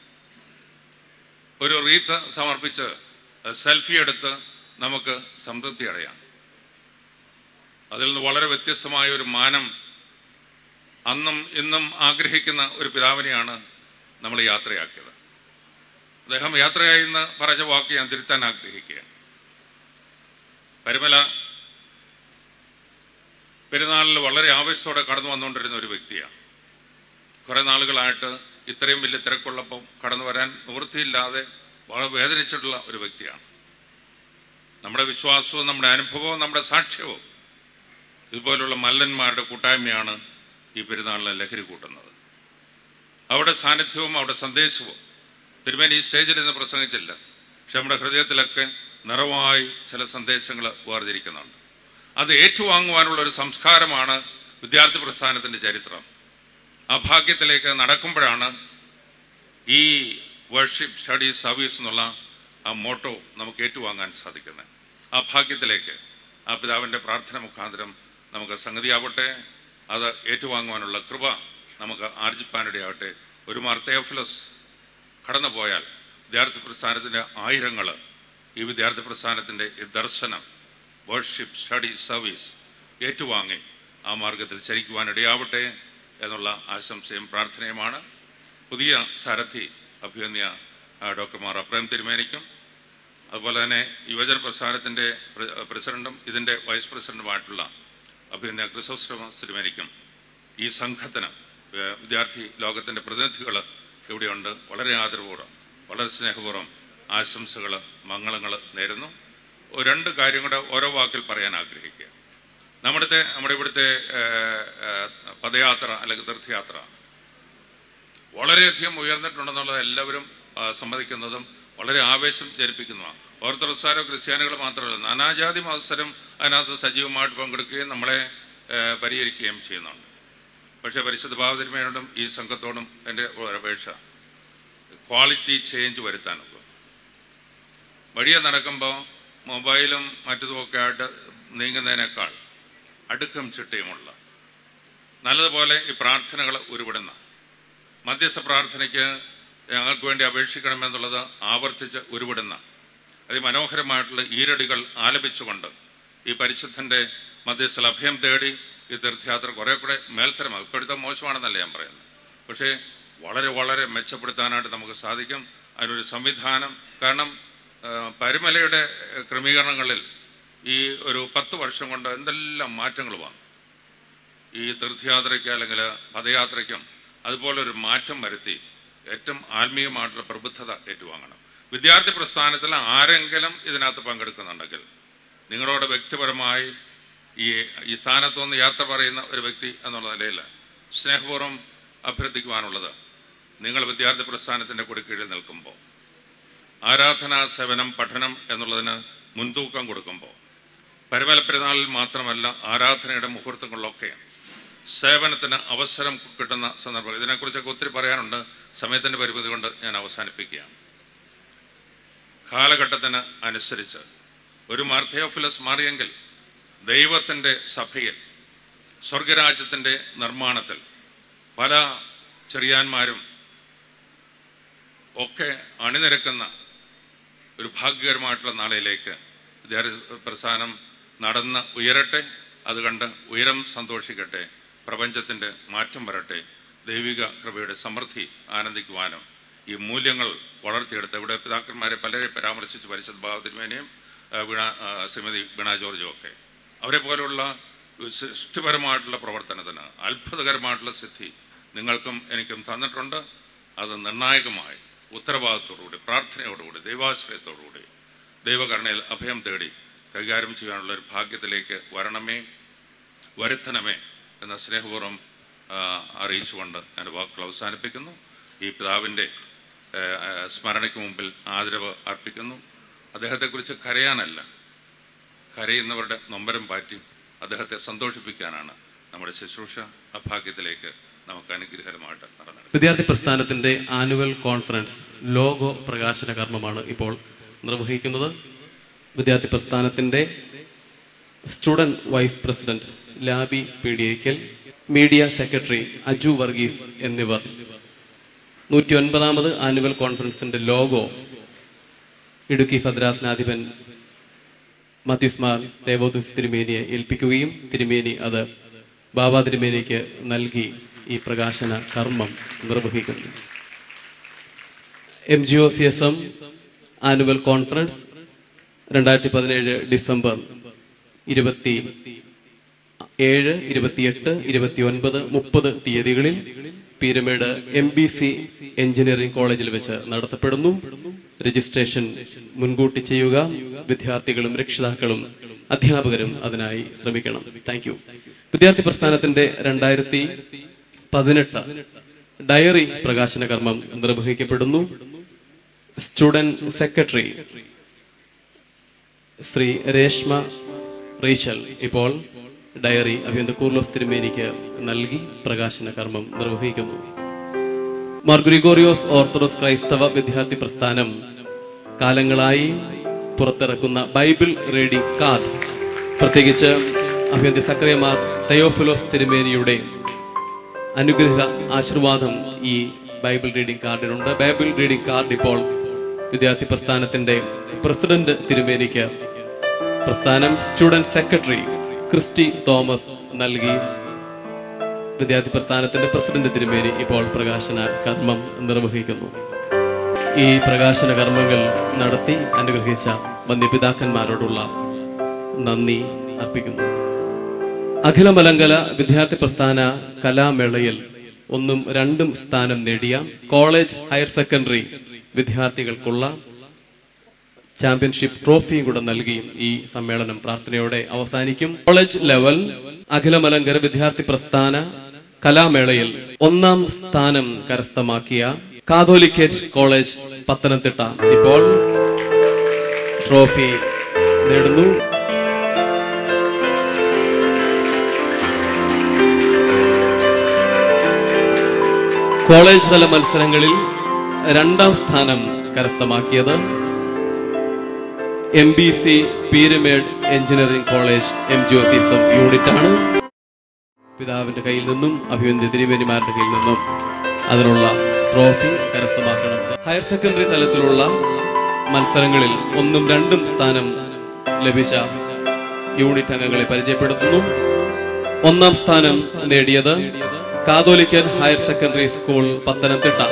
ഒരു റീത്ത് സമർപ്പിച്ച് സെൽഫി എടുത്ത് നമുക്ക് സംതൃപ്തി അടയാം അതിൽ നിന്ന് വളരെ വ്യത്യസ്തമായ ഒരു മാനം അന്നും ഇന്നും ആഗ്രഹിക്കുന്ന ഒരു പിതാവിനെയാണ് നമ്മൾ യാത്രയാക്കിയത് അദ്ദേഹം യാത്രയായി എന്ന് പറഞ്ഞ വാക്ക് ഞാൻ തിരുത്താൻ ആഗ്രഹിക്കുകയാണ് പരിമല പെരുന്നാളിൽ വളരെ ആവേശത്തോടെ കടന്നു വന്നുകൊണ്ടിരുന്ന ഒരു വ്യക്തിയാണ് കുറേ നാളുകളായിട്ട് ഇത്രയും വലിയ തിരക്കുള്ളപ്പം കടന്നു വരാൻ നിവൃത്തിയില്ലാതെ വളരെ വേദനിച്ചിട്ടുള്ള ഒരു വ്യക്തിയാണ് നമ്മുടെ വിശ്വാസവും നമ്മുടെ അനുഭവവും നമ്മുടെ സാക്ഷ്യവും ഇതുപോലുള്ള മല്ലന്മാരുടെ കൂട്ടായ്മയാണ് ഈ പെരുന്നാളിനെ ലഹരി കൂട്ടുന്നത് അവിടെ സാന്നിധ്യവും അവിടെ സന്ദേശവും തിരുമേനി ഈ സ്റ്റേജിൽ നിന്ന് പ്രസംഗിച്ചില്ല പക്ഷെ നമ്മുടെ ഹൃദയത്തിലൊക്കെ നിറവായി ചില സന്ദേശങ്ങൾ വേർതിരിക്കുന്നുണ്ട് അത് ഏറ്റുവാങ്ങുവാനുള്ള ഒരു സംസ്കാരമാണ് വിദ്യാർത്ഥി പ്രസ്ഥാനത്തിന്റെ ചരിത്രം ആ ഭാഗ്യത്തിലേക്ക് നടക്കുമ്പോഴാണ് ഈ വർഷിപ്പ് സ്റ്റഡി സർവീസ് എന്നുള്ള ആ മോട്ടോ നമുക്ക് ഏറ്റുവാങ്ങാൻ സാധിക്കുന്നത് ആ ഭാഗ്യത്തിലേക്ക് ആ പിതാവിൻ്റെ പ്രാർത്ഥന മുഖാന്തരം നമുക്ക് സംഗതിയാവട്ടെ അത് ഏറ്റുവാങ്ങുവാനുള്ള കൃപ നമുക്ക് ആർജിപ്പാനിടയാവട്ടെ ഒരു മാർത്തേഫിലസ് കടന്നു പോയാൽ വിദ്യാർത്ഥി പ്രസ്ഥാനത്തിൻ്റെ ആയിരങ്ങൾ ഈ വിദ്യാർത്ഥി പ്രസ്ഥാനത്തിൻ്റെ ഈ ദർശനം വർഷിപ്പ് സ്റ്റഡി സർവീസ് ഏറ്റുവാങ്ങി ആ മാർഗത്തിൽ ചരിക്കുവാനിടയാവട്ടെ എന്നുള്ള ആശംസയും പ്രാർത്ഥനയുമാണ് പുതിയ സാരഥി അഭ്യന്യ ആ, ഡോക്ടർ മാർ അപ്രേം തിരുമേനിക്കും അതുപോലെ തന്നെ യുവജന പ്രസ്ഥാനത്തിൻ്റെ പ്ര- പ്രസിഡന്റും ഇതിൻ്റെ വൈസ് പ്രസിഡന്റുമായിട്ടുള്ള അഭ്യന്യ ക്രിസോസ്റ്റമസ് തിരുമേനിക്കും ഈ സംഘത്തിന് ഏഹ്, വിദ്യാർത്ഥി ലോകത്തിൻ്റെ പ്രതിനിധികൾ ഇവിടെയുണ്ട് വളരെ ആദരപൂർവ്വം വളരെ സ്നേഹപൂർവ്വം ആശംസകൾ മംഗളങ്ങൾ നേരുന്നു ഒരു രണ്ട് കാര്യം കൂടെ ഓരോ വാക്കിൽ പറയാൻ ആഗ്രഹിക്കുക നമ്മുടെ നമ്മുടെ ഇവിടുത്തെ ഏഹ്, ഏഹ്, പദയാത്ര അല്ലെങ്കിൽ തീർത്ഥയാത്ര വളരെയധികം ഉയർന്നിട്ടുണ്ടെന്നുള്ളത് എല്ലാവരും ആ, സമ്മതിക്കുന്നതും വളരെ ആവേശം ജനിപ്പിക്കുന്നതുമാണ് ഓർത്തഡോക്സാരോ ക്രിസ്ത്യാനികൾ മാത്രമല്ല നാനാജാതി മത്സരം അതിനകത്ത് സജീവമായിട്ട് പങ്കെടുക്കുകയും നമ്മളെ ഏ, പരിഹരിക്കുകയും ചെയ്യുന്നുണ്ട് പക്ഷേ പരിശുദ്ധ ഭാവതിരുമേനോടും ഈ സംഘത്തോടും എൻ്റെ ഒരു അപേക്ഷ ക്വാളിറ്റി ചേഞ്ച് വരുത്താനുള്ളൂ വഴിയെ നടക്കുമ്പോൾ മൊബൈലും മറ്റതുമൊക്കെ ആയിട്ട് നീങ്ങുന്നതിനേക്കാൾ അടുക്കം ചിട്ടയുമുള്ള നല്ലതുപോലെ ഈ പ്രാർത്ഥനകൾ ഉരുവിടുന്ന മധ്യസ്ഥ പ്രാർത്ഥനയ്ക്ക് ഞങ്ങൾക്ക് വേണ്ടി അപേക്ഷിക്കണമെന്നുള്ളത് ആവർത്തിച്ച് ഉരുവിടുന്ന അതിമനോഹരമായിട്ടുള്ള ഈരടികൾ ആലപിച്ചുകൊണ്ട് ഈ പരിശുദ്ധന്റെ മധ്യസ്ഥൽ അഭയം തേടി ഈ തീർത്ഥയാത്ര കുറെ കൂടെ മേൽത്തരമാകും ഇപ്പോഴത്തെ മോശമാണെന്നല്ല ഞാൻ പറയുന്നത് പക്ഷേ വളരെ വളരെ മെച്ചപ്പെടുത്താനായിട്ട് നമുക്ക് സാധിക്കും അതിനൊരു സംവിധാനം കാരണം ആ, പരുമലയുടെ ഏഹ്, ക്രമീകരണങ്ങളിൽ ഈ ഒരു പത്ത് വർഷം കൊണ്ട് എന്തെല്ലാം മാറ്റങ്ങൾ വന്നു ഈ തീർത്ഥയാത്രയ്ക്ക് അല്ലെങ്കിൽ പദയാത്രയ്ക്കും അതുപോലെ ഒരു മാറ്റം വരുത്തി ഏറ്റവും ആത്മീയമായിട്ടുള്ള പ്രബുദ്ധത ഏറ്റുവാങ്ങണം വിദ്യാർത്ഥി പ്രസ്ഥാനത്തിൽ ആരെങ്കിലും ഇതിനകത്ത് പങ്കെടുക്കുന്നുണ്ടെങ്കിൽ നിങ്ങളോട് വ്യക്തിപരമായി ഈ ഈ സ്ഥാനത്തുനിന്ന് യാത്ര പറയുന്ന ഒരു വ്യക്തി എന്നുള്ള നിലയിൽ സ്നേഹപൂർവ്വം അഭ്യർത്ഥിക്കുവാനുള്ളത് നിങ്ങൾ വിദ്യാർത്ഥി പ്രസ്ഥാനത്തിൻ്റെ കൊടുക്കീഴിൽ നിൽക്കുമ്പോൾ ആരാധനാ സേവനം പഠനം എന്നുള്ളതിന് മുൻതൂക്കം കൊടുക്കുമ്പോൾ പരിമല പെരുന്നാളിൽ മാത്രമല്ല ആരാധനയുടെ മുഹൂർത്തങ്ങളിലൊക്കെ സേവനത്തിന് അവസരം കിട്ടുന്ന സന്ദർഭം ഇതിനെക്കുറിച്ചൊക്കെ ഒത്തിരി പറയാനുണ്ട് സമയത്തിൻ്റെ പരിമിതി കൊണ്ട് ഞാൻ അവസാനിപ്പിക്കുകയാണ് കാലഘട്ടത്തിന് അനുസരിച്ച് ഒരു മാർത്തിയോഫിലസ് മാറിയെങ്കിൽ ദൈവത്തിൻ്റെ സഭയിൽ സ്വർഗരാജ്യത്തിൻ്റെ നിർമ്മാണത്തിൽ പല ചെറിയാന്മാരും ഒക്കെ അണിനിരക്കുന്ന ഒരു ഭാഗ്യകരമായിട്ടുള്ള നാളെയിലേക്ക് വിദ്യാർത്ഥി പ്രസ്ഥാനം നടന്ന് ഉയരട്ടെ അത് കണ്ട് ഉയരം സന്തോഷിക്കട്ടെ പ്രപഞ്ചത്തിൻ്റെ മാറ്റം വരട്ടെ ദൈവിക കൃപയുടെ സമൃദ്ധി ആനന്ദിക്കുവാനും ഈ മൂല്യങ്ങൾ വളർത്തിയെടുത്ത് ഇവിടെ പിതാക്കന്മാരെ പലരെ പരാമർശിച്ച് പരിശുദ്ധ ഭാവത്തിന്മേനെയും വീണ ആ, ശ്രീമതി വീണ ജോർജും ഒക്കെ അവരെ പോലുള്ള സൃഷ്ടിപരമായിട്ടുള്ള പ്രവർത്തനത്തിന് അത്ഭുതകരമായിട്ടുള്ള സിദ്ധി നിങ്ങൾക്കും എനിക്കും തന്നിട്ടുണ്ട് അത് നിർണായകമായി ഉത്തരവാദിത്തോടുകൂടി പ്രാർത്ഥനയോടുകൂടി ദൈവാശ്രയത്തോടുകൂടി ദൈവകരുണയിൽ അഭയം തേടി കൈകാര്യം ചെയ്യാനുള്ള ഒരു ഭാഗ്യത്തിലേക്ക് വരണമേ വരുത്തണമേ എന്ന സ്നേഹപൂർവ്വം ആ, അറിയിച്ചുകൊണ്ട് ഞാൻ വാക്കുകൾ അവസാനിപ്പിക്കുന്നു ഈ പിതാവിൻ്റെ ആ, ആ, സ്മരണയ്ക്ക് മുമ്പിൽ ആദരവ് അർപ്പിക്കുന്നു അദ്ദേഹത്തെക്കുറിച്ച് കരയാനല്ല കരയുന്നവരുടെ നൊമ്പരം പാറ്റി അദ്ദേഹത്തെ സന്തോഷിപ്പിക്കാനാണ് നമ്മുടെ ശുശ്രൂഷ അഭാഗ്യത്തിലേക്ക് നമുക്ക് അനുഗ്രഹമായിട്ട് നടന്നത് വിദ്യാർത്ഥി പ്രസ്ഥാനത്തിന്റെ ആനുവൽ കോൺഫറൻസ് ലോഗോ പ്രകാശന കർമ്മമാണ് ഇപ്പോൾ നിർവഹിക്കുന്നത് വിദ്യാർത്ഥി പ്രസ്ഥാനത്തിന്റെ സ്റ്റുഡന്റ് വൈസ് പ്രസിഡന്റ് ലാബി പീഡിയക്കൽ മീഡിയ സെക്രട്ടറി അജു വർഗീസ് എന്നിവർ നൂറ്റി ഒൻപതാമത് ആനുവൽ കോൺഫറൻസിന്റെ ലോഗോ ഇടുക്കി ഭദ്രാസനാധിപൻ മാത്യുസ് മാർ ദേവോദൂസ് തിരുമേനിയെ ഏൽപ്പിക്കുകയും തിരുമേനി അത് ബാബ തിരുമേനിക്ക് നൽകി ഈ പ്രകാശന കർമ്മം നിർവഹിക്കുന്നു M G O C S M annual conference രണ്ടായിരത്തി പതിനേഴ് ഡിസംബർ ഇരുപത്തി ഏഴ് ഇരുപത്തിയെട്ട് ഇരുപത്തി ഒൻപത് മുപ്പത് തീയതികളിൽ Peermade M B C engineering കോളേജിൽ വെച്ച് നടത്തപ്പെടുന്നു രജിസ്ട്രേഷൻ മുൻകൂട്ടി ചെയ്യുക വിദ്യാർത്ഥികളും രക്ഷിതാക്കളും അധ്യാപകരും അതിനായി ശ്രമിക്കണം താങ്ക് യു വിദ്യാർത്ഥി പ്രസ്ഥാനത്തിന്റെ രണ്ടായിരത്തി പതിനെട്ട് ഡയറി പ്രകാശന കർമ്മം നിർവഹിക്കപ്പെടുന്നു student secretary Shri Reshma Rachel ഇപ്പോൾ ഡയറി അഭിയന്ത കൂർലോസ് തിരുമേനിക്ക് നൽകി പ്രകാശന കർമ്മം നിർവഹിക്കുന്നു മാർ ഗ്രിഗോറിയോസ് ഓർത്തഡോക്സ് ക്രൈസ്തവ വിദ്യാർത്ഥി പ്രസ്ഥാനം കാലങ്ങളായി പുറത്തിറക്കുന്ന ബൈബിൾ റീഡിംഗ് കാർഡ് പ്രത്യേകിച്ച് അഭ്യന്തി സക്രിയമാർ തയോഫിലോസ് തിരുമേനിയുടെ അനുഗ്രഹ ആശീർവാദം ഈ ബൈബിൾ റീഡിംഗ് കാർഡിനുണ്ട് ബൈബിൾ റീഡിംഗ് കാർഡ് ഇപ്പോൾ വിദ്യാർത്ഥി പ്രസ്ഥാനത്തിന്റെ പ്രസിഡന്റ് തിരുമേനിക്ക് പ്രസ്ഥാനം സ്റ്റുഡന്റ് സെക്രട്ടറി ക്രിസ്റ്റി തോമസ് നൽകി വിദ്യാർത്ഥി പ്രസ്ഥാനത്തിന്റെ പ്രസിഡന്റ് തിരുമേനി ഇപ്പോൾ പ്രകാശന കർമ്മം നിർവഹിക്കുന്നു ഈ പ്രകാശന കർമ്മങ്ങൾ നടത്തി അനുഗ്രഹിച്ച വന്യപിതാക്കന്മാരോടുള്ള നന്ദി അർപ്പിക്കുന്നു അഖിലമലങ്കല വിദ്യാർത്ഥി പ്രസ്ഥാന കലാമേളയിൽ ഒന്നും രണ്ടും സ്ഥാനം നേടിയ കോളേജ് ഹയർ സെക്കൻഡറി വിദ്യാർത്ഥികൾക്കുള്ള ചാമ്പ്യൻഷിപ്പ് ട്രോഫിയും കൂടെ നൽകി ഈ സമ്മേളനം പ്രാർത്ഥനയോടെ അവസാനിക്കും കോളേജ് ലെവൽ അഖിലമലങ്കര വിദ്യാർത്ഥി പ്രസ്ഥാന കലാമേളയിൽ ഒന്നാം സ്ഥാനം കരസ്ഥമാക്കിയ കാതോലിക്കേറ്റ് കോളേജ് പത്തനംതിട്ട ഇപ്പോൾ ട്രോഫി നേടുന്നു കോളേജ് തല മത്സരങ്ങളിൽ രണ്ടാം സ്ഥാനം കരസ്ഥമാക്കിയത് M B C Peermade engineering college M G ഒസിസം യൂണിറ്റ് ആണ് പിതാവിന്റെ കയ്യിൽ നിന്നും അഭിവന്യ തിരുമേനിമാരുടെ കയ്യിൽ നിന്നും അതിനുള്ള ട്രോഫി കരസ്ഥമാക്കണം ഹയർ സെക്കൻഡറി തലത്തിലുള്ള മത്സരങ്ങളിൽ ഒന്നും രണ്ടും സ്ഥാനം ലഭിച്ച യൂണിറ്റ് അംഗങ്ങളെ പരിചയപ്പെടുത്തുന്നു ഒന്നാം സ്ഥാനം നേടിയത് കാതോലിക്കൻ ഹയർ സെക്കൻഡറി സ്കൂൾ പത്തനംതിട്ട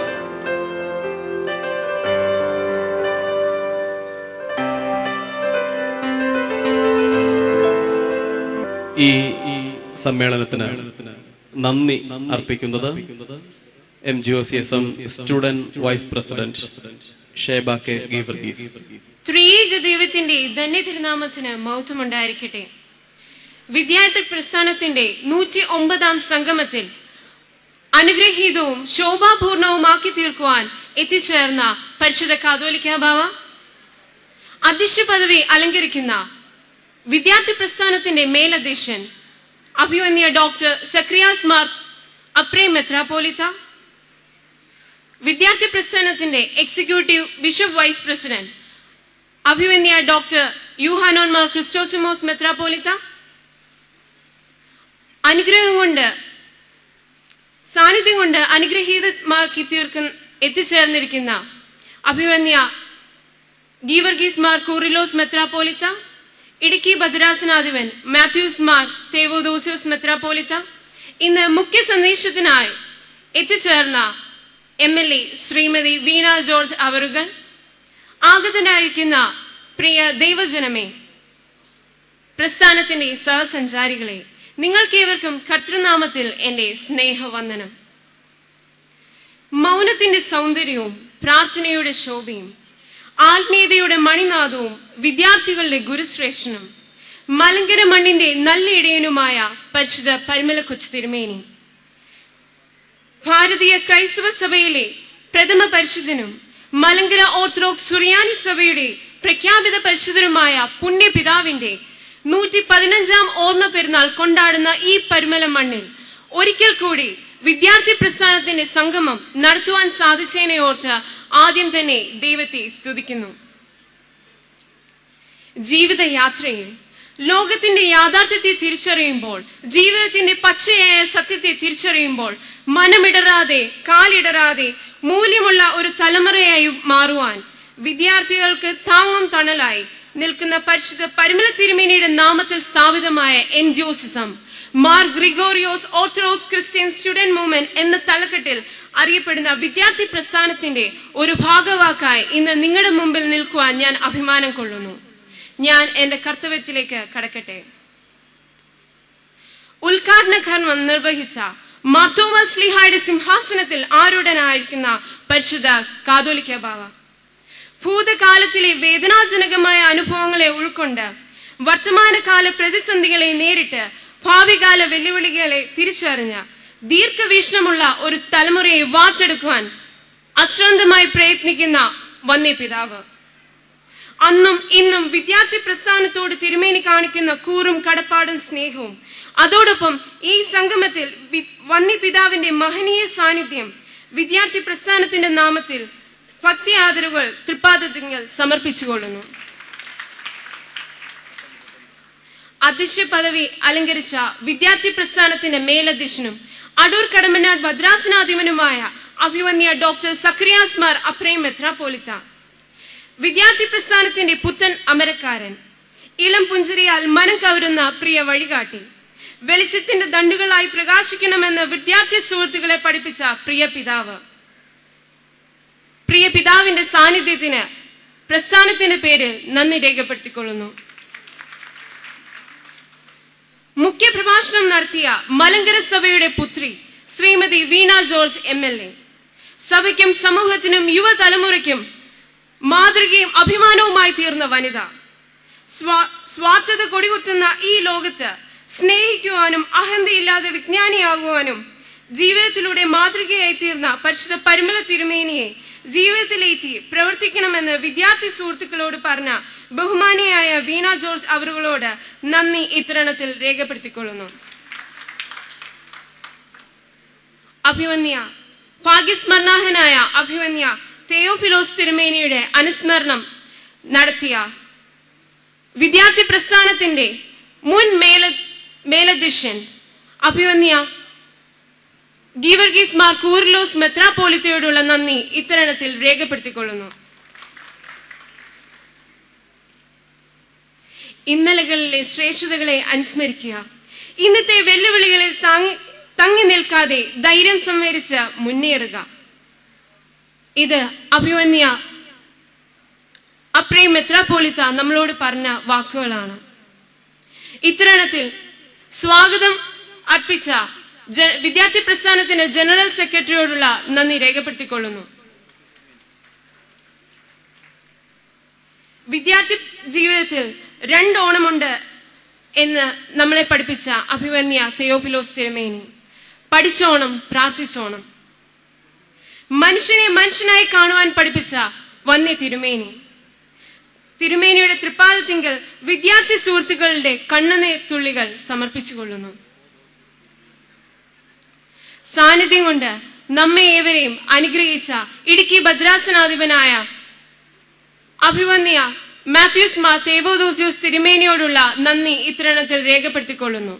ഈ ഈ സമ്മേളനത്തിന് നന്ദി അർപ്പിക്കുന്നത് M G O C S M student vice president Sheba K Geevarghese ത്രിയേക ദൈവത്തിന്റെ ധന്യ തിരുനാമത്തിന് മൗത്വമുണ്ടായിരിക്കട്ടെ വിദ്യാർത്ഥി പ്രസ്ഥാനത്തിന്റെ നൂറ്റി ഒമ്പതാം സംഗമത്തിൽ അനുഗ്രഹീതവും ശോഭാപൂർണവുമാക്കി തീർക്കുവാൻ എത്തിച്ചേർന്ന പരിശുദ്ധ കാതോലിക്ക ബാവ അധ്യക്ഷ പദവി അലങ്കരിക്കുന്ന വിദ്യാർത്ഥി പ്രസ്ഥാനത്തിന്റെ മേലധ്യക്ഷൻ അഭിമന്യ ഡോക്ടർ സക്രിയാസ് മാർ അപ്രേ മെത്രാപോലിത്ത വിദ്യാർത്ഥി പ്രസ്ഥാനത്തിന്റെ എക്സിക്യൂട്ടീവ് ബിഷപ്പ് വൈസ് പ്രസിഡന്റ് അഭിമന്യ ഡോക്ടർ യുഹാനോൻ മാർ ക്രിസ്റ്റോസിമോസ് മെത്രാപോലിത്ത അനുഗ്രഹം കൊണ്ട് സാന്നിധ്യം കൊണ്ട് അനുഗ്രഹീതമാക്കി തീർക്കുന്ന എത്തിച്ചേർന്നിരിക്കുന്ന അഭിമന്യ ഗീവർഗീസ് മാർ കൂറിലോസ് മെത്രാപോലിത്ത ഇടുക്കി ഭദ്രാസനാധിപൻ മാത്യൂസ് മാർ തേവോദോസിയോസ് മെത്രാപോലിത്ത ഇന്ന് മുഖ്യ സന്ദേശത്തിനായി എത്തിച്ചേർന്ന M L A Shrimati Veena George അവറുകൾ ആഗതനായിരിക്കുന്ന പ്രിയ ദൈവജനമേ പ്രസ്ഥാനത്തിന്റെ സഹസഞ്ചാരികളെ നിങ്ങൾക്കേവർക്കും കർത്തൃനാമത്തിൽ എന്റെ സ്നേഹവന്ദനം മൗനത്തിന്റെ സൗന്ദര്യവും പ്രാർത്ഥനയുടെ ശോഭയും ആത്മീയതയുടെ മണിനാദവും വിദ്യാർത്ഥികളുടെ ഗുരുശ്രേഷ്ഠനും മലങ്കര മണ്ണിന്റെ നല്ല ഇടയനുമായ പരിശുദ്ധ പരിമല കൊച്ചു തിരുമേനി ഭാരതീയ ക്രൈസ്തവ സഭയിലെ പ്രഥമ പരിശുദ്ധനും മലങ്കര ഓർത്തഡോക്സ് സുറിയാനി സഭയുടെ പ്രഖ്യാപിത പരിശുദ്ധനുമായ പുണ്യപിതാവിന്റെ നൂറ്റി പതിനഞ്ചാം ഓർമ്മ പെരുന്നാൾ കൊണ്ടാടുന്ന ഈ പരിമല മണ്ണിൽ ഒരിക്കൽ കൂടി വിദ്യാർത്ഥി പ്രസ്ഥാനത്തിന്റെ സംഗമം നടത്തുവാൻ സാധിച്ചതിനെ ഓർത്ത് ആദ്യം തന്നെ ദൈവത്തെ സ്തുതിക്കുന്നു ജീവിതയാത്രയിൽ ലോകത്തിന്റെ യാഥാർത്ഥ്യത്തെ തിരിച്ചറിയുമ്പോൾ ജീവിതത്തിന്റെ പച്ചയായ സത്യത്തെ തിരിച്ചറിയുമ്പോൾ മനമിടറാതെ കാലിടറാതെ മൂല്യമുള്ള ഒരു തലമുറയായി മാറുവാൻ വിദ്യാർത്ഥികൾക്ക് താങ്ങും തണലായി നിൽക്കുന്ന പരിശുദ്ധ പരിമല തിരുമേനിയുടെ നാമത്തിൽ സ്ഥാപിതമായ എം ജോസിസം Mar Gregorios Orthodox Christian Student Movement എന്ന തലക്കെട്ടിൽ അറിയപ്പെടുന്ന വിദ്യാർത്ഥി പ്രസ്ഥാനത്തിന്റെ ഒരു ഭാഗവാക്കായി ഇന്ന് നിങ്ങളുടെ മുമ്പിൽ നിൽക്കുവാൻ ഞാൻ അഭിമാനം കൊള്ളുന്നു ഞാൻ എന്റെ കർത്തവ്യത്തിലേക്ക് കടക്കട്ടെ ഉദ്ഘാടന കർമ്മം നിർവഹിച്ച മാർത്തോമ സ്ലിഹായുടെ സിംഹാസനത്തിൽ ആരൂഢനായിരിക്കുന്ന പരിശുദ്ധ കാതോലിക്ക ബാവ ഭൂതകാലത്തിലെ വേദനാജനകമായ അനുഭവങ്ങളെ ഉൾക്കൊണ്ട് വർത്തമാനകാല പ്രതിസന്ധികളെ നേരിട്ട് ഭാവികാല വെല്ലുവിളികളെ തിരിച്ചറിഞ്ഞ ദീർഘവീക്ഷണമുള്ള ഒരു തലമുറയെ വാർത്തെടുക്കുവാൻ അശ്രദ്ധമായി പ്രയത്നിക്കുന്ന വന്യപിതാവ് അന്നും ഇന്നും വിദ്യാർത്ഥി പ്രസ്ഥാനത്തോട് തിരുമേനി കാണിക്കുന്ന കൂറും കടപ്പാടും സ്നേഹവും അതോടൊപ്പം ഈ സംഗമത്തിൽ വി- വന്യപിതാവിന്റെ മഹനീയ സാന്നിധ്യം വിദ്യാർത്ഥി പ്രസ്ഥാനത്തിന്റെ നാമത്തിൽ ഭക്തി ആദരവുകൾ തൃപ്പാദത്തിങ്കൽ സമർപ്പിച്ചുകൊള്ളുന്നു അധ്യക്ഷ പദവി അലങ്കരിച്ച വിദ്യാർത്ഥി പ്രസ്ഥാനത്തിന്റെ മേലധ്യക്ഷനും അടൂർ കടമനാട് ഭദ്രാസനാധിപനുമായ അഭിമന്യ ഡോക്ടർ സക്രിയാസ് മാർ അപ്രേം മെത്രാപോലിത്ത വിദ്യാർത്ഥി പ്രസ്ഥാനത്തിന്റെ പുത്തൻ അമരക്കാരൻ ഇളം പുഞ്ചിരിയാൽ മനം കവരുന്ന പ്രിയ വഴികാട്ടി വെളിച്ചത്തിന്റെ ദണ്ടുകളായി പ്രകാശിക്കണമെന്ന് വിദ്യാർത്ഥി സുഹൃത്തുക്കളെ പഠിപ്പിച്ച പ്രിയ പിതാവ് പ്രിയ പിതാവിന്റെ സാന്നിധ്യത്തിന് പ്രസ്ഥാനത്തിന്റെ പേരിൽ നന്ദി രേഖപ്പെടുത്തിക്കൊള്ളുന്നു മുഖ്യ പ്രഭാഷണം നടത്തിയ മലങ്കര സഭയുടെ പുത്രി Shrimati Veena George M L A സഭയ്ക്കും സമൂഹത്തിനും യുവതലമുറയ്ക്കും മാതൃകയും അഭിമാനവുമായി തീർന്ന വനിത സ്വാ- സ്വാർത്ഥത കൊടികുത്തുന്ന ഈ ലോകത്ത് സ്നേഹിക്കുവാനും അഹന്തയില്ലാതെ വിജ്ഞാനിയാകുവാനും ജീവിതത്തിലൂടെ മാതൃകയായി തീർന്ന പരിശുദ്ധ പരിമല തിരുമേനിയെ ജീവിതത്തിലേറ്റി പ്രവർത്തിക്കണമെന്ന് വിദ്യാർത്ഥി സുഹൃത്തുക്കളോട് പറഞ്ഞ ബഹുമാനിയായ വീണ ജോർജ് അവറുകളോട് നന്ദി ഇത്തരണത്തിൽ രേഖപ്പെടുത്തിക്കൊള്ളുന്നു അഭിവന്യ ഭാഗ്യസ്മരണാഹനായ അഭിവന്യ തെയോഫിലോസ് തിരുമേനിയുടെ അനുസ്മരണം നടത്തിയ വിദ്യാർത്ഥി പ്രസ്ഥാനത്തിന്റെ മുൻ മേല മേലധ്യക്ഷൻ അഭിവന്യ ഗീവർഗീസ് മാർ കൂർലോസ് മെത്രാപോലിത്തയോടുള്ള നന്ദി ഇത്തരണത്തിൽ രേഖപ്പെടുത്തിക്കൊള്ളുന്നു ഇന്നലകളിലെ ശ്രേഷ്ഠതകളെ അനുസ്മരിക്കുക ഇന്നത്തെ വെല്ലുവിളികളിൽ താങ്ങി തങ്ങി നിൽക്കാതെ ധൈര്യം സംവരിച്ച് മുന്നേറുക ഇത് അഭിവന്യ അപ്രേ മെത്രാപോലിത്ത നമ്മളോട് പറഞ്ഞ വാക്കുകളാണ് ഇത്തരണത്തിൽ സ്വാഗതം അർപ്പിച്ച ജ- വിദ്യാർത്ഥി പ്രസ്ഥാനത്തിന്റെ ജനറൽ സെക്രട്ടറിയോടുള്ള നന്ദി രേഖപ്പെടുത്തിക്കൊള്ളുന്നു വിദ്യാർത്ഥി ജീവിതത്തിൽ രണ്ടോണമുണ്ട് എന്ന് നമ്മളെ പഠിപ്പിച്ച അഭിമന്യ തെയോഫിലോസ് തിരുമേനി പഠിച്ചോണം പ്രാർത്ഥിച്ചോണം മനുഷ്യനെ മനുഷ്യനായി കാണുവാൻ പഠിപ്പിച്ച വന്യ തിരുമേനി തിരുമേനിയുടെ തൃപ്പാദത്തിങ്കൽ വിദ്യാർത്ഥി സുഹൃത്തുക്കളുടെ കണ്ണുനീർ തുള്ളികൾ സമർപ്പിച്ചുകൊള്ളുന്നു സാന്നിധ്യം കൊണ്ട് നമ്മെ ഏവരെയും അനുഗ്രഹിച്ച ഇടുക്കി ഭദ്രാസനാധിപനായ അഭിവന്യ മാത്യൂസ് മാ തേവോദോസിയോസ് തിരുമേനിയോടുള്ള നന്ദി ഇത്തരണത്തിൽ രേഖപ്പെടുത്തിക്കൊള്ളുന്നു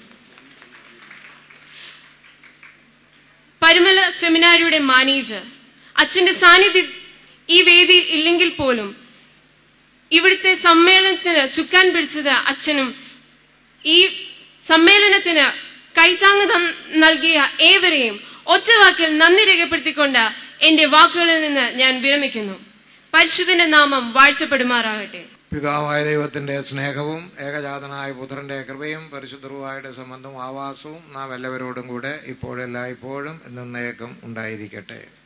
പരിമല സെമിനാരിയുടെ മാനേജർ അച്ഛന്റെ സാന്നിധ്യം ഈ വേദിയിൽ ഇല്ലെങ്കിൽ പോലും ഇവിടുത്തെ സമ്മേളനത്തിന് ചുക്കാൻ പിടിച്ചത് അച്ഛനും ഈ സമ്മേളനത്തിന് കൈത്താങ് തൻ- നൽകിയ ഏവരെയും ഒറ്റവാക്കിൽ നന്ദി രേഖപ്പെടുത്തിക്കൊണ്ട് എന്റെ വാക്കുകളിൽ നിന്ന് ഞാൻ വിരമിക്കുന്നു പരിശുദ്ധന്റെ നാമം വാഴ്ത്തപ്പെടുമാറാകട്ടെ പിതാവായ ദൈവത്തിൻ്റെ സ്നേഹവും ഏകജാതനായ പുത്രൻ്റെ കൃപയും പരിശുദ്ധറുവായുടെ സംബന്ധവും ആവാസവും നാം എല്ലാവരോടും കൂടെ ഇപ്പോഴെല്ലായ്പ്പോഴും എന്നേക്കും ഉണ്ടായിരിക്കട്ടെ